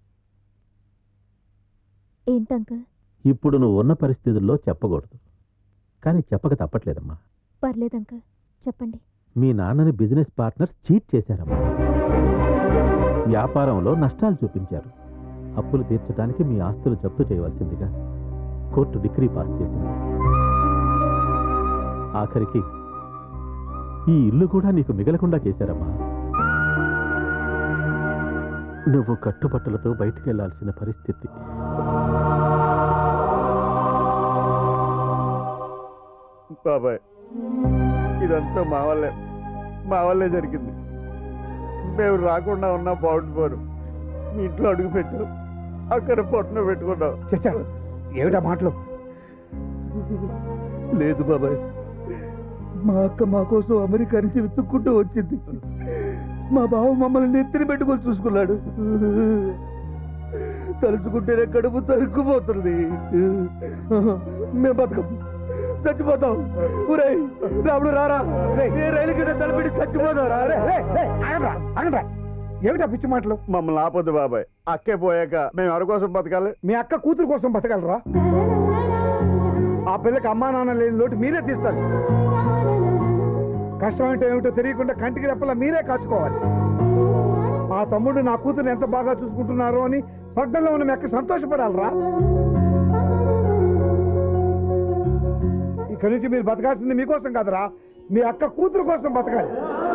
[SPEAKER 15] ఏంటంకల్
[SPEAKER 13] ఇప్పుడు నువ్వు ఉన్న పరిస్థితుల్లో చెప్పకూడదు కానీ చెప్పక తప్పట్లేదమ్మా
[SPEAKER 15] పర్లేదంకల్ చెప్పండి
[SPEAKER 13] మీ నాన్నని బిజినెస్ పార్ట్నర్స్ చీట్ చేశారమ్మా వ్యాపారంలో నష్టాలు చూపించారు అప్పులు తీర్చడానికి మీ ఆస్తులు జప్తు చేయవలసిందిగా కోర్టు డిగ్రీ పాస్ చేసింది ఆఖరికి ఈ ఇల్లు కూడా నీకు మిగలకుండా చేశారమ్మా నువ్వు కట్టుబట్టలతో బయటికి వెళ్లాల్సిన పరిస్థితి
[SPEAKER 4] బాబాయ్ ఇదంతా మా వల్లే మా వల్లే జరిగింది మేము రాకుండా ఉన్నా బాగుండిపోరు మీ ఇంట్లో అడుగు పెట్టావు అక్కడ పొట్టన పెట్టుకున్నావు
[SPEAKER 1] చచ్చా ఏమిటా మాటలు
[SPEAKER 4] లేదు బాబాయ్
[SPEAKER 1] మా అక్క మా కోసం అమెరికా నుంచి వెతుక్కుంటూ వచ్చింది మా బావ మమ్మల్ని నెత్తిన పెట్టుకొని చూసుకున్నాడు తలుచుకుంటేనే కడుపు తరుక్కుపోతుంది మేము బతకం చచ్చిపోతాం ఊరేయ్ రాముడు రారా ఏ రైలు కింద తలపెట్టి చచ్చిపోతాం రా రే, రే, రే, ఆగండ్రా, ఆగండ్రా. ఏమిటా పిచ్చి మాటలు
[SPEAKER 4] మమ్మల్ని ఆపొద్దు బాబాయ్ అక్కే పోయాక మేము ఎవరి కోసం బతకాలి
[SPEAKER 1] మీ అక్క కూతురు కోసం బతకలరా ఆ పిల్లకి అమ్మా నాన్న లేని లోటు మీరే తీస్తారు కష్టం అంటే ఏమిటో తెలియకుండా కంటికి రెప్పలా మీరే కాచుకోవాలి ఆ తమ్ముడు నా కూతురు ఎంత బాగా చూసుకుంటున్నారో అని స్వర్గంలో ఉన్న మీ అక్క సంతోషపడాలరా ఇక్కడి నుంచి మీరు బతకాల్సింది మీకోసం కాదురా మీ అక్క కూతురు కోసం బతకాలి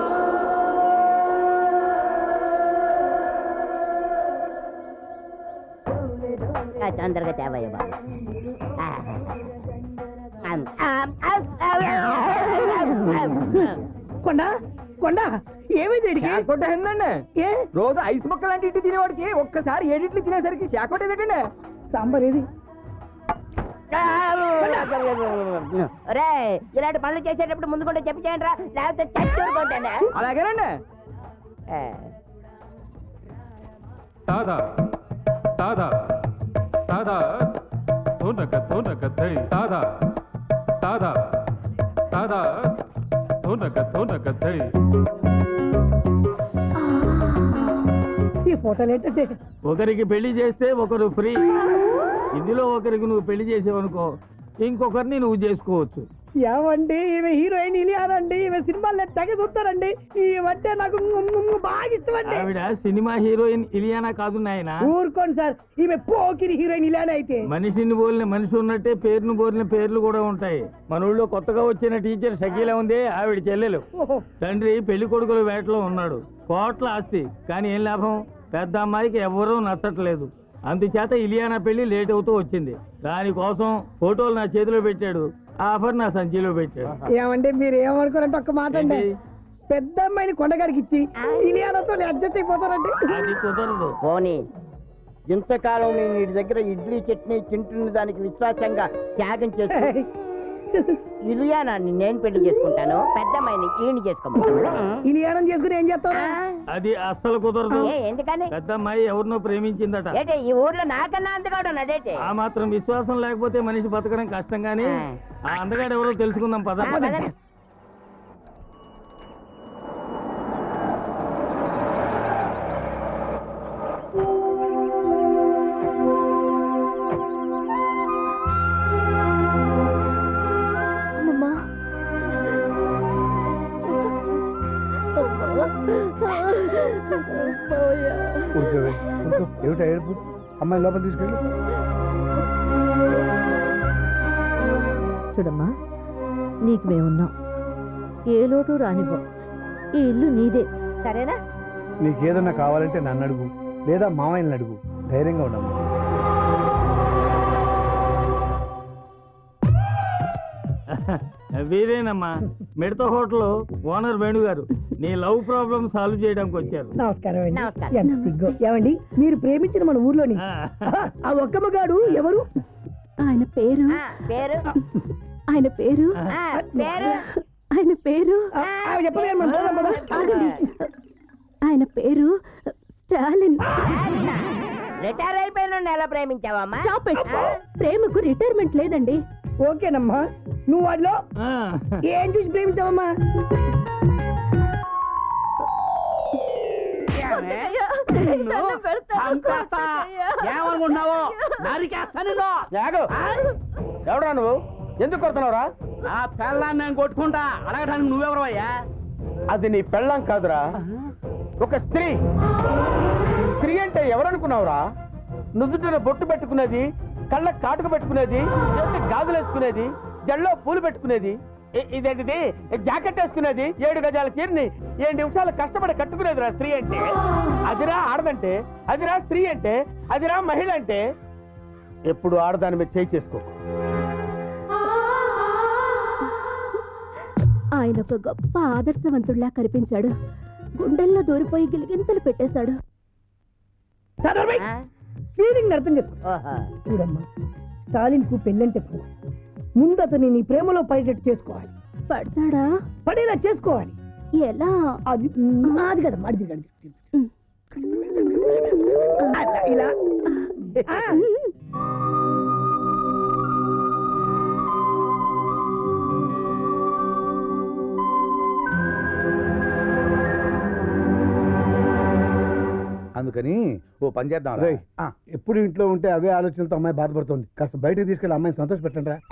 [SPEAKER 10] ఆ, తొందరగా తేవయ్య బాబు ఆహా. ఆమ్, ఆమ్, ఆమ్, ఆమ్, ఆమ్.
[SPEAKER 7] కొండ కొండ ఏమైంది వీడికి?
[SPEAKER 16] శాకొట్ట ఏందండి
[SPEAKER 7] ఏ
[SPEAKER 16] రోజు ఐస్ ముక్క లాంటి ఇడ్లీ తినేవాడికి ఒక్కసారి ఏడిట్లు తినేసరికి శాకొట్ట ఏదండి
[SPEAKER 7] సాంబార్ ఏది
[SPEAKER 10] రే ఇలాంటి పనులు చేసేటప్పుడు ముందు కూడా చెప్పి చేయండి రా లేకపోతే చచ్చూరుకుంటాను
[SPEAKER 16] అలాగేనండి
[SPEAKER 17] తాదా తాదా తాదా తోనక తోనక దై తాదా తాదా తాదా తోనక తోనక దై
[SPEAKER 7] ఈ ఫోటోలు ఏంటంటే
[SPEAKER 16] ఒకరికి పెళ్లి చేస్తే ఒకరు ఫ్రీ ఇందులో ఒకరికి నువ్వు పెళ్లి చేసావనుకో ఇంకొకరిని నువ్వు చేసుకోవచ్చు
[SPEAKER 7] ఏమండి ఈమె హీరోయిన్ ఇలియానండి ఈమె సినిమాలు తెగ చూస్తారండి ఈమంటే నాకు ము- ము- ము- బాగా ఇష్టమండి
[SPEAKER 16] ఆవిడ సినిమా హీరోయిన్ ఇలియానా కాదు నాయన
[SPEAKER 7] ఊరుకోండి సార్ ఈమె పోకిరి హీరోయిన్ ఇలియానా అయితే
[SPEAKER 16] మనిషిని బోలిన మనిషి ఉన్నట్టే పేరును బోలిన పేర్లు కూడా ఉంటాయి మన ఊళ్ళో కొత్తగా వచ్చిన టీచర్ షకీలా ఉంది ఆవిడ చెల్లెలు తండ్రి పెళ్లి కొడుకుల వేటలో ఉన్నాడు కోట్ల ఆస్తి కానీ ఏం లాభం పెద్ద అమ్మాయికి ఎవరూ నచ్చట్లేదు అందుచేత ఇలియానా పెళ్లి లేట్ అవుతూ వచ్చింది దానికోసం ఫోటోలు నా చేతిలో పెట్టాడు ఆఫర్ నా సంచిలో పెట్టాడు
[SPEAKER 7] ఏమండి మీరు ఏమనుకోరంటే ఒక్క మాట అండి
[SPEAKER 16] ఏంటి?
[SPEAKER 7] పెద్ద అమ్మాయిని కొండగారికి ఇచ్చి ఇలియానాతో అడ్జస్ట్ అయిపోతారండి
[SPEAKER 16] అది కుదరదు
[SPEAKER 10] పోనీ ఇంతకాలం నేను వీడి దగ్గర ఇడ్లీ చట్నీ తింటున్న దానికి విశ్వాసంగా త్యాగం చేసి ఇలియానాన్ని నేను పెళ్లి చేసుకుంటాను పెద్దమ్మాయిని ఈయన చేసుకోమంటాను
[SPEAKER 7] ఇలియానం చేసుకుని ఏం చేస్తావు
[SPEAKER 16] అది అస్సలు కుదరదు
[SPEAKER 10] ఏ, ఎందుకని
[SPEAKER 16] పెద్ద అమ్మాయి ఎవరినో ప్రేమించిందట
[SPEAKER 10] ఏంటి ఈ ఊర్లో నాకన్నా అంతగా ఉన్నాడేంటి
[SPEAKER 16] ఆ మాత్రం విశ్వాసం లేకపోతే మనిషి బతకడం కష్టం కానీ ఆ అందగాడు ఎవరో తెలుసుకుందాం పద
[SPEAKER 10] ఆ, పదండి.
[SPEAKER 15] అమ్మమ్మా
[SPEAKER 1] ఊరుకోవే, ఊరుకో. ఏమిటా ఏడుపు అమ్మాయి లోపల తీసుకెళ్ళు
[SPEAKER 9] చూడమ్మా నీకు మేమున్నాం ఏ లోటు రానివ్వం ఈ ఇల్లు నీదే సరేనా
[SPEAKER 1] నీకేదన్నా కావాలంటే నన్ను అడుగు లేదా మామయ్యని అడుగు ధైర్యంగా ఉండమ్మా
[SPEAKER 16] వీరేనమ్మా మిడత హోటల్ ఓనర్ వేణు గారు నీ లవ్ ప్రాబ్లం సాల్వ్ చేయడానికి వచ్చారు
[SPEAKER 7] నమస్కారం అండి
[SPEAKER 9] నమస్కారం.
[SPEAKER 7] ఎంత సిగ్గు ఏమండి మీరు ప్రేమించిన మన ఊర్లోని ఆ ఒక్క మగాడు ఎవరు
[SPEAKER 2] ఆయన పేరు
[SPEAKER 10] పేరు
[SPEAKER 2] ఆయన పేరు
[SPEAKER 10] పేరు
[SPEAKER 2] ఆయన పేరు
[SPEAKER 7] చెప్పలేదు మనం పోదాం, పోదాం.
[SPEAKER 2] ఆగండి. ఆయన పేరు స్టాలిన్
[SPEAKER 10] రిటైర్ అయిపోయిన ఎలా ప్రేమించావమ్మా
[SPEAKER 2] Stop it. ప్రేమకు రిటైర్మెంట్ లేదండి
[SPEAKER 7] ఓకేనమ్మా నువ్వు వాడిలో ఏం చూసి ప్రేమించావమ్మా
[SPEAKER 3] ఏమనుకుంటున్నావు నరికేస్తా నిన్ను ఎవడరా నువ్వు ఎందుకు కొడుతున్నావురా నా పెళ్ళాన్ని నేను కొట్టుకుంటా అడగడానికి నువ్వెవరు అయ్యా అది నీ పెళ్ళం కాదురా ఒక స్త్రీ స్త్రీ అంటే ఎవరనుకున్నావురా నుదుటిన బొట్టు పెట్టుకునేది కళ్ళ కాటుక పెట్టుకునేది చేతికి గాజులు వేసుకునేది జల్లో పూలు పెట్టుకునేది ఇ- ఇదేంటిది జాకెట్ వేసుకునేది ఏడు గజాల చీరని ఏడు నిమిషాలు కష్టపడి కట్టుకునేదిరా స్త్రీ అంటే అదిరా ఆడదంటే అదిరా స్త్రీ అంటే అదిరా మహిళ అంటే ఎప్పుడు ఆడదాని మీద చేయి చేసుకో
[SPEAKER 2] ఆయన ఒక గొప్ప ఆదర్శవంతుడిలా కనిపించాడు గుండెల్లో దూరిపోయి గిలిగింతలు పెట్టేశాడు
[SPEAKER 7] ఫీలింగ్ అర్థం చేసుకో చూడమ్మా స్టాలిన్ కు పెళ్ళంటే పద ముందు అతని నీ ప్రేమలో పడేటట్టు చేసుకోవాలి
[SPEAKER 2] పడతాడా
[SPEAKER 7] పడేలా చేసుకోవాలి
[SPEAKER 2] ఎలా
[SPEAKER 7] అది అది కదా మాది కదా అలా, ఇలా ఆ.
[SPEAKER 1] అందుకని ఓ పని చేద్దాం ఎప్పుడు ఇంట్లో ఉంటే అవే ఆలోచనలతో అమ్మాయి బాధపడుతుంది కాస్త బయటకు తీసుకెళ్ళి అమ్మాయిని సంతోష పెట్టండి రా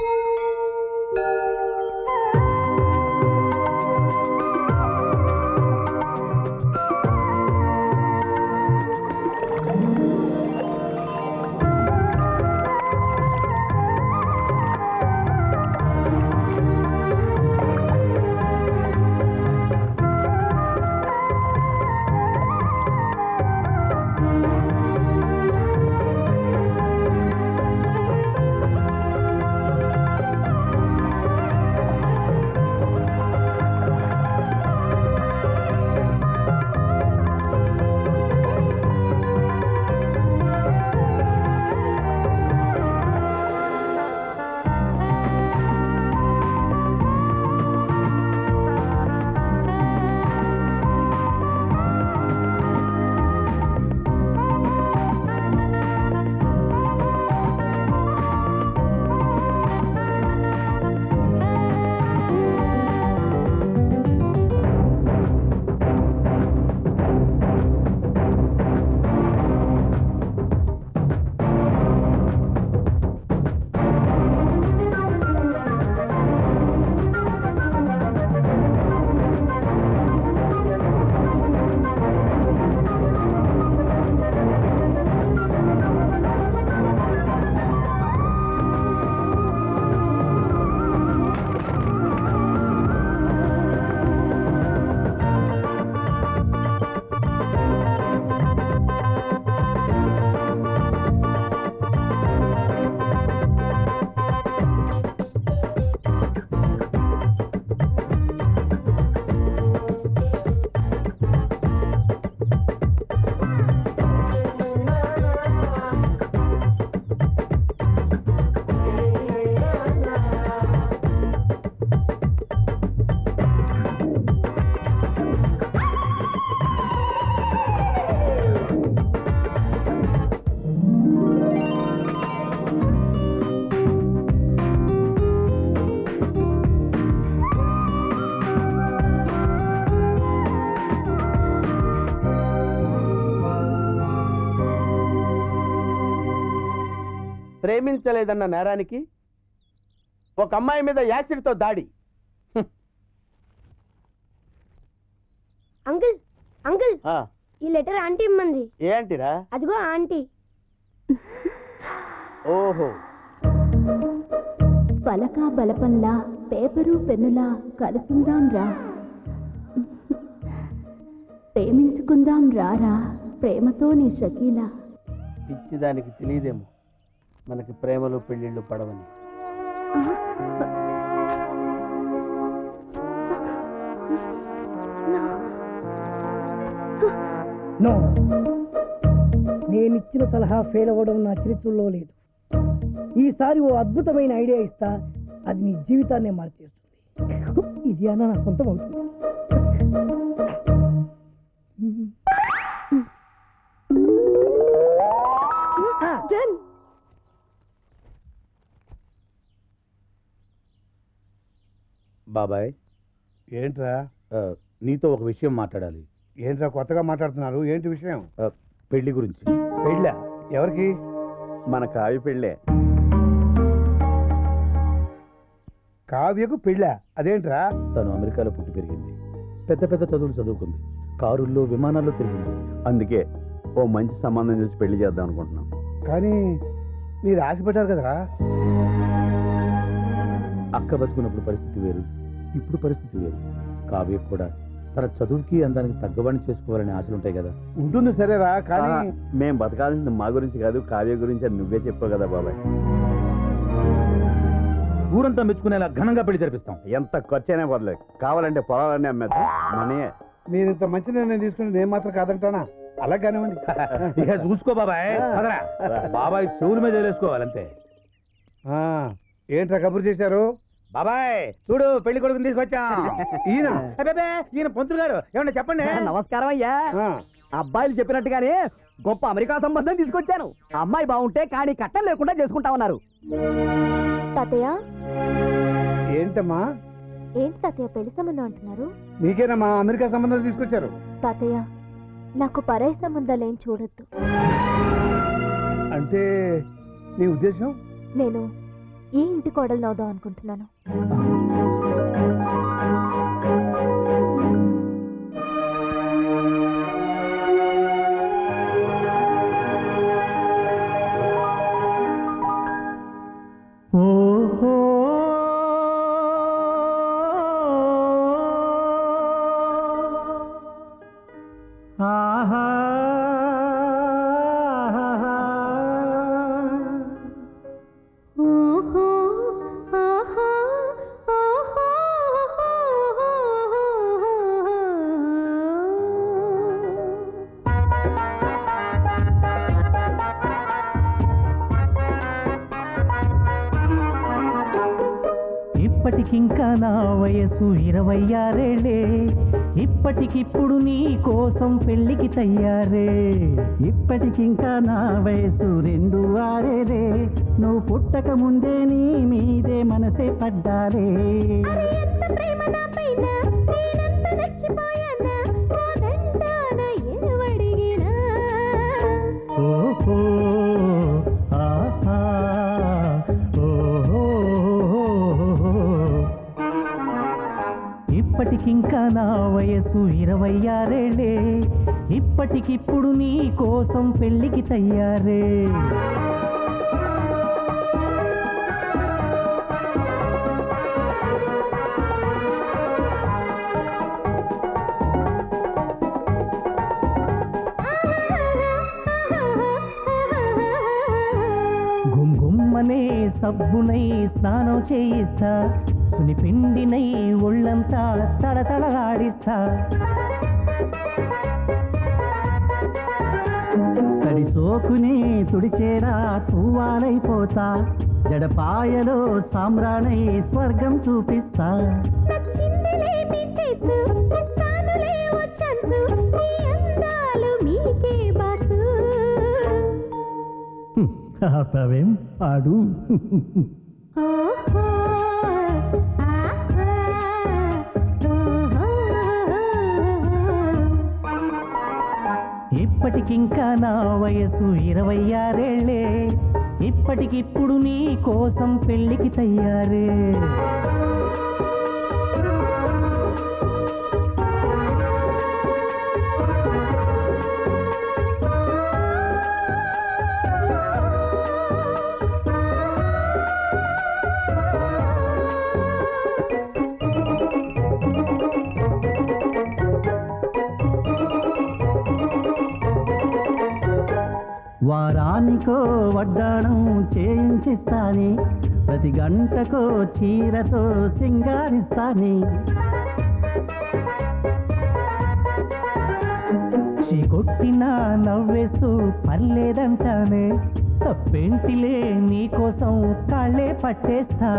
[SPEAKER 3] ప్రేమించలేదన్న నేరానికి ఒక అమ్మాయి మీద యాసిడ్తో దాడి
[SPEAKER 18] అంకుల్ అంకుల్
[SPEAKER 3] ఆ,
[SPEAKER 18] ఈ లెటర్ ఆంటీ ఇమ్మంది
[SPEAKER 3] ఏంటిరా
[SPEAKER 18] అదిగో ఆంటీ
[SPEAKER 3] ఓహో
[SPEAKER 2] పలక బలపంలా పేపరు పెన్నులా కలుసుందాం రా ప్రేమించుకుందాం రారా ప్రేమతో నీ షకీలా
[SPEAKER 1] పిచ్చి దానికి తెలియదేమో మనకి ప్రేమలు పెళ్ళిళ్ళు పడవని
[SPEAKER 7] నో నేనిచ్చిన సలహా ఫెయిల్ అవ్వడం నా చరిత్రలో లేదు ఈసారి ఓ అద్భుతమైన ఐడియా ఇస్తా అది నీ జీవితాన్నే మార్చేస్తుంది ఇది అన్న నా సొంతం అవుతుంది
[SPEAKER 12] బాబాయ్
[SPEAKER 4] ఏంట్రా
[SPEAKER 12] ఆ, నీతో ఒక విషయం మాట్లాడాలి
[SPEAKER 4] ఏంట్రా కొత్తగా మాట్లాడుతున్నారు ఏంటి విషయం
[SPEAKER 12] ఆ, పెళ్లి గురించి
[SPEAKER 4] పెళ్ళా ఎవరికి
[SPEAKER 12] మన కావి పెళ్ళే
[SPEAKER 4] కావ్యకు పెళ్ళా అదేంట్రా
[SPEAKER 12] తను అమెరికాలో పుట్టి పెరిగింది పెద్ద పెద్ద చదువులు చదువుకుంది కారుల్లో విమానాల్లో తిరిగింది
[SPEAKER 19] అందుకే ఓ మంచి సంబంధం చూసి పెళ్లి చేద్దాం అనుకుంటున్నాం
[SPEAKER 4] కానీ మీరు ఆశ పెట్టారు కదరా
[SPEAKER 12] అక్క బతుకున్నప్పుడు పరిస్థితి వేరు ఇప్పుడు పరిస్థితి వేరు కావ్య కూడా తన చదువుకి అందానికి తగ్గవాడిని చేసుకోవాలనే ఆశలు ఉంటాయి కదా
[SPEAKER 4] ఉంటుంది సరేరా కానీ
[SPEAKER 19] ఆ, మేం బతకాల్సింది మా గురించి కాదు కావ్య గురించి అని నువ్వే చెప్పావు కదా బాబాయ్
[SPEAKER 12] ఊరంతా మెచ్చుకునేలా ఘనంగా పెళ్లి జరిపిస్తాం
[SPEAKER 19] ఎంత ఖర్చైనా పర్లేదు కావాలంటే పొలాలన్నీ అమ్మేద్దాం మనయే
[SPEAKER 4] మీరు ఇంత మంచి నిర్ణయం తీసుకుని నేను మాత్రం కాదంటానా అలా కానివ్వండి
[SPEAKER 12] ఇక చూసుకో బాబాయ్ పదరా. బాబాయ్ చెవుల మీద వేసుకోవాలంతే
[SPEAKER 4] ఆ, ఏంట్రా కబురు చేశారు
[SPEAKER 12] బాబాయ్ చూడు పెళ్లి కొడుకుని తీసుకొచ్చా
[SPEAKER 4] ఈయన
[SPEAKER 12] అబ్బబ్బే, ఈయన పంతులు గారు ఏమన్నా చెప్పండి
[SPEAKER 1] నమస్కారం అయ్యా అబ్బాయిలు చెప్పినట్టుగానే గొప్ప అమెరికా సంబంధం తీసుకొచ్చాను అమ్మాయి బాగుంటే కానీ కట్టం లేకుండా చేసుకుంటా ఉన్నారు
[SPEAKER 15] తాతయ్య
[SPEAKER 4] ఏంటమ్మా
[SPEAKER 15] ఏంటి తాతయ్య పెళ్లి సంబంధం అంటున్నారు
[SPEAKER 4] నీకేనమ్మా అమెరికా సంబంధాలు తీసుకొచ్చారు
[SPEAKER 15] తాతయ్య నాకు పరాయి సంబంధాలు ఏం చూడొద్దు
[SPEAKER 4] అంటే నీ ఉద్దేశం
[SPEAKER 15] నేను ఈ ఇంటి కోడలు నవ్దాం అనుకుంటున్నాను
[SPEAKER 20] ఇప్పటికింకా నా వయసు ఇరవై ఆరేళ్ళే ఇప్పటికిప్పుడు నీ కోసం పెళ్లికి తయ్యారే ఇప్పటికింకా నా వయసు రెండు ఆరేలే నువ్వు పుట్టక ముందే నీ మీదే మనసే పడ్డారే ఓహో ఆహా ఓహో ఇప్పటికింకా నా వయసు ఇరవై ఆరేళ్ళే ఇప్పటికిప్పుడు నీ కోసం పెళ్లికి తయ్యారే గుమ్ గుమ్మనే సబ్బునై స్నానం చేయిస్తా సునిపిండినై ఒళ్ళంతా తడతడలాడిస్తా తడి సోకునే తుడిచేరా తూవాలైపోతా జడపాయలో సామ్రాణై స్వర్గం చూపిస్తా ఆపవేం పాడు ఇప్పటికింకా నా వయసు ఇరవై ఆరేళ్లే ఇప్పటికిప్పుడు నీ కోసం పెళ్లికి తయ్యారే వారానికో వడ్డాణం చేయించిస్తానే ప్రతి గంటకో చీరతో సింగారిస్తానే కొట్టినా నవ్వేస్తూ పర్లేదంటానే తప్పేంటిలే నీకోసం కాళ్ళే పట్టేస్తా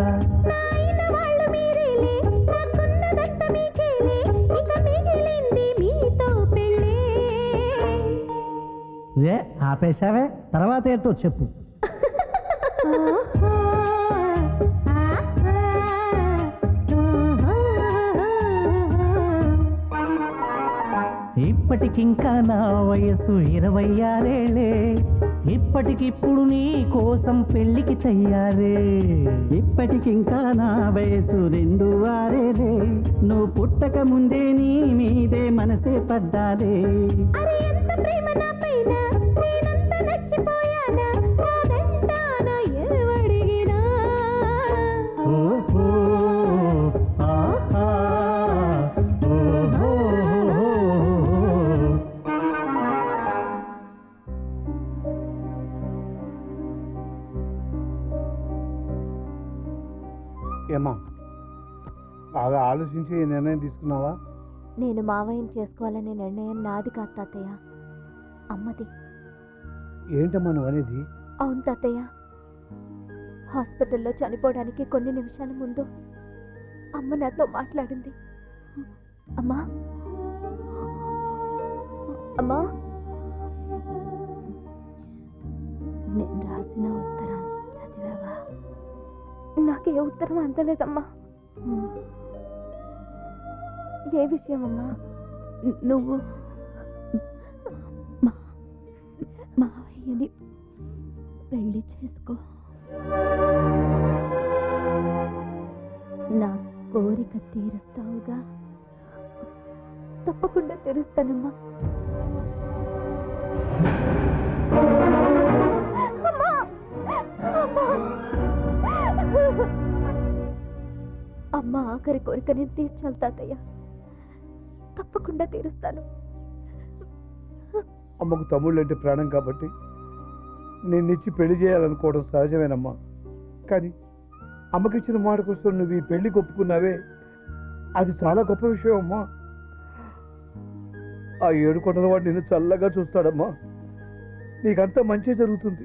[SPEAKER 20] రే ఆపేశావే తర్వాత ఏంటో చెప్పు ఇప్పటికింకా నా వయసు ఇరవై ఆరేళ్ళే ఇప్పటికిప్పుడు నీ కోసం పెళ్లికి తయ్యారే ఇప్పటికింకా నా వయసు రెండు ఆరేలే నువ్వు పుట్టక ముందే నీ మీదే మనసే పడ్డాలే ఓహో ఆహా ఓహో
[SPEAKER 1] ఏమా బాగా ఆలోచించి ఈ నిర్ణయం తీసుకున్నావా
[SPEAKER 15] నేను మావయ్యని చేసుకోవాలనే నిర్ణయం నాది కాదు తాతయ్య అమ్మది
[SPEAKER 1] ఏంటమ్మా నువ్వు అనేది
[SPEAKER 15] అవును తాతయ్య హాస్పిటల్లో చనిపోవడానికి కొన్ని నిమిషాల ముందు అమ్మ నాతో మాట్లాడింది అమ్మా అమ్మా నేను రాసిన ఉత్తరం చదివావా నాకే ఉత్తరం అందలేదమ్మా ఏ విషయం అమ్మా నువ్వు మా మావయ్యని పెళ్లి చేసుకో నా కోరిక తీరుస్తావుగా తప్పకుండా తీరుస్తానమ్మా అమ్మా! అమ్మా! అమ్మ ఆఖరి కోరిక నేను తీర్చాలి తాతయ్య తప్పకుండా తీరుస్తాను
[SPEAKER 1] అమ్మకు తమ్ముళ్ళు అంటే ప్రాణం కాబట్టి నేను ఇచ్చి పెళ్లి చేయాలనుకోవడం సహజమేనమ్మా కానీ అమ్మకిచ్చిన మాట కోసం నువ్వు ఈ పెళ్లి ఒప్పుకున్నావే అది చాలా గొప్ప విషయం అమ్మా ఆ ఏడు కొండల వాడు నిన్ను చల్లగా చూస్తాడమ్మా నీకంతా మంచి జరుగుతుంది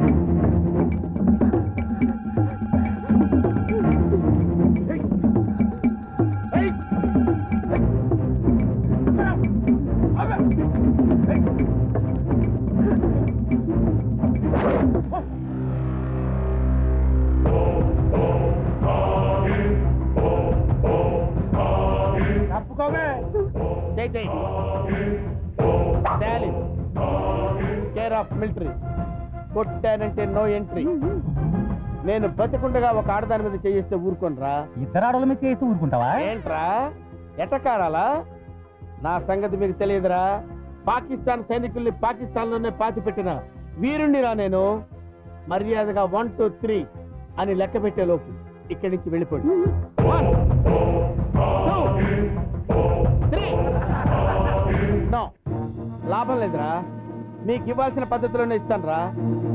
[SPEAKER 3] తప్పుకోమే జై జై స్టాలిన్ కేర్ ఆఫ్ మిలిటరీ కొట్టానంటే నో ఎంట్రీ నేను బతికుండగా ఒక ఆడదాని మీద చేయిస్తే ఊరుకోనరా
[SPEAKER 14] ఇద్దరు ఆడల మీద చేస్తూ ఊరుకుంటావా
[SPEAKER 3] ఏంట్రా ఎటకారాలా నా సంగతి మీకు తెలియదురా పాకిస్తాన్ సైనికుల్ని పాకిస్తాన్లోనే పాతి పెట్టిన వీరుణ్ణిరా నేను మర్యాదగా వన్ టూ త్రీ అని లెక్క పెట్టే లోపు ఇక్కడి నుంచి వెళ్ళిపోండి One, two, three. No. లాభం లేదురా మీకు ఇవ్వాల్సిన పద్ధతిలోనే ఇస్తాను రా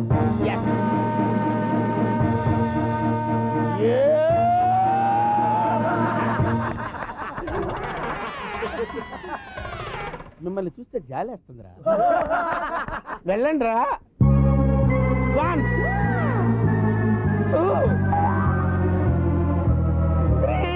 [SPEAKER 3] మిమ్మల్ని చూస్తే జాలేస్తుందిరా వెళ్ళండి రా వన్ టూ త్రీ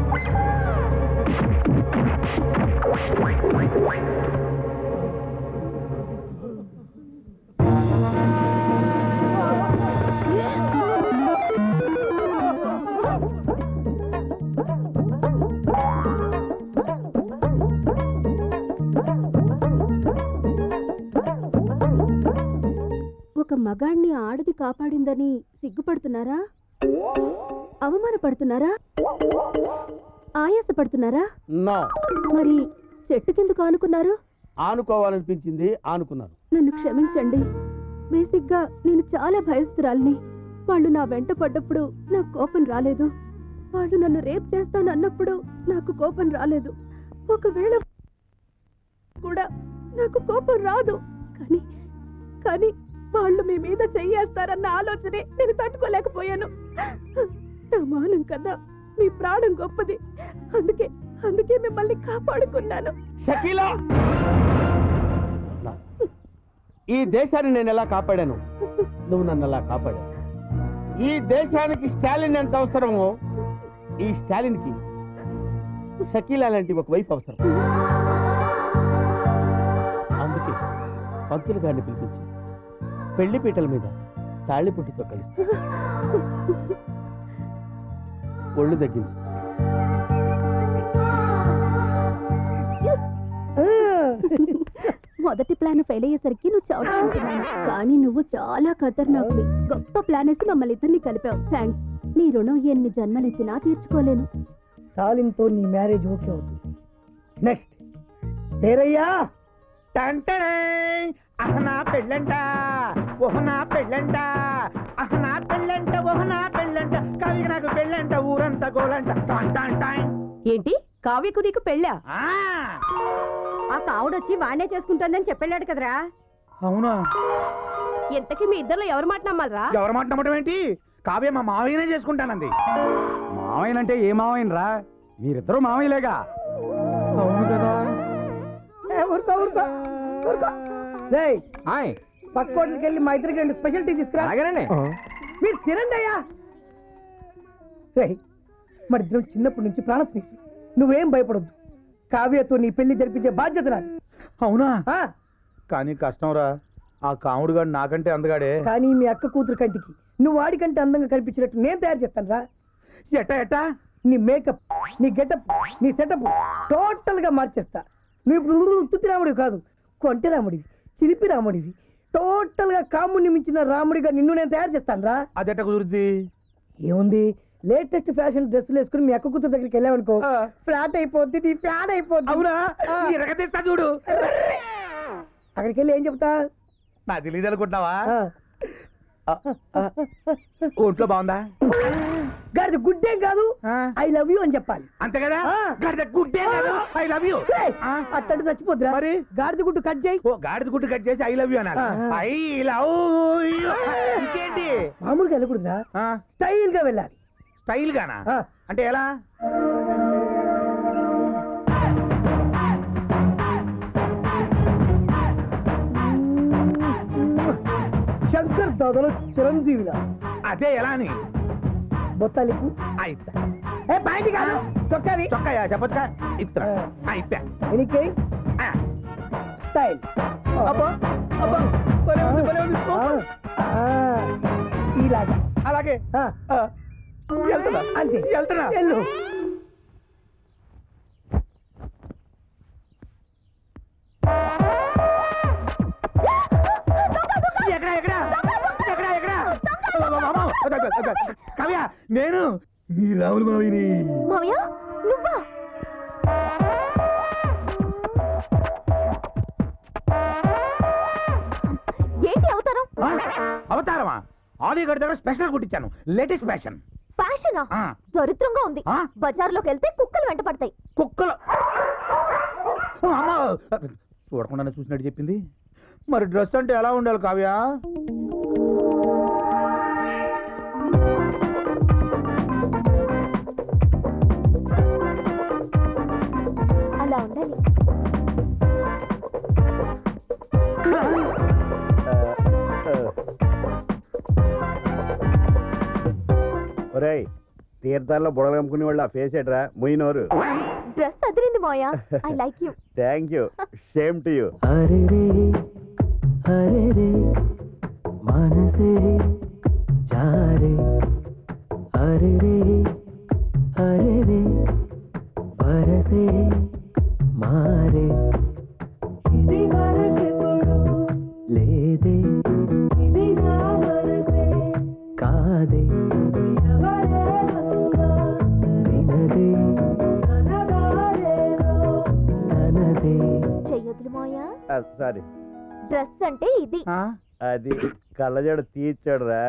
[SPEAKER 2] ఒక మగాణ్ణి ఆడది కాపాడిందని సిగ్గుపడుతున్నారా అవమానపడుతున్నారా ఆయాసపడుతున్నారా
[SPEAKER 3] నో
[SPEAKER 2] మరి చెట్టు కిందకు ఆనుకున్నారు
[SPEAKER 3] ఆనుకోవాలనిపించింది ఆనుకున్నాను
[SPEAKER 2] నన్ను క్షమించండి బేసిక్గా నేను చాలా భయస్తురాల్ని వాళ్ళు నా వెంట పడ్డప్పుడు నాకు కోపం రాలేదు వాళ్ళు నన్ను రేప్ చేస్తాను అన్నప్పుడు నాకు కోపం రాలేదు ఒకవేళ కూడా నాకు కోపం రాదు కానీ కానీ వాళ్ళు మీ మీద చెయ్యేస్తారన్న ఆలోచనే నేను తట్టుకోలేకపోయాను నా మానం కన్నా మీ ప్రాణం గొప్పది అందుకే అందుకే మిమ్మల్ని కాపాడుకున్నాను
[SPEAKER 3] షకీలా ఈ దేశాన్ని నేను ఎలా కాపాడాను నువ్వు నన్ను ఎలా కాపాడావు ఈ దేశానికి స్టాలిన్ ఎంత అవసరమో ఈ స్టాలిన్కి షకీలా లాంటి ఒక వైఫ్ అవసరం అందుకే పంతులు గారిని పిలిపించి పెళ్లి పీటల మీద తాళి పుట్టితో కలిసి ఒళ్ళు తగ్గించు
[SPEAKER 2] మొదటి ప్లాన్ ఫెయిల్ అయ్యేసరికి నువ్వు చదువుకుంటున్నాను కానీ నువ్వు చాలా ఖతర్నాకువి గొప్ప ప్లాన్ వేసి మమ్మల్ని ఇద్దరిని కలిపావు థ్యాంక్స్ నీ రుణం ఎన్ని జన్మలెత్తినా తీర్చుకోలేను
[SPEAKER 7] స్టాలిన్తో నీ మ్యారేజ్ ఓకే అవుతుంది నెక్స్ట్ పేరయ్యా
[SPEAKER 10] టంటనే అహనా పెళ్ళంట ఓహనా పెళ్ళంట అహనా పెళ్ళంట ఓహనా పెళ్ళంట కవికి నాకు పెళ్ళంట ఊరంతా గోలంట టాన్ టాన్ టాన్.
[SPEAKER 9] ఏంటి కావ్యకు నీకు పెళ్ళా
[SPEAKER 10] ఆ,
[SPEAKER 9] ఆ కావుడొచ్చి వాణ్ణే చేసుకుంటుందని చెప్పాడు కదరా
[SPEAKER 10] అవునా
[SPEAKER 9] ఇంతకీ మీ ఇద్దరు ఎవరు మాట నమ్మాలరా
[SPEAKER 10] ఎవరు మాట నమ్మటం ఏంటి కావ్య మా మావయ్యనే చేసుకుంటానంది
[SPEAKER 8] మావయ్యనంటే ఏ మావయ్యనరా మీరిద్దరూ మావయ్యలేగా
[SPEAKER 10] అవును కదా
[SPEAKER 7] ఏ, ఊరుకో ఊరుకో ఊరుకో రేయ్ పక్క హోటల్కి వెళ్ళి మా ఇద్దరికి రెండు స్పెషల్ టీ తీసుకురా
[SPEAKER 8] అలాగేనండి.
[SPEAKER 7] మీరు తినండి అయ్యా రేయ్ మరి ఇద్దరం చిన్నప్పటి నుంచి ప్రాణ స్నేహితులు నువ్వేం భయపడొద్దు కావ్యతో నీ పెళ్లి జరిపించే బాధ్యత నాది
[SPEAKER 12] అవునా
[SPEAKER 7] ఆ,
[SPEAKER 12] కానీ కష్టం రా ఆ కాముడు గాడు నాకంటే అందగాడే
[SPEAKER 7] కానీ మీ అక్క కూతురు కంటికి నువ్వు వాడికంటే అందంగా కనిపించినట్టు నేను తయారు చేస్తాను రా
[SPEAKER 12] ఎట్టా ఎట్టా
[SPEAKER 7] నీ మేకప్ నీ గెటప్ నీ సెటప్ టోటల్ గా మార్చేస్తా నువ్వు ఇప్పుడు తుత్తి రాముడివి కాదు కొంటె రాముడివి చిలిపి రాముడివి టోటల్ గా కాముడిని మించిన రాముడిగా నిన్ను నేను తయారు చేస్తాను రా
[SPEAKER 12] అదెట్ట కుదురుద్ది
[SPEAKER 7] ఏముంది లేటెస్ట్ ఫ్యాషన్ డ్రెస్సులు వేసుకుని మీ అక్క కూతురు దగ్గరికి వెళ్ళావనుకో ఫ్లాట్ అయిపోద్ది నీ ఫ్యాన్ అయిపోద్ది
[SPEAKER 12] అవునా?
[SPEAKER 7] ఇరగదీస్తా చూడు అక్కడికి వెళ్ళి ఏం చెప్తా
[SPEAKER 12] నా తెలియదు అనుకుంటున్నావా ఒంట్లో బాగుందా
[SPEAKER 7] గాడిద గుడ్డేం కాదు ఐ లవ్ యూ అని చెప్పాలి
[SPEAKER 12] అంతే కదా గాడిద గుడ్డే కాదు ఐ లవ్ యూ
[SPEAKER 7] అట్టండి చచ్చిపోద్దిరా మరి గాడిద గుడ్డు కట్ చేయి
[SPEAKER 12] ఓ గాడిద గుడ్డు కట్ చేసి ఐ లవ్ యూ అనాలి
[SPEAKER 7] ఆ.
[SPEAKER 12] ఐ లవ్ యూ ఇంకేంటి
[SPEAKER 7] మామూలుగా వెళ్ళకూడదురా స్టైల్ గా వెళ్ళాలి
[SPEAKER 12] స్టైల్ గానా అంటే ఎలా
[SPEAKER 7] శంకర్ దాదాలో చిరంజీవిలా
[SPEAKER 12] అదే ఎలా అని
[SPEAKER 7] బొత్తాలిపు
[SPEAKER 12] అయితా
[SPEAKER 7] ఏ బయట కాదు చొక్కావి
[SPEAKER 12] చొక్కాయా చెప్పొచ్చుగా ఇస్తా అయితా
[SPEAKER 7] ఎనికే స్టైల్
[SPEAKER 12] అబ్బా అబ్బా భలే ఉంది భలే ఉంది
[SPEAKER 7] ఇలాగా
[SPEAKER 12] అలాగే వెళ్తున్నా
[SPEAKER 7] అంతే
[SPEAKER 12] వెళ్తున్నా
[SPEAKER 7] వెళ్ళు
[SPEAKER 12] ఎక్కడ ఎక్కడ ఎక్కడ ఎక్కడ కవ్య నేను నీ రాములు మావిని
[SPEAKER 15] మావయ్య నువ్వా ఏంటి అవతారం
[SPEAKER 12] అవతారమా ఆలీ గడి దగ్గర స్పెషల్ కుట్టించాను లేటెస్ట్ ఫ్యాషన్
[SPEAKER 15] ఫ్యాషనా
[SPEAKER 12] ఆ.
[SPEAKER 15] దరిద్రంగా ఉంది బజార్లోకి వెళ్తే కుక్కలు వెంట పడతాయి
[SPEAKER 12] కుక్కలు అమ్మ చూడకుండానే చూసినట్టు చెప్పింది మరి డ్రెస్ అంటే ఎలా ఉండాలి కావ్య
[SPEAKER 15] అలా ఉండాలి
[SPEAKER 19] ఒరేయ్ తీర్థాల్లో బుడలు కమ్ముకునే వాళ్ళు ఆ ఫేస్ ఎట్రా మొయినోరు
[SPEAKER 15] డ్రెస్ అదిరింది మావయ్య I like you
[SPEAKER 19] thank you shame to you
[SPEAKER 20] అరే రే అరే రే మనసే జారే అరే రే అరే రే వరసే మారే ఇది వరకెప్పుడు లేదే ఇది నా మనసే కాదే ఎవరేమన్నా వినదే తనదారేదో తనదే
[SPEAKER 15] చెయ్యొద్దులు మావయ్య
[SPEAKER 19] సారీ
[SPEAKER 15] డ్రెస్ అంటే ఇది
[SPEAKER 19] అది కళ్ళజోడు తీర్చాడురా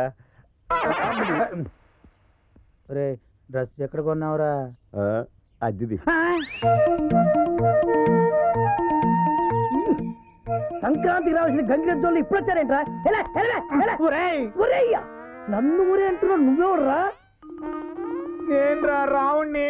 [SPEAKER 12] రే డ్రెస్ ఎక్కడ కొన్నావురా
[SPEAKER 19] ఆ, అద్దిది
[SPEAKER 7] సంక్రాంతికి రావాల్సిన గంగిరెద్దోళ్ళు ఇప్పుడు వచ్చారేంట్రా ఎలా ఎలా ఎలా ఒరేయ్యా నన్ను ఊరే అంటున్నావు నువ్వెవడరా
[SPEAKER 10] నేనురా రావుణ్ణి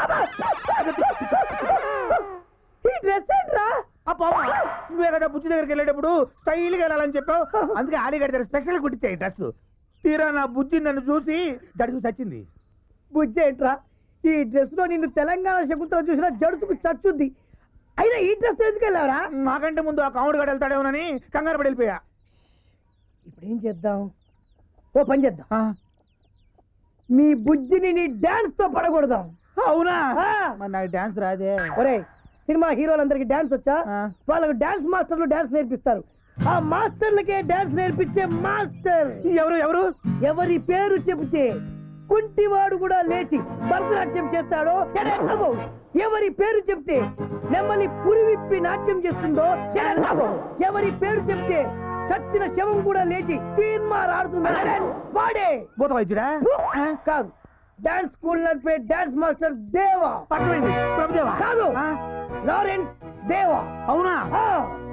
[SPEAKER 7] ఈ డ్రెస్ ఏంట్రా
[SPEAKER 10] నువ్వే కదా బుజ్జి దగ్గరికి వెళ్ళేటప్పుడు స్టైల్గా వెళ్ళాలని చెప్పావు అందుకే ఆలిగడ్డ దగ్గర స్పెషల్ కుట్టించాయి డ్రెస్ తీరా నా బుజ్జి నన్ను చూసి జడుసు చచ్చింది
[SPEAKER 7] బుజ్జి ఏంట్రా ఈ డ్రెస్ లో నిన్ను తెలంగాణ శకుంతల చూసినా జడుసుకు చచ్చుద్ది అయినా ఈ డ్రెస్ ఎందుకు వెళ్ళావరా
[SPEAKER 10] నాకంటే ముందు ఆ కాముడు గడ వెళ్తాడేమోనని కంగారు పడి వెళ్ళిపోయా
[SPEAKER 7] ఇప్పుడు ఏం చేద్దాం ఓ పని చేద్దాం మీ బుజ్జిని నీ డాన్స్ తో పడకూడదాం
[SPEAKER 10] అవునా
[SPEAKER 7] ఆ.
[SPEAKER 10] మరి నాకు డాన్స్ రాదే
[SPEAKER 7] ఒరే సినిమా హీరోలందరికి డాన్స్ వచ్చా వాళ్ళకు డాన్స్ మాస్టర్లు డాన్స్ నేర్పిస్తారు ఆ మాస్టర్లకే డాన్స్ నేర్పించే మాస్టర్
[SPEAKER 10] ఎవరు ఎవరు
[SPEAKER 7] ఎవరి పేరు చెబితే కుంటివాడు కూడా లేచి భరతనాట్యం చేస్తాడో ఎడెక్కబో. ఎవరి పేరు చెప్తే నెమ్మలి పురి విప్పి నాట్యం చేస్తుందో ఎడెక్కబో. ఎవరి పేరు చెప్తే చచ్చిన శవం కూడా లేచి తీన్మార్ ఆడుతుందో ఎడెన్ వాడే
[SPEAKER 10] భూత వైద్యుడా
[SPEAKER 7] కాదు డాన్స్ స్కూల్ నడిపే డాన్స్ మాస్టర్ దేవా
[SPEAKER 10] అర్థమైంది ప్రభుదేవా
[SPEAKER 7] కాదు లారెన్స్ దేవా
[SPEAKER 10] అవునా
[SPEAKER 7] ఆ.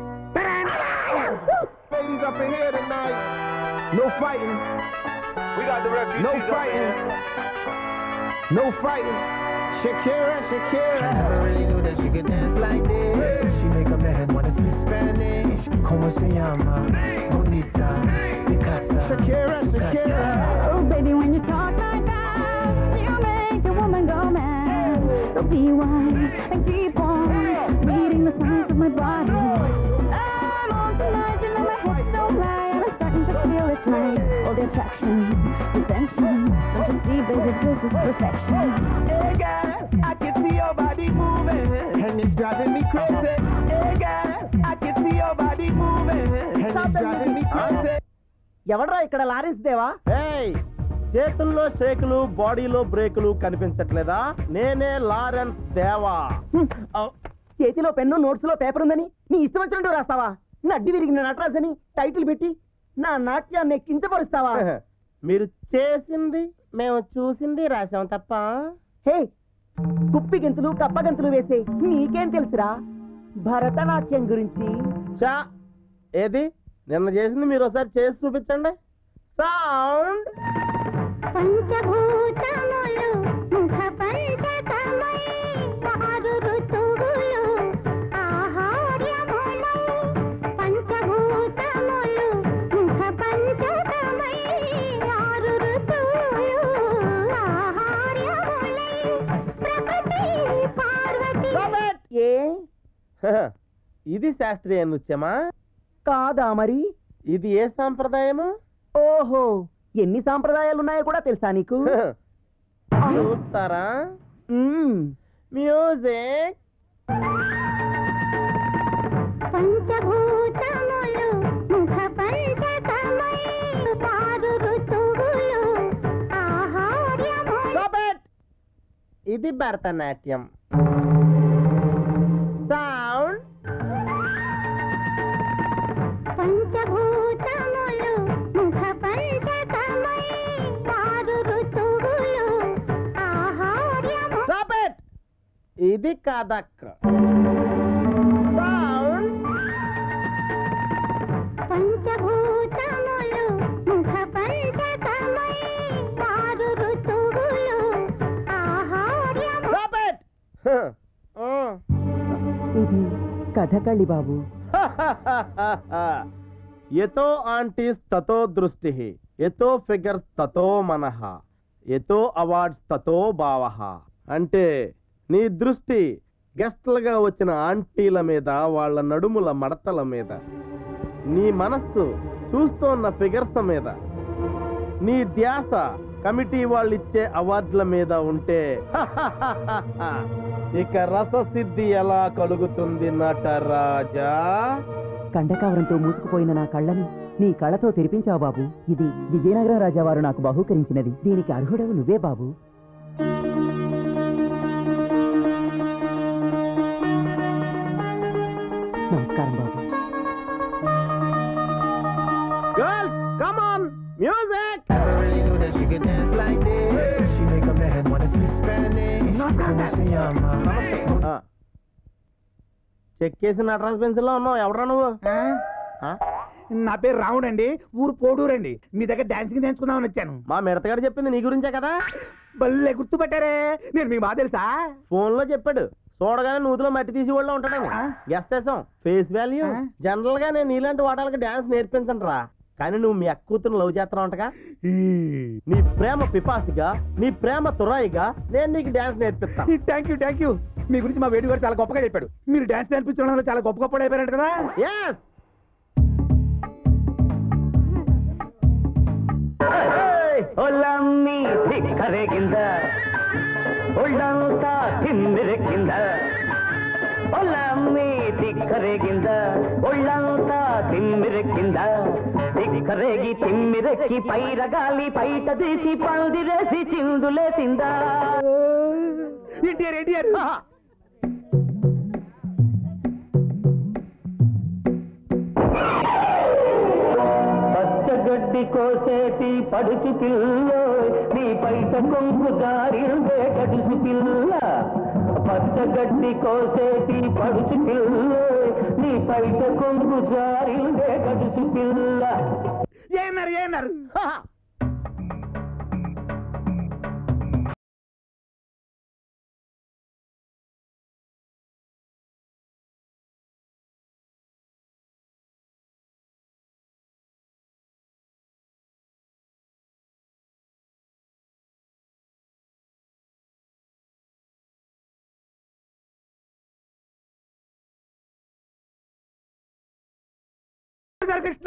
[SPEAKER 8] Ladies up in here tonight. No fighting. We got the refugees no fighting. No fighting. Shakira, Shakira. I never really knew that she could dance like this. She make a man wanna speak Spanish. Como se llama? Bonita. Picasa. Shakira, Shakira.
[SPEAKER 6] Oh, baby, when you talk like that, you make a woman go mad. So be wise and keep on reading the signs of my body. I'm on tonight, you know my hips don't lie, and I'm starting to feel it's right. All the attraction, the tension. Don't you see, baby, this is perfection.
[SPEAKER 8] Hey girl, I can see your body moving, and it's driving me crazy. Hey girl, I can see your body moving, and it's driving me crazy.
[SPEAKER 7] ఎవడ్రా ఇక్కడ Lawrence దేవా
[SPEAKER 19] ఏయ్ చేతుల్లో షేకులు బాడీలో బ్రేకులు కనిపించట్లేదా నేనే Lawrence దేవా
[SPEAKER 7] చేతిలో పెన్ను నోట్స్ లో పేపర్ ఉందని నీ ఇష్టం వచ్చినట్టు రాస్తావా నడ్డి విరిగిన నటరాజ్ అని టైటిల్ పెట్టి నా నాట్యాన్ని కించపరుస్తావా
[SPEAKER 19] మీరు చేసింది మేము చూసింది రాసాం తప్ప
[SPEAKER 7] హే కుప్పి గెంతులు కప్ప గెంతులు వేసే నీకేం తెలుసురా భరతనాట్యం గురించి
[SPEAKER 19] చా ఏది నిన్న చేసింది మీరు ఒకసారి చేసి చూపించండి సౌండ్
[SPEAKER 6] పంచభూతములు ముఖ పంచకమై ఆరు ఋతువులు ఆహార్యములై పంచభూతములు ముఖ పంచకమై ఆరు ఋతువులు ఆహార్యములై ప్రకృతి పార్వతి
[SPEAKER 7] ఏ
[SPEAKER 19] ఇది శాస్త్రీయ నృత్యమా
[SPEAKER 7] కాదా మరి
[SPEAKER 19] ఇది ఏ సాంప్రదాయము
[SPEAKER 7] ఓహో ఎన్ని సాంప్రదాయాలు ఉన్నాయో కూడా తెలుసా నీకు
[SPEAKER 19] చూస్తారా
[SPEAKER 7] మ్మ్.
[SPEAKER 19] మ్యూజిక్
[SPEAKER 6] పంచభూతములు ముఖ పంచకమై ఆరు ఋతువులు ఆహార్యములై
[SPEAKER 19] ఇది భరతనాట్యం సౌండ్
[SPEAKER 6] పంచభూతములు ముఖ పంచకమై ఆరు ఋతువులు ఆహార్యము
[SPEAKER 19] ఇది కథక్ సౌండ్
[SPEAKER 6] పంచభూతములు ముఖ పంచకమై ఆరు ఋతువులు ఆహార్యము
[SPEAKER 7] ఇది కథకళి బాబు
[SPEAKER 19] ఎతో ఆంటీస్ తతో దృష్టి ఎతో ఫిగర్స్ తతో మనః ఎతో అవార్డ్స్ తతో భావ అంటే నీ దృష్టి గెస్ట్లుగా వచ్చిన ఆంటీల మీద వాళ్ళ నడుముల మడతల మీద నీ మనస్సు చూస్తోన్న ఫిగర్స్ మీద నీ ధ్యాస కమిటీ వాళ్ళు ఇచ్చే అవార్డుల మీద ఉంటే ఇక రససిద్ధి ఎలా కలుగుతుంది నటరాజా
[SPEAKER 7] కండకావరంతో మూసుకుపోయిన నా కళ్ళని నీ కళ్ళతో తెరిపించావు బాబు ఇది విజయనగరం రాజావారు నాకు బహూకరించినది దీనికి అర్హుడవు నువ్వే బాబు నమస్కారం బాబు
[SPEAKER 19] girls come on music
[SPEAKER 8] Never really knew that she could dance like this. She make a man wanna speak Spanish. Como se llama?
[SPEAKER 19] చెక్కేసి నటరాజ్ పెన్సిల్లో ఉన్నావు ఎవడరా నువ్వు ఆ?
[SPEAKER 10] నా పేరు రాముడు అండి ఊరు పోడూరండి మీ దగ్గర డాన్సింగ్ నేర్చుకుందామని వచ్చాను
[SPEAKER 19] మా మిడతగాడు చెప్పింది నీ గురించే కదా
[SPEAKER 10] భలే గుర్తుపట్టారే నేను మీకు బాగా తెలుసా
[SPEAKER 19] ఫోన్ లో చెప్పాడు చూడగానే నూతిలో మట్టి తీసి వాళ్ళు ఉంటాడని గెస్ చేసాం ఫేస్ వాల్యూ జనరల్ గా నేను నీలాంటి వాటాలకి డాన్స్ నేర్పించను రా కానీ నువ్వు మీ అక్క కూతురు లవ్ చేస్తున్నావు అంటగా నీ ప్రేమ పిపాసిగా నీ ప్రేమ తురాయిగా నేను నీకు డాన్స్ నేర్పిస్తాను
[SPEAKER 10] థ్యాంక్ యూ థ్యాంక్ యూ మీ గురించి మా వేడి గారు చాలా గొప్పగా చెప్పాడు మీరు డాన్స్ నేర్పించడంలో చాలా గొప్ప గొప్ప అయిపోయారంట కదా
[SPEAKER 19] ఎస్
[SPEAKER 20] ಒಲ್ಲಮ್ಮಿ ಧಿಕ್ಕರೆಗಿಂದ ಒಳ್ಳಂತ ತಿಮ್ಮಿರಕ್ಕಿಂದ ಒಲ್ಲಮ್ಮಿ ಧಿಕ್ಕರೆಗಿಂದ ಒಳ್ಳಂತ తిమ్మిరెక్కింద దిక్కరేగి తిమ్మిరెక్కి పైరగాలి పైట తీసి పందిరేసి చిందులేసిందా
[SPEAKER 10] ఎన్టీఆర్ ఎన్టీఆర్
[SPEAKER 20] పచ్చగడ్డి కోసేటి పడుచు పిల్ల నీ పైట కొంగు జారిందే గడుసు పిల్ల పచ్చగడ్డి కోసేటి పడుచు పిల్ల నీ పైట కొంగు జారిందే గడుసు పిల్ల
[SPEAKER 10] ఏమన్నారు ఏమన్నారు కృష్ణ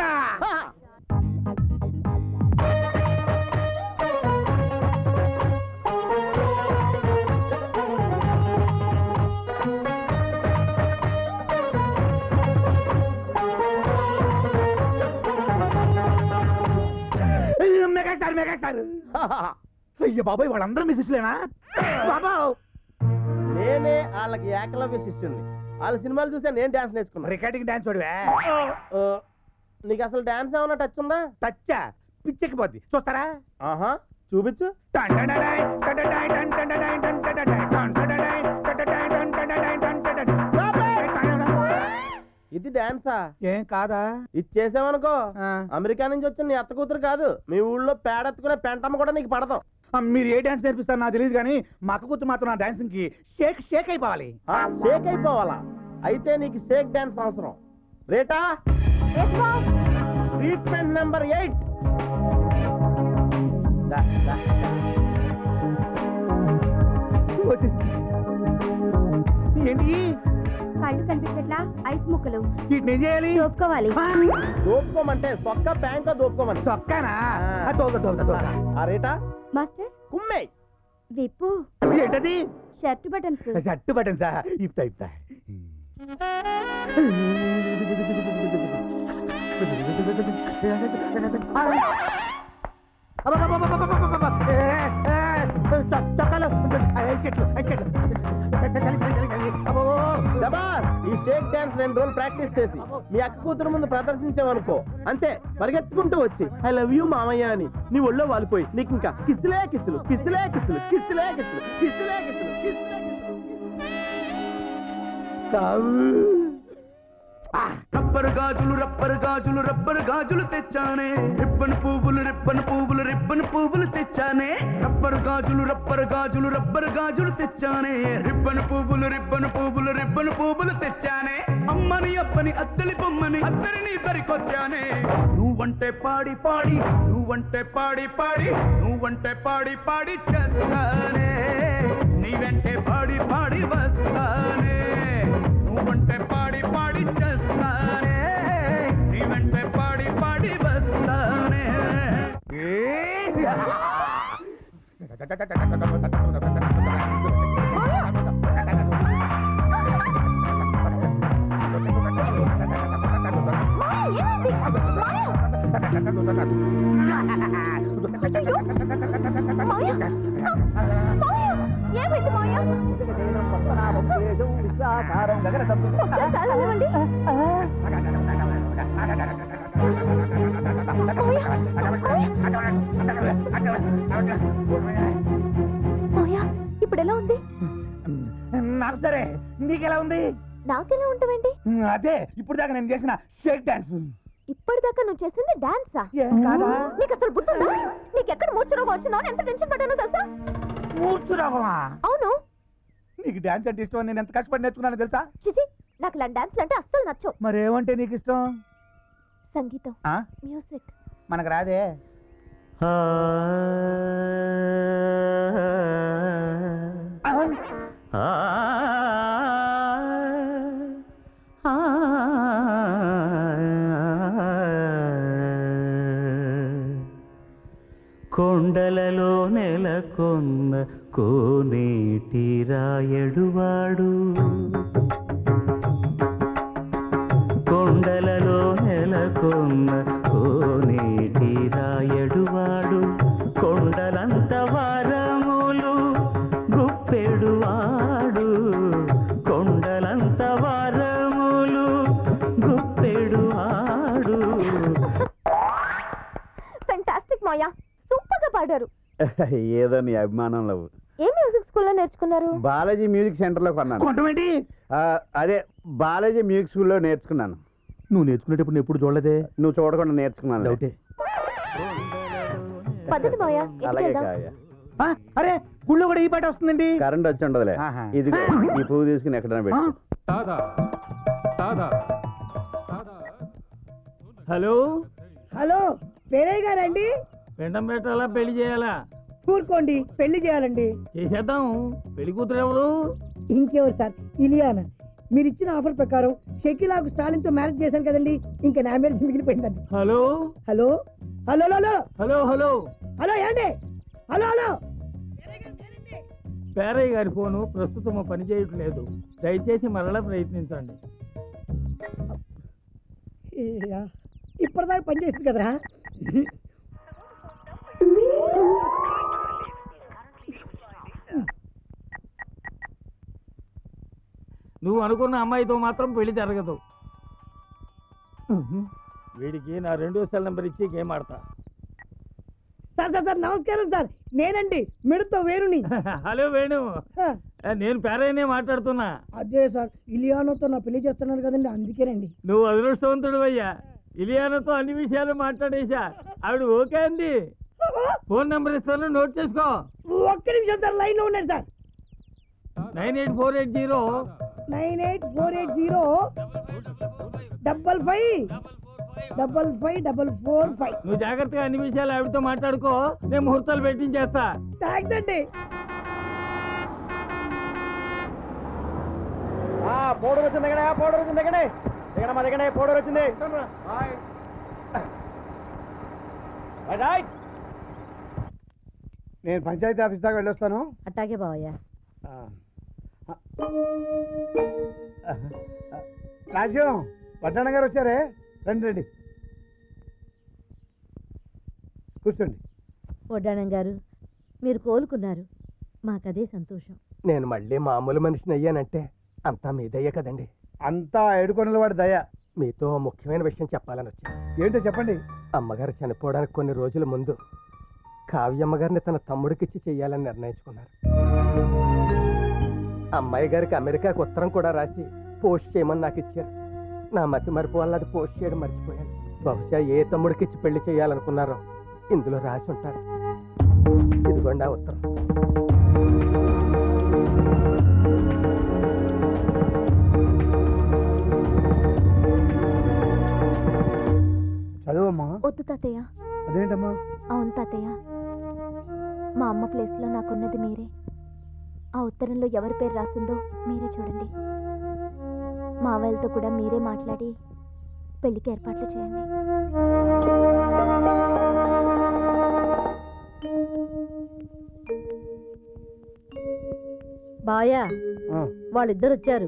[SPEAKER 10] మెగాస్టార్ మెగాస్టార్ అయ్యో బాబాయ్ వాళ్ళందరూ మీ శిష్యులేనా బాబా
[SPEAKER 19] నేనే వాళ్ళకి ఏకలవ్య శిష్యుణ్ణి వాళ్ళ సినిమాలు చూసా నేను డాన్స్ నేర్చుకున్నా
[SPEAKER 10] రికార్డింగ్ డాన్స్ చూడవే
[SPEAKER 19] ఆ, నీకు అసలు డాన్స్ ఏమన్నా టచ్ ఉందా
[SPEAKER 10] టచ్చా పిచ్చెక్కిపోద్ది చూస్తారా
[SPEAKER 19] ఆహా చూపించు ఇది డాన్సా
[SPEAKER 10] ఏం కాదా
[SPEAKER 19] ఇది చేసావనుకో అమెరికా నుంచి వచ్చిన నీ అత్త కూతురు కాదు మీ ఊళ్ళో పేడెత్తుకునే పెంటమ్మ కూడా నీకు పడతాం
[SPEAKER 10] ఆ, మీరు ఏ డాన్స్ నేర్పిస్తారు నాకు తెలియదు కానీ మా అక్క కూతురు మాత్రం నా డాన్సింగ్ కి షేక్ షేక్ అయిపోవాలి
[SPEAKER 19] షేక్ అయిపోవాలా అయితే నీకు షేక్ డాన్స్ అవసరం రేటా ట్రీట్మెంట్ నెంబర్ ఎయిట్
[SPEAKER 10] ఏంటి
[SPEAKER 18] కళ్ళు కనిపించట్లా ఐస్ ముక్కలు
[SPEAKER 10] వీటిని ఏం చేయాలి
[SPEAKER 18] ఒప్పుకోవాలి
[SPEAKER 19] దోపుకోమంటే సొక్క ప్యాంక దోపుకోమని
[SPEAKER 10] సొక్కనా దోక దోక దోక
[SPEAKER 19] ఆ రేటా
[SPEAKER 18] మాస్టర్
[SPEAKER 19] కుమ్మే
[SPEAKER 18] విప్పు
[SPEAKER 10] ఏంటది
[SPEAKER 18] షర్ట్ బటన్స్
[SPEAKER 10] షర్ట్ బటన్ సా ఇప్తా ఇప్తా
[SPEAKER 19] శబాష్! ఈ స్టేట్ డాన్స్ రెండు రోజులు ప్రాక్టీస్ చేసి మీ అక్క కూతురు ముందు ప్రదర్శించావనుకో అంతే పరిగెత్తుకుంటూ వచ్చి ఐ లవ్ యూ మామయ్య అని నీ ఒళ్ళో వాలిపోయి నీకు ఇంకా కిస్సులే కిస్సులు కిస్సులే కిస్సులు కిస్సులే కిస్సులు కిస్సులే కిస్సులు కిస్సులే
[SPEAKER 1] రబ్బరు గాజులు రబ్బరు గాజులు రబ్బరు గాజులు తెచ్చానే రిబ్బన్ పువ్వులు రిబ్బన్ పువ్వులు రిబ్బన్ పువ్వులు తెచ్చానే రబ్బరు గాజులు రబ్బరు గాజులు రబ్బరు గాజులు తెచ్చానే రిబ్బన్ పువ్వులు రిబ్బన్ పువ్వులు రిబ్బన్ పువ్వులు తెచ్చానే అమ్మని అప్పని అత్తలి బొమ్మని అత్తరిని దరికొచ్చానే నువ్వంటే పాడి పాడి నువ్వంటే పాడి పాడి నువ్వంటే పాడి పాడి చేస్తానే నీ వెంటే పాడి పాడి వస్తానే నువ్వంటే పాడి పాడి చేస్తానే నీ వెంటే పాడి పాడి వస్తానే
[SPEAKER 6] ఏమైంది మాయా ఒక్కసారి ఇవ్వండి. మాయా ఇప్పుడు ఎలా ఉంది
[SPEAKER 10] నాకు సరే నీకెలా ఉంది
[SPEAKER 15] నాకెలా ఉంటావేంటి
[SPEAKER 3] అదే ఇప్పుడు దాకా నేను చేసిన షేక్ డాన్స్
[SPEAKER 15] ఇప్పటిదాకా నువ్వు చేసింది డాన్సా
[SPEAKER 3] కాదా?
[SPEAKER 15] నీకు అసలు గుర్తుందా నీకు ఎక్కడ మూర్ఛరోగం వచ్చిందో అని ఎంత టెన్షన్ పడ్డానో తెలుసా
[SPEAKER 3] మూర్చురావా
[SPEAKER 15] అవును
[SPEAKER 3] నీకు డాన్స్ అంటే ఇష్టం అని నేను ఎంత కష్టపడి నేర్చుకున్నాను తెలుసా
[SPEAKER 15] చిచి నాకు ఇలాంటి డాన్స్లు అంటే అస్సలు నచ్చవు
[SPEAKER 3] మరి ఏమంటే నీకు ఇష్టం
[SPEAKER 15] సంగీతం
[SPEAKER 3] ఆ?
[SPEAKER 15] మ్యూజిక్
[SPEAKER 3] మనకు రాదే
[SPEAKER 20] కొండలలో నెలకొన్న కోనేటి రాయడువాడు కొండలలో నెలకొన్న కోనేటి రాయడువాడు కొండలంత వారములు గుప్పెడువాడు కొండలంత వారములు గుప్పెడువాడు
[SPEAKER 15] ఫెంటాస్టిక్ మాయా సూపర్ గా పాడారు
[SPEAKER 4] ఏదో నీ అభిమానం లవ్
[SPEAKER 15] ఏ మ్యూజిక్ స్కూల్లో నేర్చుకున్నారు
[SPEAKER 4] బాలాజీ మ్యూజిక్ సెంటర్లో కొన్నాను
[SPEAKER 3] కొంటమేంటి
[SPEAKER 4] ఆ, అదే బాలాజీ మ్యూజిక్ స్కూల్లో నేర్చుకున్నాను
[SPEAKER 3] నువ్వు నేర్చుకునేటప్పుడు ఎప్పుడు చూడలేదే
[SPEAKER 4] నువ్వు చూడకుండా నేర్చుకున్నాను
[SPEAKER 3] డౌటే
[SPEAKER 15] పద్ధతి మాయా ఇంటికి
[SPEAKER 4] అలాగే
[SPEAKER 15] వెళ్దాం.
[SPEAKER 4] కావ్య
[SPEAKER 3] ఆ, అరే గుళ్ళో కూడా ఈ పాట వస్తుందండి
[SPEAKER 4] కరెంట్ వచ్చి ఉండదులే
[SPEAKER 3] ఆహా.
[SPEAKER 4] ఇదిగో ఈ పువ్వు తీసుకుని ఎక్కడైనా పెట్టు
[SPEAKER 17] తాదా తాదా
[SPEAKER 16] హలో
[SPEAKER 7] హలో పేరయ్య గారండి
[SPEAKER 16] పిండం పెట్టాలా పెళ్లి చేయాలా
[SPEAKER 7] కూరుకోండి పెళ్లి చేయాలండి
[SPEAKER 16] చేసేద్దాం పెళ్లి కూతురు ఎవరు
[SPEAKER 7] ఇంకెవరు సార్ ఇలియానా మీరు ఇచ్చిన ఆఫర్ ప్రకారం షకీలాకు స్టాలిన్తో మ్యారేజ్ చేశాను కదండి ఇంకా నా మ్యారేజ్ మిగిలిపోయిందండి
[SPEAKER 16] hello
[SPEAKER 7] hello hello hello
[SPEAKER 16] hello hello
[SPEAKER 7] hello ఏంటి హలో హలో
[SPEAKER 16] పేరయ్య గారి ఫోను ప్రస్తుతం పని చేయట్లేదు దయచేసి మరలా ప్రయత్నించండి
[SPEAKER 7] ఇయ్యా, ఇప్పటిదాకా పని చేస్తుంది కదరా
[SPEAKER 16] నువ్వు అనుకున్న అమ్మాయితో మాత్రం పెళ్లి జరగదు వీడికి నా రెండో సెల్ నెంబర్ ఇచ్చి గేమ్ ఆడతా
[SPEAKER 7] సార్ సార్ సార్ నమస్కారం సార్ నేనండి మిడతో వేరుని
[SPEAKER 16] హలో వేణు ఏ, నేను పేరయ్యనే మాట్లాడుతున్నా
[SPEAKER 7] అదే సార్ ఇలియానాతో నా పెళ్లి చేస్తున్నారు కదండి అందుకేనండి
[SPEAKER 16] నువ్వు అదృష్టవంతుడు అయ్యా ఇలియానాతో అన్ని విషయాలు మాట్లాడేశా ఆవిడ ఓకే అంది ఫోన్ నెంబర్ ఇస్తాను నోట్ చేసుకో
[SPEAKER 7] ఒక్క నిమిషం సార్ లైన్ లో ఉండండి sir
[SPEAKER 16] nine eight four eight zero
[SPEAKER 7] nine eight four eight zero double five double five double four five
[SPEAKER 16] నువ్వు జాగ్రత్తగా అన్ని విషయాలు ఆవిడతో మాట్లాడుకో నేను ముహూర్తాలు పెట్టించేస్తా
[SPEAKER 7] థ్యాంక్స్ అండి
[SPEAKER 19] పౌడర్ వచ్చింది దగ్గర పౌడర్ వచ్చింది దగ్గర దగ్గర మా దగ్గర పౌడర్ వచ్చింది రైట్
[SPEAKER 3] నేను పంచాయతీ ఆఫీస్ దాకా వెళ్ళొస్తాను
[SPEAKER 9] అట్టాగే బావయ్య
[SPEAKER 3] రాజ్యం పట్టణ గారు వచ్చారే రండి రండి కూర్చోండి
[SPEAKER 9] వడ్డాణం గారు మీరు కోలుకున్నారు మాకదే సంతోషం
[SPEAKER 19] నేను మళ్ళీ మామూలు మనిషిని అయ్యానంటే అంతా మీదయ్యే కదండి
[SPEAKER 3] అంతా ఏడుకొండల వాడి దయ
[SPEAKER 19] మీతో ఓ ముఖ్యమైన విషయం చెప్పాలని వచ్చాను
[SPEAKER 3] ఏంటో చెప్పండి
[SPEAKER 19] అమ్మగారు చనిపోవడానికి కొన్ని రోజుల ముందు కావ్యమ్మ గారిని తన తమ్ముడికిచ్చి చెయ్యాలని నిర్ణయించుకున్నారు అమ్మాయి గారికి అమెరికాకు ఉత్తరం కూడా రాసి పోస్ట్ చేయమని నాకు ఇచ్చారు నా మతి మరుపు వల్ల అది పోస్ట్ చేయడం మర్చిపోయాను బహుశా ఏ తమ్ముడికిచ్చి పెళ్లి చేయాలనుకున్నారో ఇందులో రాసి ఉంటారు ఇదిగోండి ఆ ఉత్తరం
[SPEAKER 3] చదువమ్మా
[SPEAKER 15] వద్దు తాతయ్య
[SPEAKER 3] అదేంటమ్మా
[SPEAKER 15] అవును తాతయ్య మా అమ్మ ప్లేస్లో నాకున్నది మీరే ఆ ఉత్తరంలో ఎవరి పేరు రాసిందో మీరే చూడండి మావయ్యలతో కూడా మీరే మాట్లాడి పెళ్లికి ఏర్పాట్లు చేయండి
[SPEAKER 9] బాయా వాళ్ళిద్దరు వచ్చారు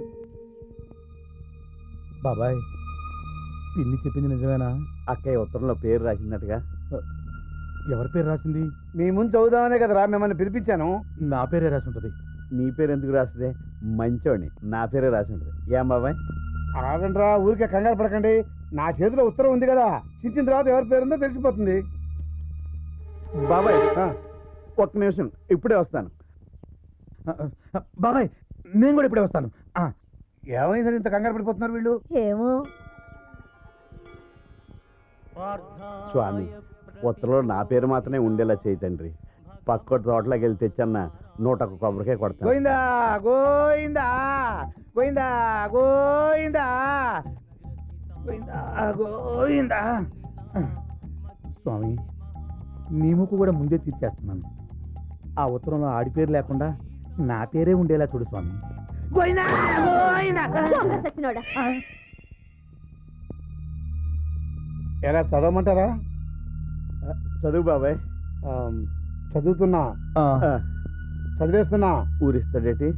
[SPEAKER 3] బాబాయ్ పిన్ని చెప్పింది నిజమేనా
[SPEAKER 4] అక్కయ్య ఉత్తరంలో పేరు రాసిందట్టుగా
[SPEAKER 3] ఎవరి పేరు రాసింది మీ ముందు చదువుదామనే కదరా మిమ్మల్ని పిలిపించాను నా పేరే రాసి ఉంటుంది
[SPEAKER 4] నీ పేరు ఎందుకు రాస్తుంది మంచోడిని నా పేరే రాసి ఉంటుంది ఏం బాబాయ్
[SPEAKER 3] ఆగండ్రా ఊరికే కంగారు పడకండి నా చేతిలో ఉత్తరం ఉంది కదా చించిన తర్వాత ఎవరి పేరుందో తెలిసిపోతుంది
[SPEAKER 4] బాబాయ్ ఒక్క నిమిషం ఇప్పుడే వస్తాను
[SPEAKER 3] బాబాయ్ నేను కూడా ఇప్పుడే వస్తాను ఆ,
[SPEAKER 1] ఏమైందని ఇంత కంగారు పడిపోతున్నారు వీళ్ళు
[SPEAKER 9] ఏమో
[SPEAKER 19] స్వామి ఉత్తరంలో నా పేరు మాత్రమే ఉండేలా చేయి తండ్రి పక్క తోటలోకి వెళ్ళి తెచ్చన్న నూట ఒక్క కొబ్బరికాయ కొడతాను
[SPEAKER 1] గోయిందా గోయిందా గోయిందా గోయిందా గోయిందా గోయిందా స్వామి నీ ముక్కు కూడా ముందే తీర్చేస్తున్నాను ఆ ఉత్తరంలో ఆడి పేరు లేకుండా నా పేరే ఉండేలా చూడు స్వామి గోయిందా గోయిందా
[SPEAKER 2] దొంగ సచ్చినోడా
[SPEAKER 1] ఎలా చదవమంటారా
[SPEAKER 19] చదువు బాబాయ్
[SPEAKER 1] చదువుతున్నా చదివేస్తున్నా
[SPEAKER 19] ఊరిస్తాడేటి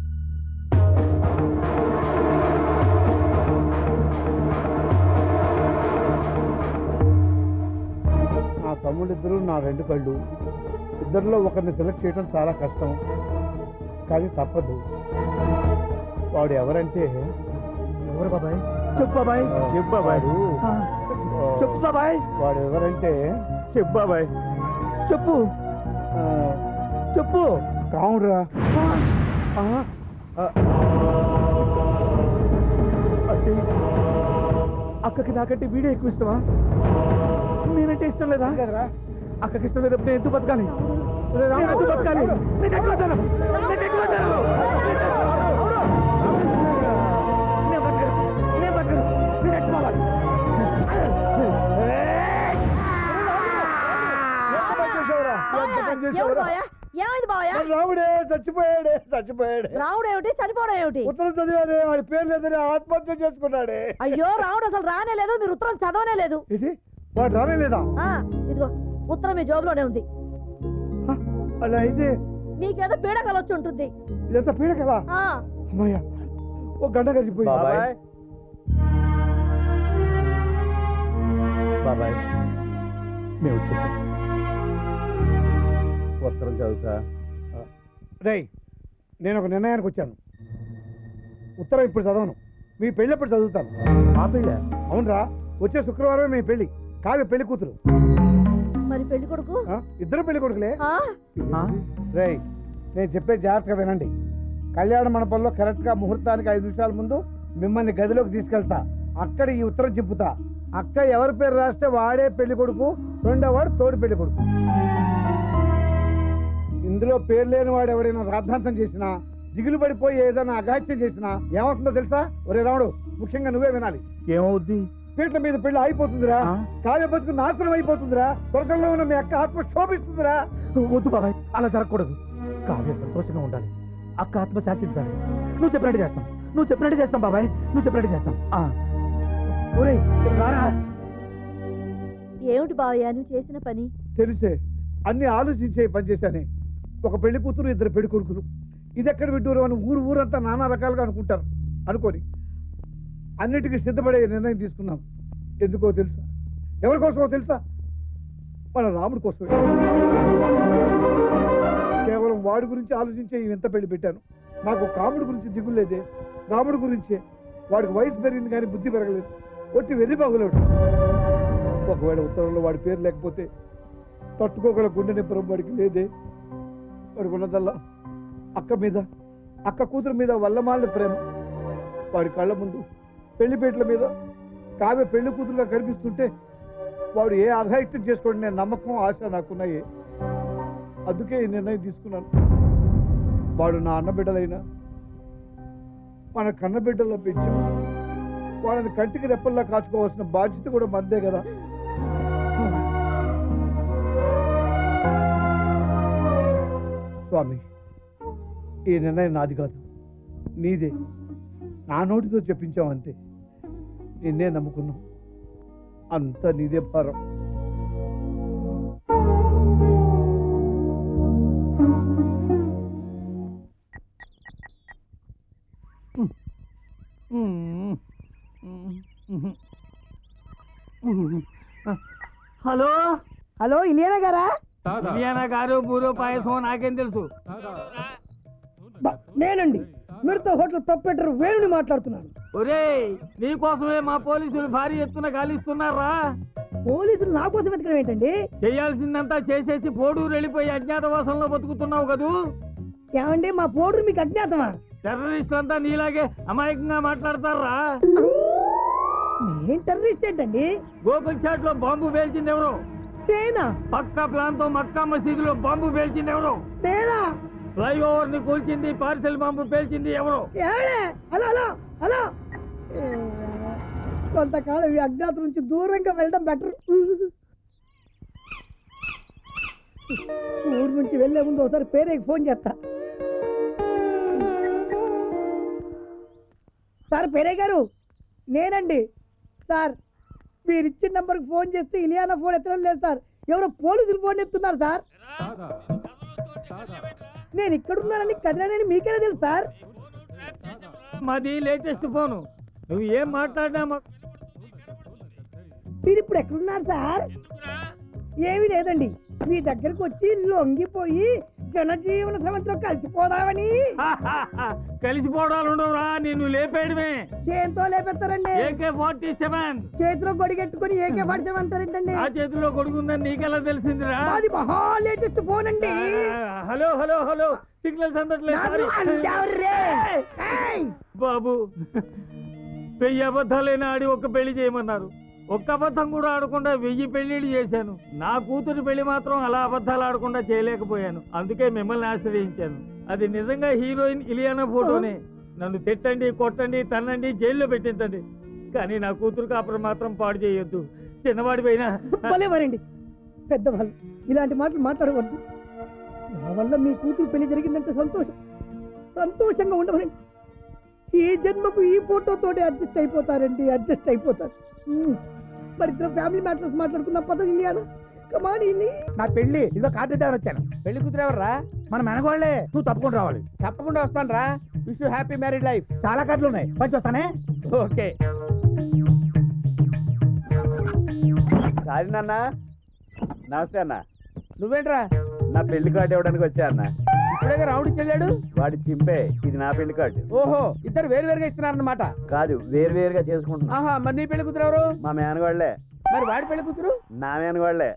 [SPEAKER 1] నా తమ్ముడిద్దరు నా రెండు కళ్ళు ఇద్దరిలో ఒకరిని సెలెక్ట్ చేయడం చాలా కష్టం కానీ తప్పదు వాడు ఎవరంటే ఎవరు బాబాయ్ చెప్పు బాబాయ్
[SPEAKER 19] చెప్పు బాబాయ్.
[SPEAKER 1] చెప్పు బాబాయ్ వాడు ఎవరంటే
[SPEAKER 19] చెప్పు బాబాయ్
[SPEAKER 1] చెప్పు ఆ, చెప్పు కావురా అక్కకి నాకంటే వీడే ఎక్కువ ఇష్టమా నేనంటే ఇష్టం లేదా అక్కకి ఇష్టం లేదప్పుడు నేను ఎందుకు బతకాలి నేను ఎందుకు బతకాలి నేను ఎక్కడ బతకను? నేను ఎక్కడ బతకను? నేను బతకను. నేను బతకను. నేను ఎక్కడ పోవాలి? ఎంత పని చేశావురా? ఎంత పని
[SPEAKER 9] ఎవడు
[SPEAKER 1] చేశావురా?
[SPEAKER 9] బావయ్య? ఏమైంది బావయ్య
[SPEAKER 1] మరి రాముడే చచ్చిపోయాడే చచ్చిపోయాడే
[SPEAKER 9] రాముడు ఏమిటి చనిపోవడం ఏమిటి
[SPEAKER 1] ఉత్తరం చదివాడే వాడి పేరు లేదని ఆత్మహత్య చేసుకున్నాడే
[SPEAKER 9] అయ్యో రాముడు అసలు రానే లేదు మీరు ఉత్తరం చదవనే లేదు
[SPEAKER 1] ఏంటి వాడు రానేలేదా
[SPEAKER 9] ఆ, ఇదిగో ఉత్తరం మీ జోబులోనే ఉంది
[SPEAKER 1] అలా అయితే
[SPEAKER 9] మీకేదో పీడకలు వచ్చి ఉంటుంది
[SPEAKER 1] ఇదంతా పీడ కదా
[SPEAKER 9] ఆ,
[SPEAKER 1] అమ్మయ్య ఓ గంట గడిచిపోయింది
[SPEAKER 19] బాబాయ్.
[SPEAKER 1] బాబాయ్ మేము వచ్చేసాం
[SPEAKER 19] ఉత్తరం చదువుతా
[SPEAKER 1] రేయ్ నేను ఒక నిర్ణయానికి వచ్చాను ఉత్తరం ఇప్పుడు చదవను మీ పెళ్ళి ఎప్పుడు చదువుతాను మా పెళ్ళ అవునరా వచ్చే శుక్రవారమే మీ పెళ్లి కావ్య పెళ్లి కూతురు
[SPEAKER 9] మరి పెళ్లి కొడుకు
[SPEAKER 1] ఆ? ఇద్దరు పెళ్లి కొడుకులే
[SPEAKER 9] ఆ?
[SPEAKER 1] రేయ్ నేను చెప్పే జాగ్రత్తగా వినండి కళ్యాణ మండపంలో కరెక్ట్ గా ముహూర్తానికి ఐదు నిమిషాల ముందు మిమ్మల్ని గదిలోకి తీసుకెళ్తా అక్కడ ఈ ఉత్తరం చింపుతా అక్క ఎవరి పేరు రాస్తే వాడే పెళ్లి కొడుకు రెండో వాడు తోడు పెళ్లి కొడుకు ఇందులో పేరు లేని వాడు ఎవడైనా రాద్ధాంతం చేసినా దిగులు పడిపోయి ఏదైనా అగాత్యం చేసినా ఏమవుతుందో తెలుసా ఒరే రాముడు ముఖ్యంగా నువ్వే వినాలి ఏమవుద్ది పీట్ల మీద పెళ్లి అయిపోతుందిరా కావ్య బతుకు నాశనం అయిపోతుందిరా స్వర్గంలో ఉన్న మీ అక్క ఆత్మ శోభిస్తుందిరా వద్దు బాబాయ్ అలా జరగకూడదు కావ్య సంతోషంగా ఉండాలి అక్క ఆత్మ శాంతించాలి నువ్వు చెప్పినట్టు చేస్తాం నువ్వు చెప్పినట్టు చేస్తాం బాబాయ్ నువ్వు చెప్పినట్టు చేస్తాం ఆ. ఒరేయ్, రారా
[SPEAKER 9] ఏమిటి బావయ్య నువ్వు చేసిన పని
[SPEAKER 1] తెలిసే అన్ని ఆలోచించే పని చేశానే ఒక పెళ్లి కూతురు ఇద్దరు పెళ్లి కొడుకులు ఇది ఎక్కడ విడ్డూరం అని ఊరు ఊరంతా నానా రకాలుగా అనుకుంటారు అనుకోని అన్నిటికీ సిద్ధపడే నిర్ణయం తీసుకున్నాం ఎందుకో తెలుసా ఎవరి కోసమో తెలుసా మన రాముడి కోసమే కేవలం వాడి గురించి ఆలోచించే ఈ వింత పెళ్లి పెట్టాను నాకు కాముడి గురించి దిగులు లేదే రాముడి గురించే వాడికి వయసు పెరిగింది కానీ బుద్ధి పెరగలేదు ఒట్టి వెర్రి బాగులేడు ఒకవేళ ఉత్తరంలో వాడి పేరు లేకపోతే తట్టుకోగల గుండె నింపరం వాడికి లేదే వాడికి ఉన్నదల్లా అక్క మీద అక్క కూతురు మీద వల్లమాలిన ప్రేమ వాడి కళ్ళ ముందు పెళ్లిపేటల మీద కావ్య పెళ్లి కూతురుగా కనిపిస్తుంటే వాడు ఏ అఘాయిత్యం చేసుకోండి నేను నమ్మకం ఆశ నాకున్నాయి అందుకే ఈ నిర్ణయం తీసుకున్నాను వాడు నా అన్న బిడ్డలైనా మన కన్న బిడ్డల్లో పెంచాం వాళ్ళని కంటికి రెప్పల్లా కాచుకోవాల్సిన బాధ్యత కూడా మందే కదా స్వామి ఈ నిర్ణయం నాది కాదు నీదే నా నోటితో చెప్పించావు అంతే నిన్నే నమ్ముకున్నాం అంతా నీదే భారం
[SPEAKER 16] హలో
[SPEAKER 7] హలో ఇలియానా గారా
[SPEAKER 16] ఇలియానా గారు బూరో పాయసం నాకేం తెలుసు
[SPEAKER 7] బ- నేనండి మిడత హోటల్ ప్రొపరేటర్ వేణుని మాట్లాడుతున్నాను
[SPEAKER 16] ఒరేయ్ నీకోసమే మా పోలీసులు భారీ ఎత్తున గాలిస్తున్నారా
[SPEAKER 7] పోలీసులు నా కోసం వెతకడం ఏంటండి
[SPEAKER 16] చేయాల్సిందంతా చేసేసి పోడూరు వెళ్ళిపోయి అజ్ఞాతవాసంలో బతుకుతున్నావు కదూ
[SPEAKER 7] ఏమండి మా పోడు మీకు అజ్ఞాతమా
[SPEAKER 16] టెర్రరిస్టులు అంతా నీలాగే అమాయకంగా మాట్లాడతారా
[SPEAKER 7] నేను టెర్రరిస్ట్ ఏంటండి
[SPEAKER 16] గోకుల్ చాట్ లో బాంబు పేల్చింది ఎవరు
[SPEAKER 7] నేనా
[SPEAKER 16] పక్కా ప్లాన్ తో మక్కా మసీదులో బాంబు పేల్చింది ఎవరు
[SPEAKER 7] నేనా
[SPEAKER 16] ఫ్లైఓవర్ ని కూల్చింది పార్సెల్ బాంబు పేల్చింది ఎవరు
[SPEAKER 7] ఏడే హలో హలో హలో ఏ, కొంతకాలం ఈ అజ్ఞాత నుంచి దూరంగా వెళ్ళడం బెటర్ ఊరు నుంచి వెళ్ళే ముందు ఒకసారి పేరేకి ఫోన్ చేస్తా సార్ పేరే గారు నేనండి సార్ మీరు ఇచ్చిన నంబర్కి ఫోన్ చేస్తే ఇలియానా ఫోన్ ఎత్తడం లేదు సార్ ఎవరో పోలీసులు ఫోన్ ఎత్తున్నారు సార్ నేను ఇక్కడ ఉన్నానని కదిలానని మీకేనా తెలుసు సార్
[SPEAKER 16] మాది లేటెస్ట్ ఫోను నువ్వు ఏం మాట్లాడినా మాకు
[SPEAKER 7] మీరు ఇప్పుడు ఎక్కడున్నారు సార్ ఏమీ లేదండి మీ దగ్గరకు వచ్చి లొంగిపోయి జనజీవన సంవత్సరం కలిసిపోదామని
[SPEAKER 16] కలిసిపోవడాలు ఉండవురా నిన్ను లేపేయడమే
[SPEAKER 7] దేంతో లేపెత్తారండి
[SPEAKER 16] ఏకే ఫార్టీ సెవెన్
[SPEAKER 7] చేతిలో గొడిగెట్టుకుని ఏకే పడిచామంటారేంటండి
[SPEAKER 16] ఆ చేతిలో కొడుకుందని నీకెలా తెలిసిందిరా
[SPEAKER 7] అది మహా లేటెస్ట్ ఫోన్ అండి
[SPEAKER 16] హలో హలో హలో సిగ్నల్స్ అందట్లేదు
[SPEAKER 7] నన్ను
[SPEAKER 16] sorry.
[SPEAKER 7] అంటావురే. ఏయ్!
[SPEAKER 16] బాబు వెయ్యి అబద్ధాలైనా ఆడి ఒక్క పెళ్లి చేయమన్నారు ఒక్క అబద్ధం కూడా ఆడకుండా వెయ్యి పెళ్లిళ్ళు చేశాను నా కూతురు పెళ్లి మాత్రం అలా అబద్ధాలు ఆడకుండా చేయలేకపోయాను అందుకే మిమ్మల్ని ఆశ్రయించాను అది నిజంగా హీరోయిన్ ఇలియానా ఫోటోనే నన్ను తిట్టండి కొట్టండి తన్నండి జైల్లో పెట్టించండి కానీ నా కూతురు కాపురం మాత్రం పాడు చేయొద్దు చిన్నవాడి పైన
[SPEAKER 7] భలేవారండి పెద్దవాళ్ళు ఇలాంటి మాటలు మాట్లాడవద్దు నా వల్ల మీ కూతురు పెళ్లి జరిగిందంటే సంతోషం సంతోషంగా ఉండమనండి ఈ జన్మకు ఈ ఫోటోతోటి అడ్జస్ట్ అయిపోతారండి అడ్జస్ట్ అయిపోతారు ఉమ్. మరి ఇద్దరు ఫ్యామిలీ మ్యాటర్స్ మాట్లాడుకుందాం పద ఇల్లియానా కమాన్ ఇల్లి
[SPEAKER 3] నా పెళ్లి ఇదో కార్డు ఇద్దామని వచ్చాను పెళ్లి కూతురు ఎవర్రా మన మెనగోళ్ళే నువ్వు తప్పకుండా రావాలి తప్పకుండా వస్తాను రా విష్ హ్యాపీ మ్యారీడ్ లైఫ్ చాలా కార్డులు ఉన్నాయి వచ్చి వస్తానే ఓకే
[SPEAKER 4] సారీ నాన్న నమస్తే అన్న
[SPEAKER 3] నువ్వేంట్రా
[SPEAKER 4] నా పెళ్లి కార్డు ఇవ్వడానికి వచ్చా అన్న
[SPEAKER 3] ఇప్పుడే రావుడి చెల్లాడు
[SPEAKER 4] వాడి చింపే ఇది నా పెళ్లి కార్డు
[SPEAKER 3] ఓహో ఇద్దరు వేరు వేరుగా ఇస్తున్నారన్నమాట
[SPEAKER 4] కాదు వేరు వేరుగా చేసుకుంటున్నా
[SPEAKER 3] ఆహా మరి నీ పెళ్లి కూతురు ఎవరు
[SPEAKER 4] మా మేనగోళ్లే
[SPEAKER 3] మరి వాడి పెళ్లి కూతురు
[SPEAKER 4] నా మేనగోళ్లే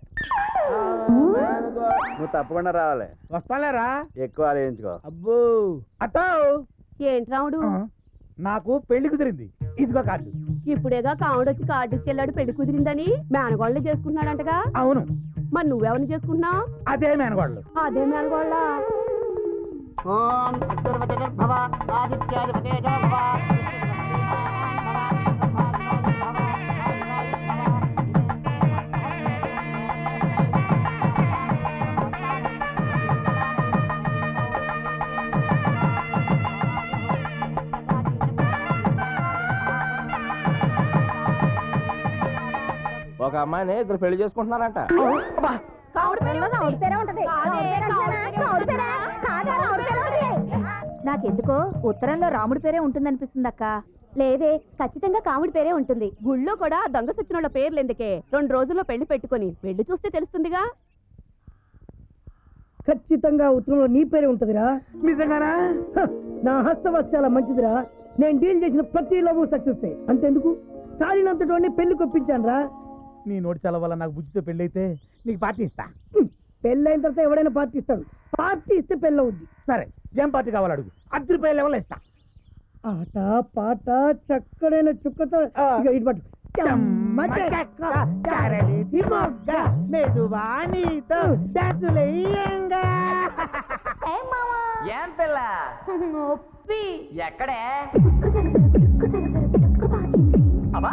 [SPEAKER 4] నువ్వు తప్పకుండా రావాలి
[SPEAKER 3] వస్తాలేరా
[SPEAKER 4] ఎక్కువ ఆలోచించుకో
[SPEAKER 3] అబ్బో అట్టో
[SPEAKER 2] ఏంటి రాముడు
[SPEAKER 3] నాకు పెళ్లి కుదిరింది ఇదిగో కార్డు
[SPEAKER 2] ఇప్పుడేగా కావుడొచ్చి కార్డు ఇచ్చేళ్ళాడు పెళ్లి కుదిరిందని మేనగోళ్ళని చేసుకుంటున్నాడంటగా
[SPEAKER 3] అవును
[SPEAKER 2] మరి నువ్వెవరిని చేసుకుంటున్నావు
[SPEAKER 3] అదే మేనగోళ్ళు
[SPEAKER 2] అదే మేనగోళ్ళ
[SPEAKER 10] ఓం భవ ఆదిత్యాధిపతే భవ
[SPEAKER 19] ఒక అమ్మాయిని ఇద్దరు పెళ్లి చేసుకుంటున్నారంట
[SPEAKER 18] నాకెందుకో ఉత్తరంలో రాముడి పేరే ఉంటుందనిపిస్తుంది అక్క
[SPEAKER 2] లేదే ఖచ్చితంగా కాముడి పేరే ఉంటుంది గుళ్ళో కూడా దొంగ సచ్చినోళ్ళ పేర్లు ఎందుకే రెండు రోజుల్లో పెళ్లి పెట్టుకొని పెళ్లి చూస్తే తెలుస్తుందిగా
[SPEAKER 7] ఖచ్చితంగా ఉత్తరంలో నీ పేరే ఉంటదిరా నిజంగానా నా హస్తవశ చాలా మంచిదిరా నేను డీల్ చేసిన ప్రతి లవ్ సక్సెస్ అంతెందుకు చాలినంతటోని పెళ్లి కొప్పించాను రా
[SPEAKER 3] నీ నోటి చాలా వల్ల నాకు బుజ్జితో పెళ్లి అయితే నీకు పార్టీ ఇస్తా
[SPEAKER 7] పెళ్ళైన తర్వాత ఎవడైనా పార్టీ ఇస్తాడు పార్టీ ఇస్తే పెళ్ళవుద్ది
[SPEAKER 3] సరే ఏం పార్టీ కావాలి అడుగు అద్దరు రూపాయల లెవెల్ ఇస్తా
[SPEAKER 7] ఆట పాట చక్కడైన చుక్కతో ఇక ఇటు పట్టు చెమ్మ చెక్క,
[SPEAKER 10] చారలేసి మొగ్గ మెదువా నీతో డాన్సులెయ్యంగా
[SPEAKER 21] ఏం పిల్ల
[SPEAKER 18] ఒప్పి
[SPEAKER 21] ఎక్కడే అబ్బా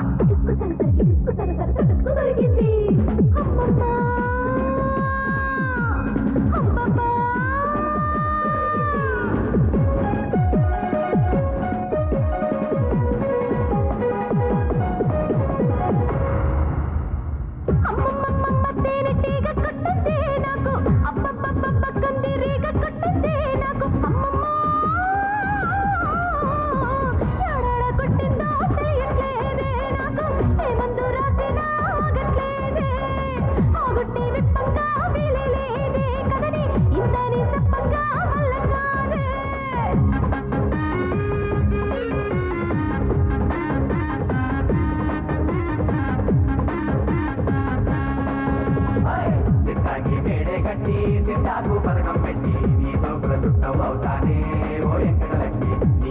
[SPEAKER 5] సిట్టాకి మేడే కట్టి సిట్టాకు పథకం పెట్టి నీతో చుట్టవు అవుతానే ఓ ఎంకటలక్కి నీ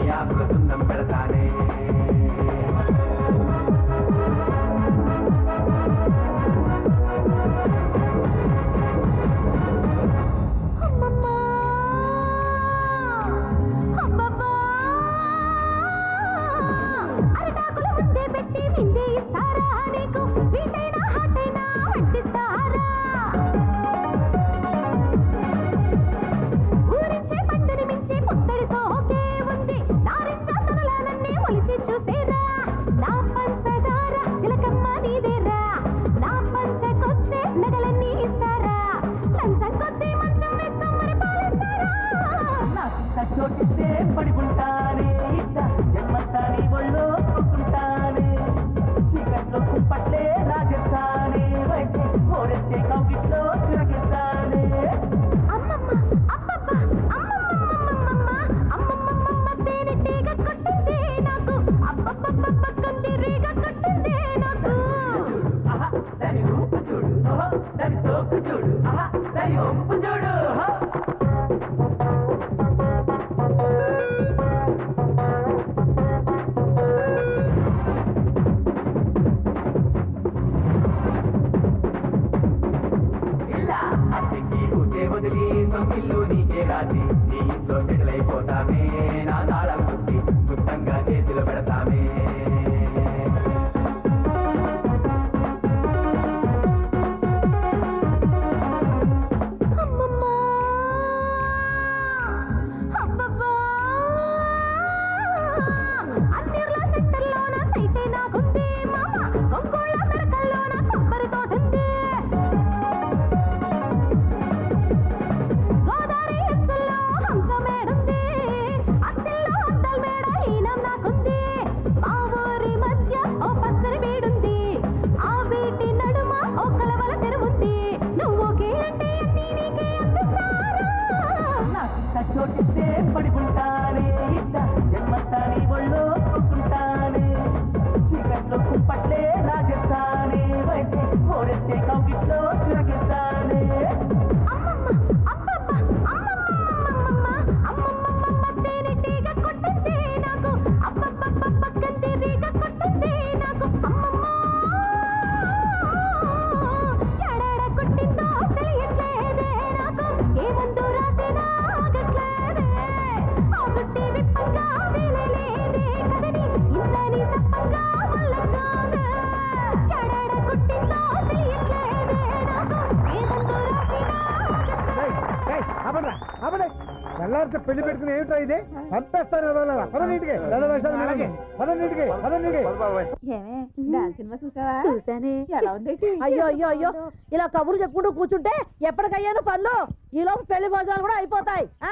[SPEAKER 1] తెల్లారితే పెళ్లి పెట్టుకుని ఏమిట్రా ఇది చంపేస్తాను ఎదవలారా. పదండి ఇంటికి పెద్ద వేషాలు మీరండి. పదండి ఇంటికి పదండి ఇంటికి
[SPEAKER 18] ఏమే డాన్స్ సినిమా చూసావా
[SPEAKER 9] చూసానే
[SPEAKER 18] ఎలా ఉంది
[SPEAKER 9] అయ్యో అయ్యో అయ్యో ఇలా కబుర్లు చెప్పుకుంటూ కూర్చుంటే ఎప్పటికయ్యాను పనులు ఈ లోపు పెళ్లి భోజనాలు కూడా అయిపోతాయి ఆ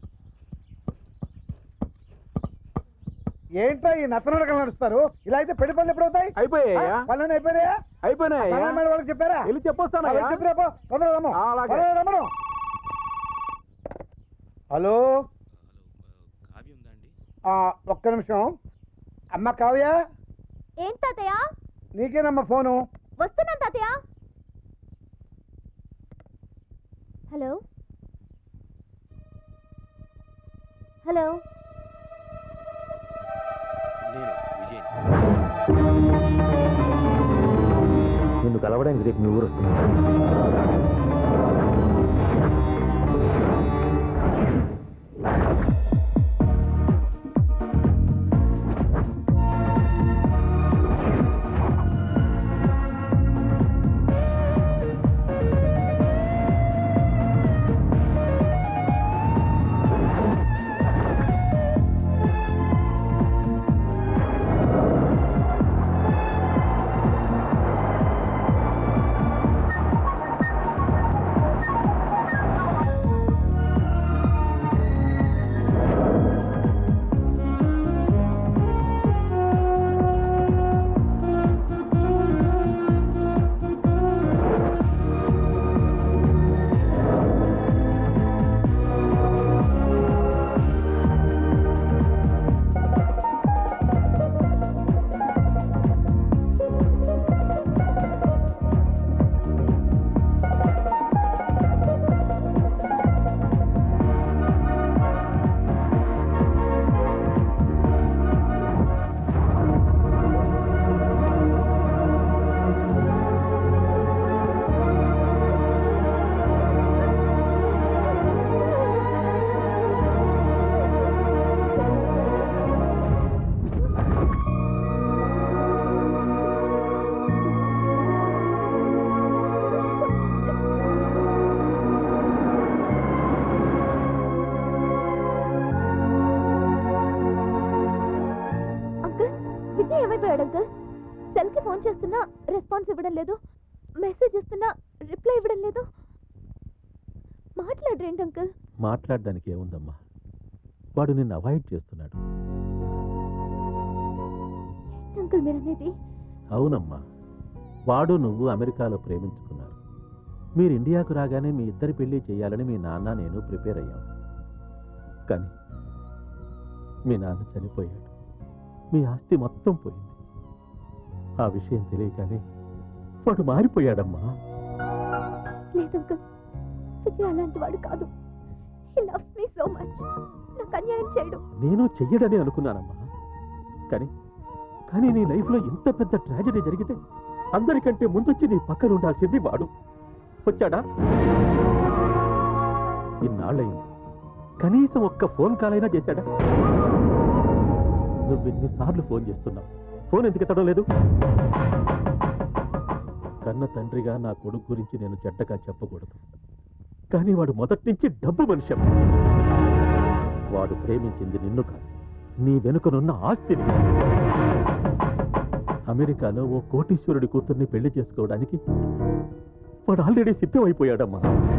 [SPEAKER 1] ఏంట్రా ఈ నత్తనడకలు నడుస్తారు ఇలా అయితే పెళ్లి పనులు ఎప్పుడు అవుతాయి
[SPEAKER 3] అయిపోయాయా?
[SPEAKER 1] పనులు అయిపోయాయా
[SPEAKER 3] అయిపోయినాయా?
[SPEAKER 1] పనులు మేడం వాళ్ళకి చెప్పారా
[SPEAKER 3] వెళ్ళి చెప్పొస్తానయ్యా.
[SPEAKER 1] వాళ్ళకి చెప్పు రేపు తొందరగా రమ్ము.
[SPEAKER 3] అలాగే.
[SPEAKER 1] తొందరగా రమ్మను. హలో ఆ, ఒక్క నిమిషం అమ్మ కావ్య
[SPEAKER 15] ఏంటి తాతయ్య
[SPEAKER 1] నీకేనమ్మా ఫోను
[SPEAKER 15] వస్తున్నాను తాతయ్య హలో హలో
[SPEAKER 13] నిన్ను కలవడానికి రేపు మీ ఊరు వస్తుంది
[SPEAKER 15] అంకుల్ విజయ్ ఏమైపోయాడు అంకుల్ సెల్ కి ఫోన్ చేస్తున్నా రెస్పాన్స్ ఇవ్వడం లేదు మెసేజ్ ఇస్తున్నా రిప్లై ఇవ్వడం లేదు మాట్లాడరేంటి అంకుల్
[SPEAKER 13] మాట్లాడడానికి ఏముందమ్మా వాడు నిన్ను అవాయిడ్ చేస్తున్నాడు
[SPEAKER 15] ఏంటి అంకుల్ మీరు అనేది
[SPEAKER 13] అవునమ్మా వాడు నువ్వు అమెరికాలో ప్రేమించుకున్నారు మీరు ఇండియాకు రాగానే మీ ఇద్దరి పెళ్లి చేయాలని మీ నాన్న నేను ప్రిపేర్ అయ్యాం కానీ మీ నాన్న చనిపోయాడు మీ ఆస్తి మొత్తం పోయింది ఆ విషయం తెలియగానే వాడు మారిపోయాడమ్మా
[SPEAKER 15] లేదు అంకుల్ విజయ్ అలాంటి వాడు కాదు he loves me so much నాకు అన్యాయం చేయడు
[SPEAKER 13] నేను చెయ్యడని అనుకున్నానమ్మా కానీ కానీ నీ లైఫ్లో ఇంత పెద్ద ట్రాజడీ జరిగితే అందరికంటే ముందొచ్చి నీ పక్కన ఉండాల్సింది వాడు వచ్చాడా ఇన్నాళ్ళయింది కనీసం ఒక్క ఫోన్ కాల్ అయినా చేశాడా నువ్వు ఎన్నిసార్లు ఫోన్ చేస్తున్నావు ఫోన్ ఎందుకు ఎత్తడం లేదు కన్న తండ్రిగా నా కొడుకు గురించి నేను చెడ్డగా చెప్పకూడదు కానీ వాడు మొదటి నుంచి డబ్బు మనిషి వాడు ప్రేమించింది నిన్ను కాదు నీ వెనుకనున్న ఆస్తిని అమెరికాలో ఓ కోటీశ్వరుడి కూతుర్ని పెళ్లి చేసుకోవడానికి వాడు ఆల్రెడీ సిద్ధమైపోయాడమ్మా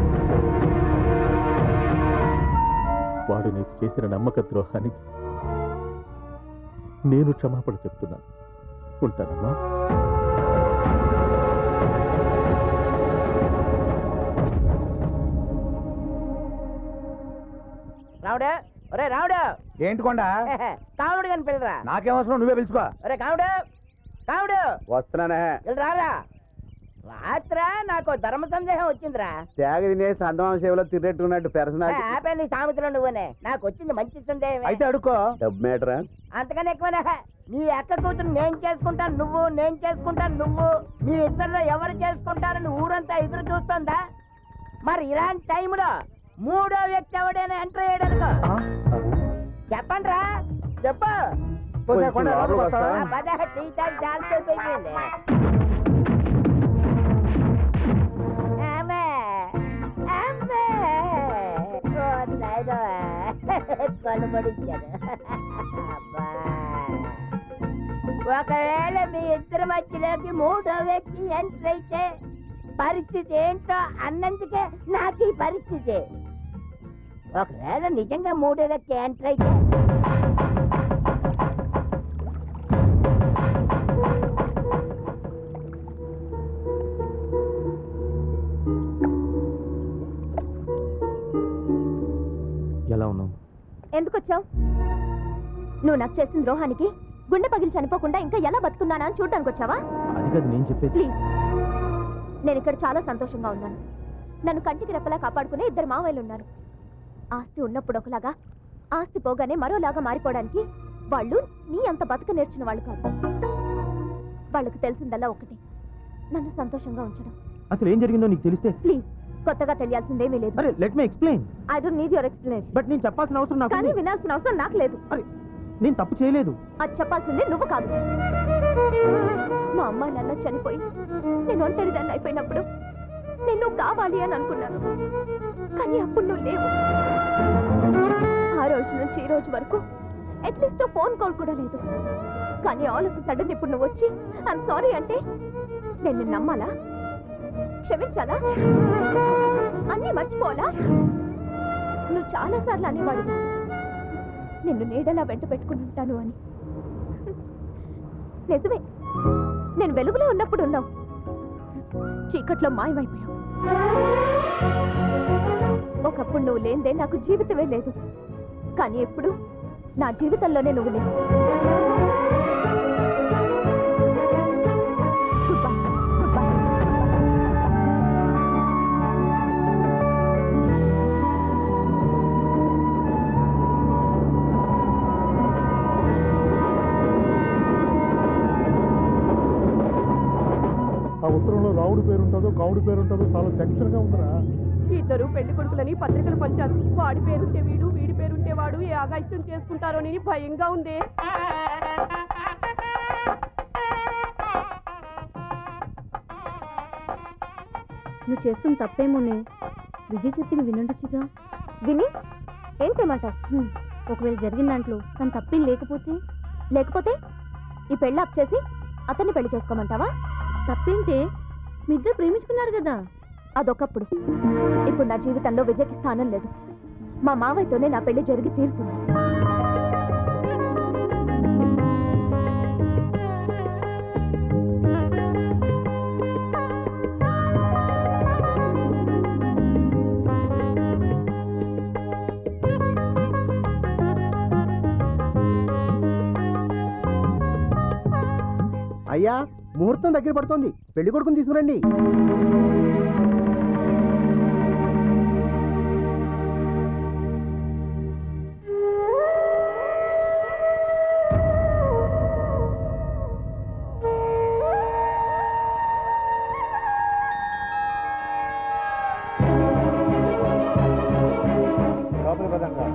[SPEAKER 13] వాడు నీకు చేసిన నమ్మక ద్రోహానికి నేను క్షమాపణ చెప్తున్నాను ఉంటానమ్మా
[SPEAKER 10] రావుడు ఒరే రావుడు
[SPEAKER 1] ఏంటి కొండ
[SPEAKER 10] కావుడు కానీ పిల్లరా
[SPEAKER 1] నాకేం అవసరం నువ్వే పిలుచుకో
[SPEAKER 10] ఒరే కావుడు కావుడు
[SPEAKER 4] వస్తున్నానే
[SPEAKER 10] వీళ్ళు రారా రాత్రా నాకు ధర్మ సందేహం వచ్చిందిరా
[SPEAKER 4] త్యాగ తినేసి అందమామ సేవలో తిరిగట్టుకున్నట్టు పర్సనాలిటీ
[SPEAKER 10] ఆపే నీ సామెతలో నువ్వునే నాకు వచ్చింది మంచి సందేహం
[SPEAKER 4] అయితే అడుకో డబ్బు మేటరా
[SPEAKER 10] అంతకన్నా ఎక్కువనే నీ అక్క కూతురు నేను చేసుకుంటాను నువ్వు నేను చేసుకుంటాను నువ్వు మీ ఇద్దరిలో ఎవరు చేసుకుంటారని ఊరంతా ఎదురు చూస్తుందా మరి ఇలాంటి టైంలో మూడో వ్యక్తి ఎవడైనా ఎంటర్ అయ్యాడనుకో చెప్పండి రా చెప్పు
[SPEAKER 4] కొంచెం కొండ లోపలికి వస్తావా?
[SPEAKER 10] ఆ, పద, టీ తాగి చాలా సేపు అయిపోయింది. ఆమె, ఆమె. ఓ నాయనా.
[SPEAKER 11] కనబడించారు అబ్బా. ఒకవేళ మీ ఇద్దరి మధ్యలోకి మూడో వ్యక్తి ఎంటర్ అయితే పరిస్థితి ఏంటో అన్నందుకే నాకు ఈ పరిస్థితి ఒకవేళ నిజంగా మూడో వ్యక్తి ఎంటర్ అయితే
[SPEAKER 14] ఎలా ఉన్నావు
[SPEAKER 15] ఎందుకు వచ్చావు నువ్వు నాకు చేసిన ద్రోహానికి గుండె పగిలి చనిపోకుండా ఇంకా ఎలా బతుకున్నానా అని చూడడానికి వచ్చావా
[SPEAKER 14] అది కాదు నేను చెప్పేది
[SPEAKER 15] ప్లీజ్ నేను ఇక్కడ చాలా సంతోషంగా ఉన్నాను నన్ను కంటికి రెప్పలా కాపాడుకునే ఇద్దరు మావయ్యలు ఉన్నారు ఆస్తి ఉన్నప్పుడు ఒకలాగా ఆస్తి పోగానే మరోలాగా మారిపోవడానికి వాళ్ళు నీ అంత బతక నేర్చిన వాళ్ళు కాదు వాళ్ళకి తెలిసిందల్లా ఒకటి నన్ను సంతోషంగా ఉంచడం
[SPEAKER 14] అసలు ఏం జరిగిందో నీకు తెలిస్తే
[SPEAKER 15] ప్లీజ్ కొత్తగా తెలియాల్సిందేమీ లేదు
[SPEAKER 14] అరే let me explain
[SPEAKER 15] I don't need your explanation
[SPEAKER 14] but నేను చెప్పాల్సిన అవసరం నాకు
[SPEAKER 15] కానీ
[SPEAKER 14] ఉంది.
[SPEAKER 15] వినాల్సిన అవసరం నాకు లేదు
[SPEAKER 14] నేను తప్పు చేయలేదు
[SPEAKER 15] అది చెప్పాల్సిందే నువ్వు కాదు మా అమ్మ నాన్న చనిపోయి నేను ఒంటరిదాన్ని అయిపోయినప్పుడు నేను నువ్వు కావాలి అని అనుకున్నాను కానీ అప్పుడు నువ్వు లేవు ఆ రోజు నుంచి ఈ రోజు వరకు అట్లీస్ట్ ఫోన్ కాల్ కూడా లేదు కానీ ఆల్ ఆఫ్ సడన్ ఇప్పుడు నువ్వు వచ్చి ఐఎమ్ సారీ అంటే నేను నిన్ను నమ్మాలా క్షమించాలా అన్నీ మర్చిపోవాలా నువ్వు చాలా సార్లు అనేవాడు నిన్ను నీడలా వెంట పెట్టుకుని ఉంటాను అని నిజమే నేను వెలుగులో ఉన్నప్పుడు ఉన్నావు చీకట్లో మాయమైపోయావు ఒకప్పుడు నువ్వు లేనిదే నాకు జీవితమే లేదు కానీ ఎప్పుడు నా జీవితంలోనే నువ్వు లేవు గుడ్ బై గుడ్ బై
[SPEAKER 1] ఆ ఉత్తరంలో రావుడి పేరు ఉంటుందో కావుడి పేరు ఉంటుందో చాలా టెన్షన్ గా ఉందిరా
[SPEAKER 2] ఇద్దరు పెళ్లి కొడుకులని పత్రికలు పంచారు వాడి పేరుంటే వీడు వీడి పేరుంటే వాడు ఏ ఆగాయిత్యం చేసుకుంటారో అని భయంగా ఉంది
[SPEAKER 22] నువ్వు చేస్తున్న తప్పేమోనే విజయ్ చెప్పింది వినండొచ్చుగా
[SPEAKER 15] విని ఏం చేయమంటావు
[SPEAKER 22] ఒకవేళ జరిగిన దాంట్లో తను తప్పేం లేకపోతే
[SPEAKER 15] లేకపోతే ఈ పెళ్ళి అప్ చేసి అతన్ని పెళ్లి చేసుకోమంటావా
[SPEAKER 22] తప్పేంటే మీ ఇద్దరు ప్రేమించుకున్నారు కదా
[SPEAKER 15] అదొకప్పుడు ఇప్పుడు నా జీవితంలో విజయ్కి స్థానం లేదు మా మావయ్యతోనే నా పెళ్లి జరిగి తీరుతుంది
[SPEAKER 23] అయ్యా ముహూర్తం దగ్గర పడుతోంది పెళ్లి కొడుకుని తీసుకురండి
[SPEAKER 1] లోపల పదంగా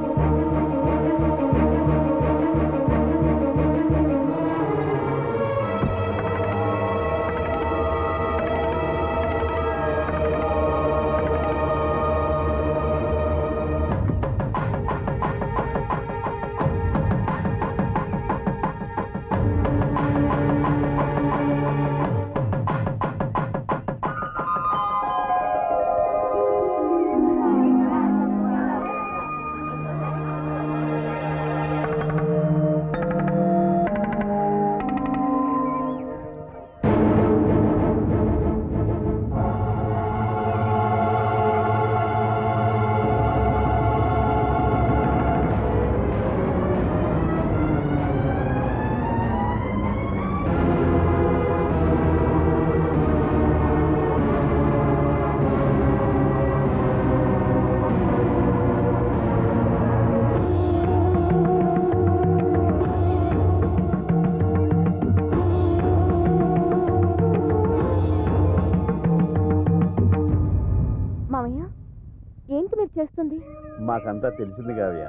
[SPEAKER 15] మామయ్య ఏంటి మీరు చేస్తుంది
[SPEAKER 4] మాకంతా తెలిసింది కావ్య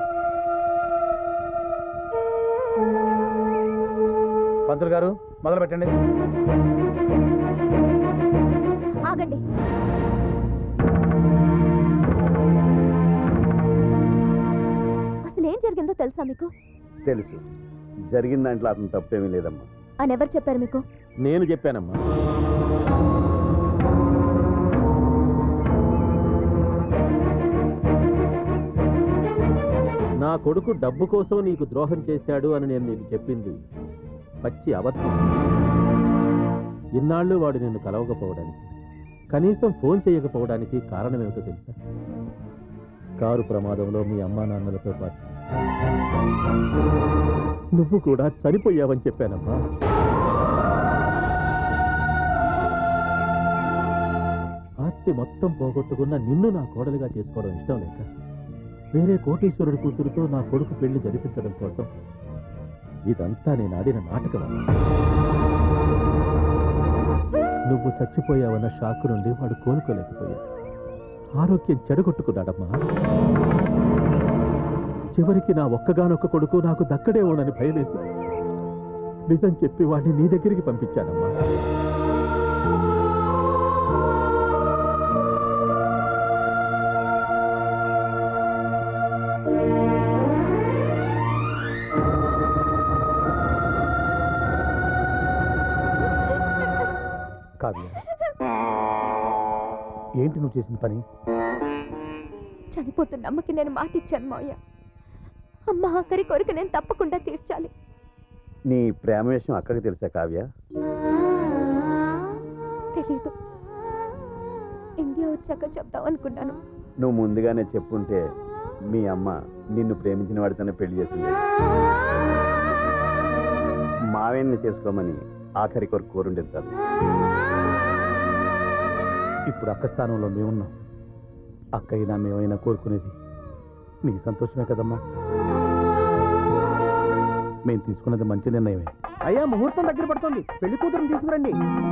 [SPEAKER 3] పంతులు గారు మొదలు పెట్టండి
[SPEAKER 15] ఆగండి తెలుసా మీకు
[SPEAKER 4] తెలుసు జరిగిన దాంట్లో అతను తప్పేమీ లేదమ్మా
[SPEAKER 15] అని ఎవరు చెప్పారు మీకు
[SPEAKER 13] నేను చెప్పానమ్మా నా కొడుకు డబ్బు కోసం నీకు ద్రోహం చేశాడు అని నేను నీకు చెప్పింది పచ్చి అబద్ధం ఇన్నాళ్ళు వాడు నిన్ను కలవకపోవడానికి కనీసం ఫోన్ చేయకపోవడానికి కారణమేమిటో తెలుసా కారు ప్రమాదంలో మీ అమ్మా నాన్నలతో పాటు నువ్వు కూడా చనిపోయావని చెప్పానమ్మా ఆస్తి మొత్తం పోగొట్టుకున్న నిన్ను నా కోడలిగా చేసుకోవడం ఇష్టం లేక వేరే కోటీశ్వరుడి కూతురుతో నా కొడుకు పెళ్లి జరిపించడం కోసం ఇదంతా నేను ఆడిన నాటకం నువ్వు చచ్చిపోయావన్న షాక్ నుండి వాడు కోలుకోలేకపోయాడు ఆరోగ్యం చెడగొట్టుకున్నాడమ్మా చివరికి నా ఒక్కగానొక్క కొడుకు నాకు దక్కడేమోనని భయమేసి నిజం చెప్పి వాడిని నీ దగ్గరికి పంపించానమ్మా
[SPEAKER 14] కావ్య ఏంటి నువ్వు చేసిన పని
[SPEAKER 15] చనిపోతున్న అమ్మకి నేను మాట ఇచ్చాను మావయ్య అమ్మ ఆఖరి కోరిక నేను తప్పకుండా తీర్చాలి
[SPEAKER 4] నీ ప్రేమ విషయం అక్కకి తెలుసా కావ్య
[SPEAKER 15] తెలీదు ఇండియా వచ్చాక చెప్దాం అనుకున్నాను
[SPEAKER 4] నువ్వు ముందుగానే చెప్పుంటే మీ అమ్మ నిన్ను ప్రేమించిన వాడితోనే పెళ్లి చేసింది మావేణ్ణి చేసుకోమని ఆఖరి కొరకు కోరుండేది కాదు
[SPEAKER 14] ఇప్పుడు అక్క స్థానంలో మేమున్నాం అక్క అయినా మేమైనా కోరుకునేది నీ సంతోషమే కదమ్మా మేము తీసుకున్నది మంచి నిర్ణయమే
[SPEAKER 23] అయ్యా ముహూర్తం దగ్గర పడుతుంది పెళ్లి కూతురుని తీసుకురండి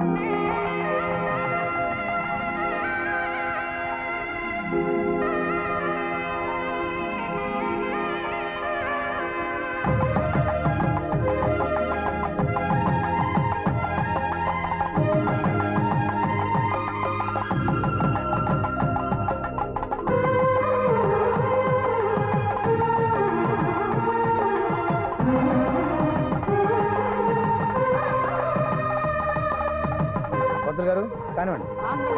[SPEAKER 3] పంతులు గారు కానివ్వండి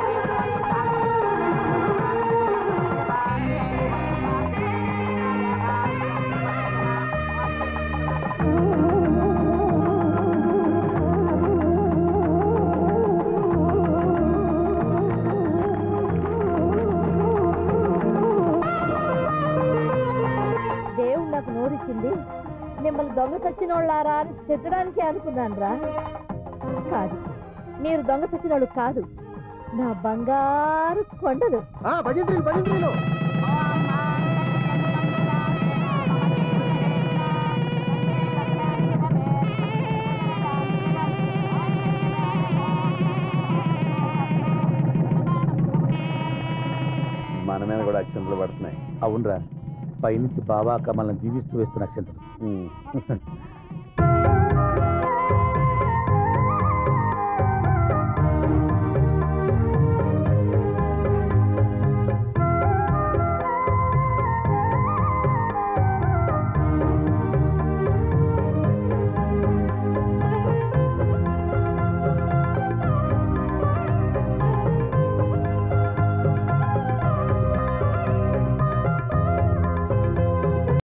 [SPEAKER 9] దేవుడు నాకు నోరిచ్చింది మిమ్మల్ని దొంగ సచ్చినోళ్ళారా అని తిట్టడానికి అనుకున్నాను రా కాదు మీరు దొంగ సచ్చినోళ్ళు కాదు నా బంగారు కొండలు
[SPEAKER 23] భజంత్రులు భజంత్రులు
[SPEAKER 4] మన మీద కూడా అక్షంతలు పడుతున్నాయి
[SPEAKER 14] అవునరా పైనుంచి బాబా అక్క మనల్ని దీవిస్తూ వేస్తున్న అక్షంతలు
[SPEAKER 4] ఉమ్.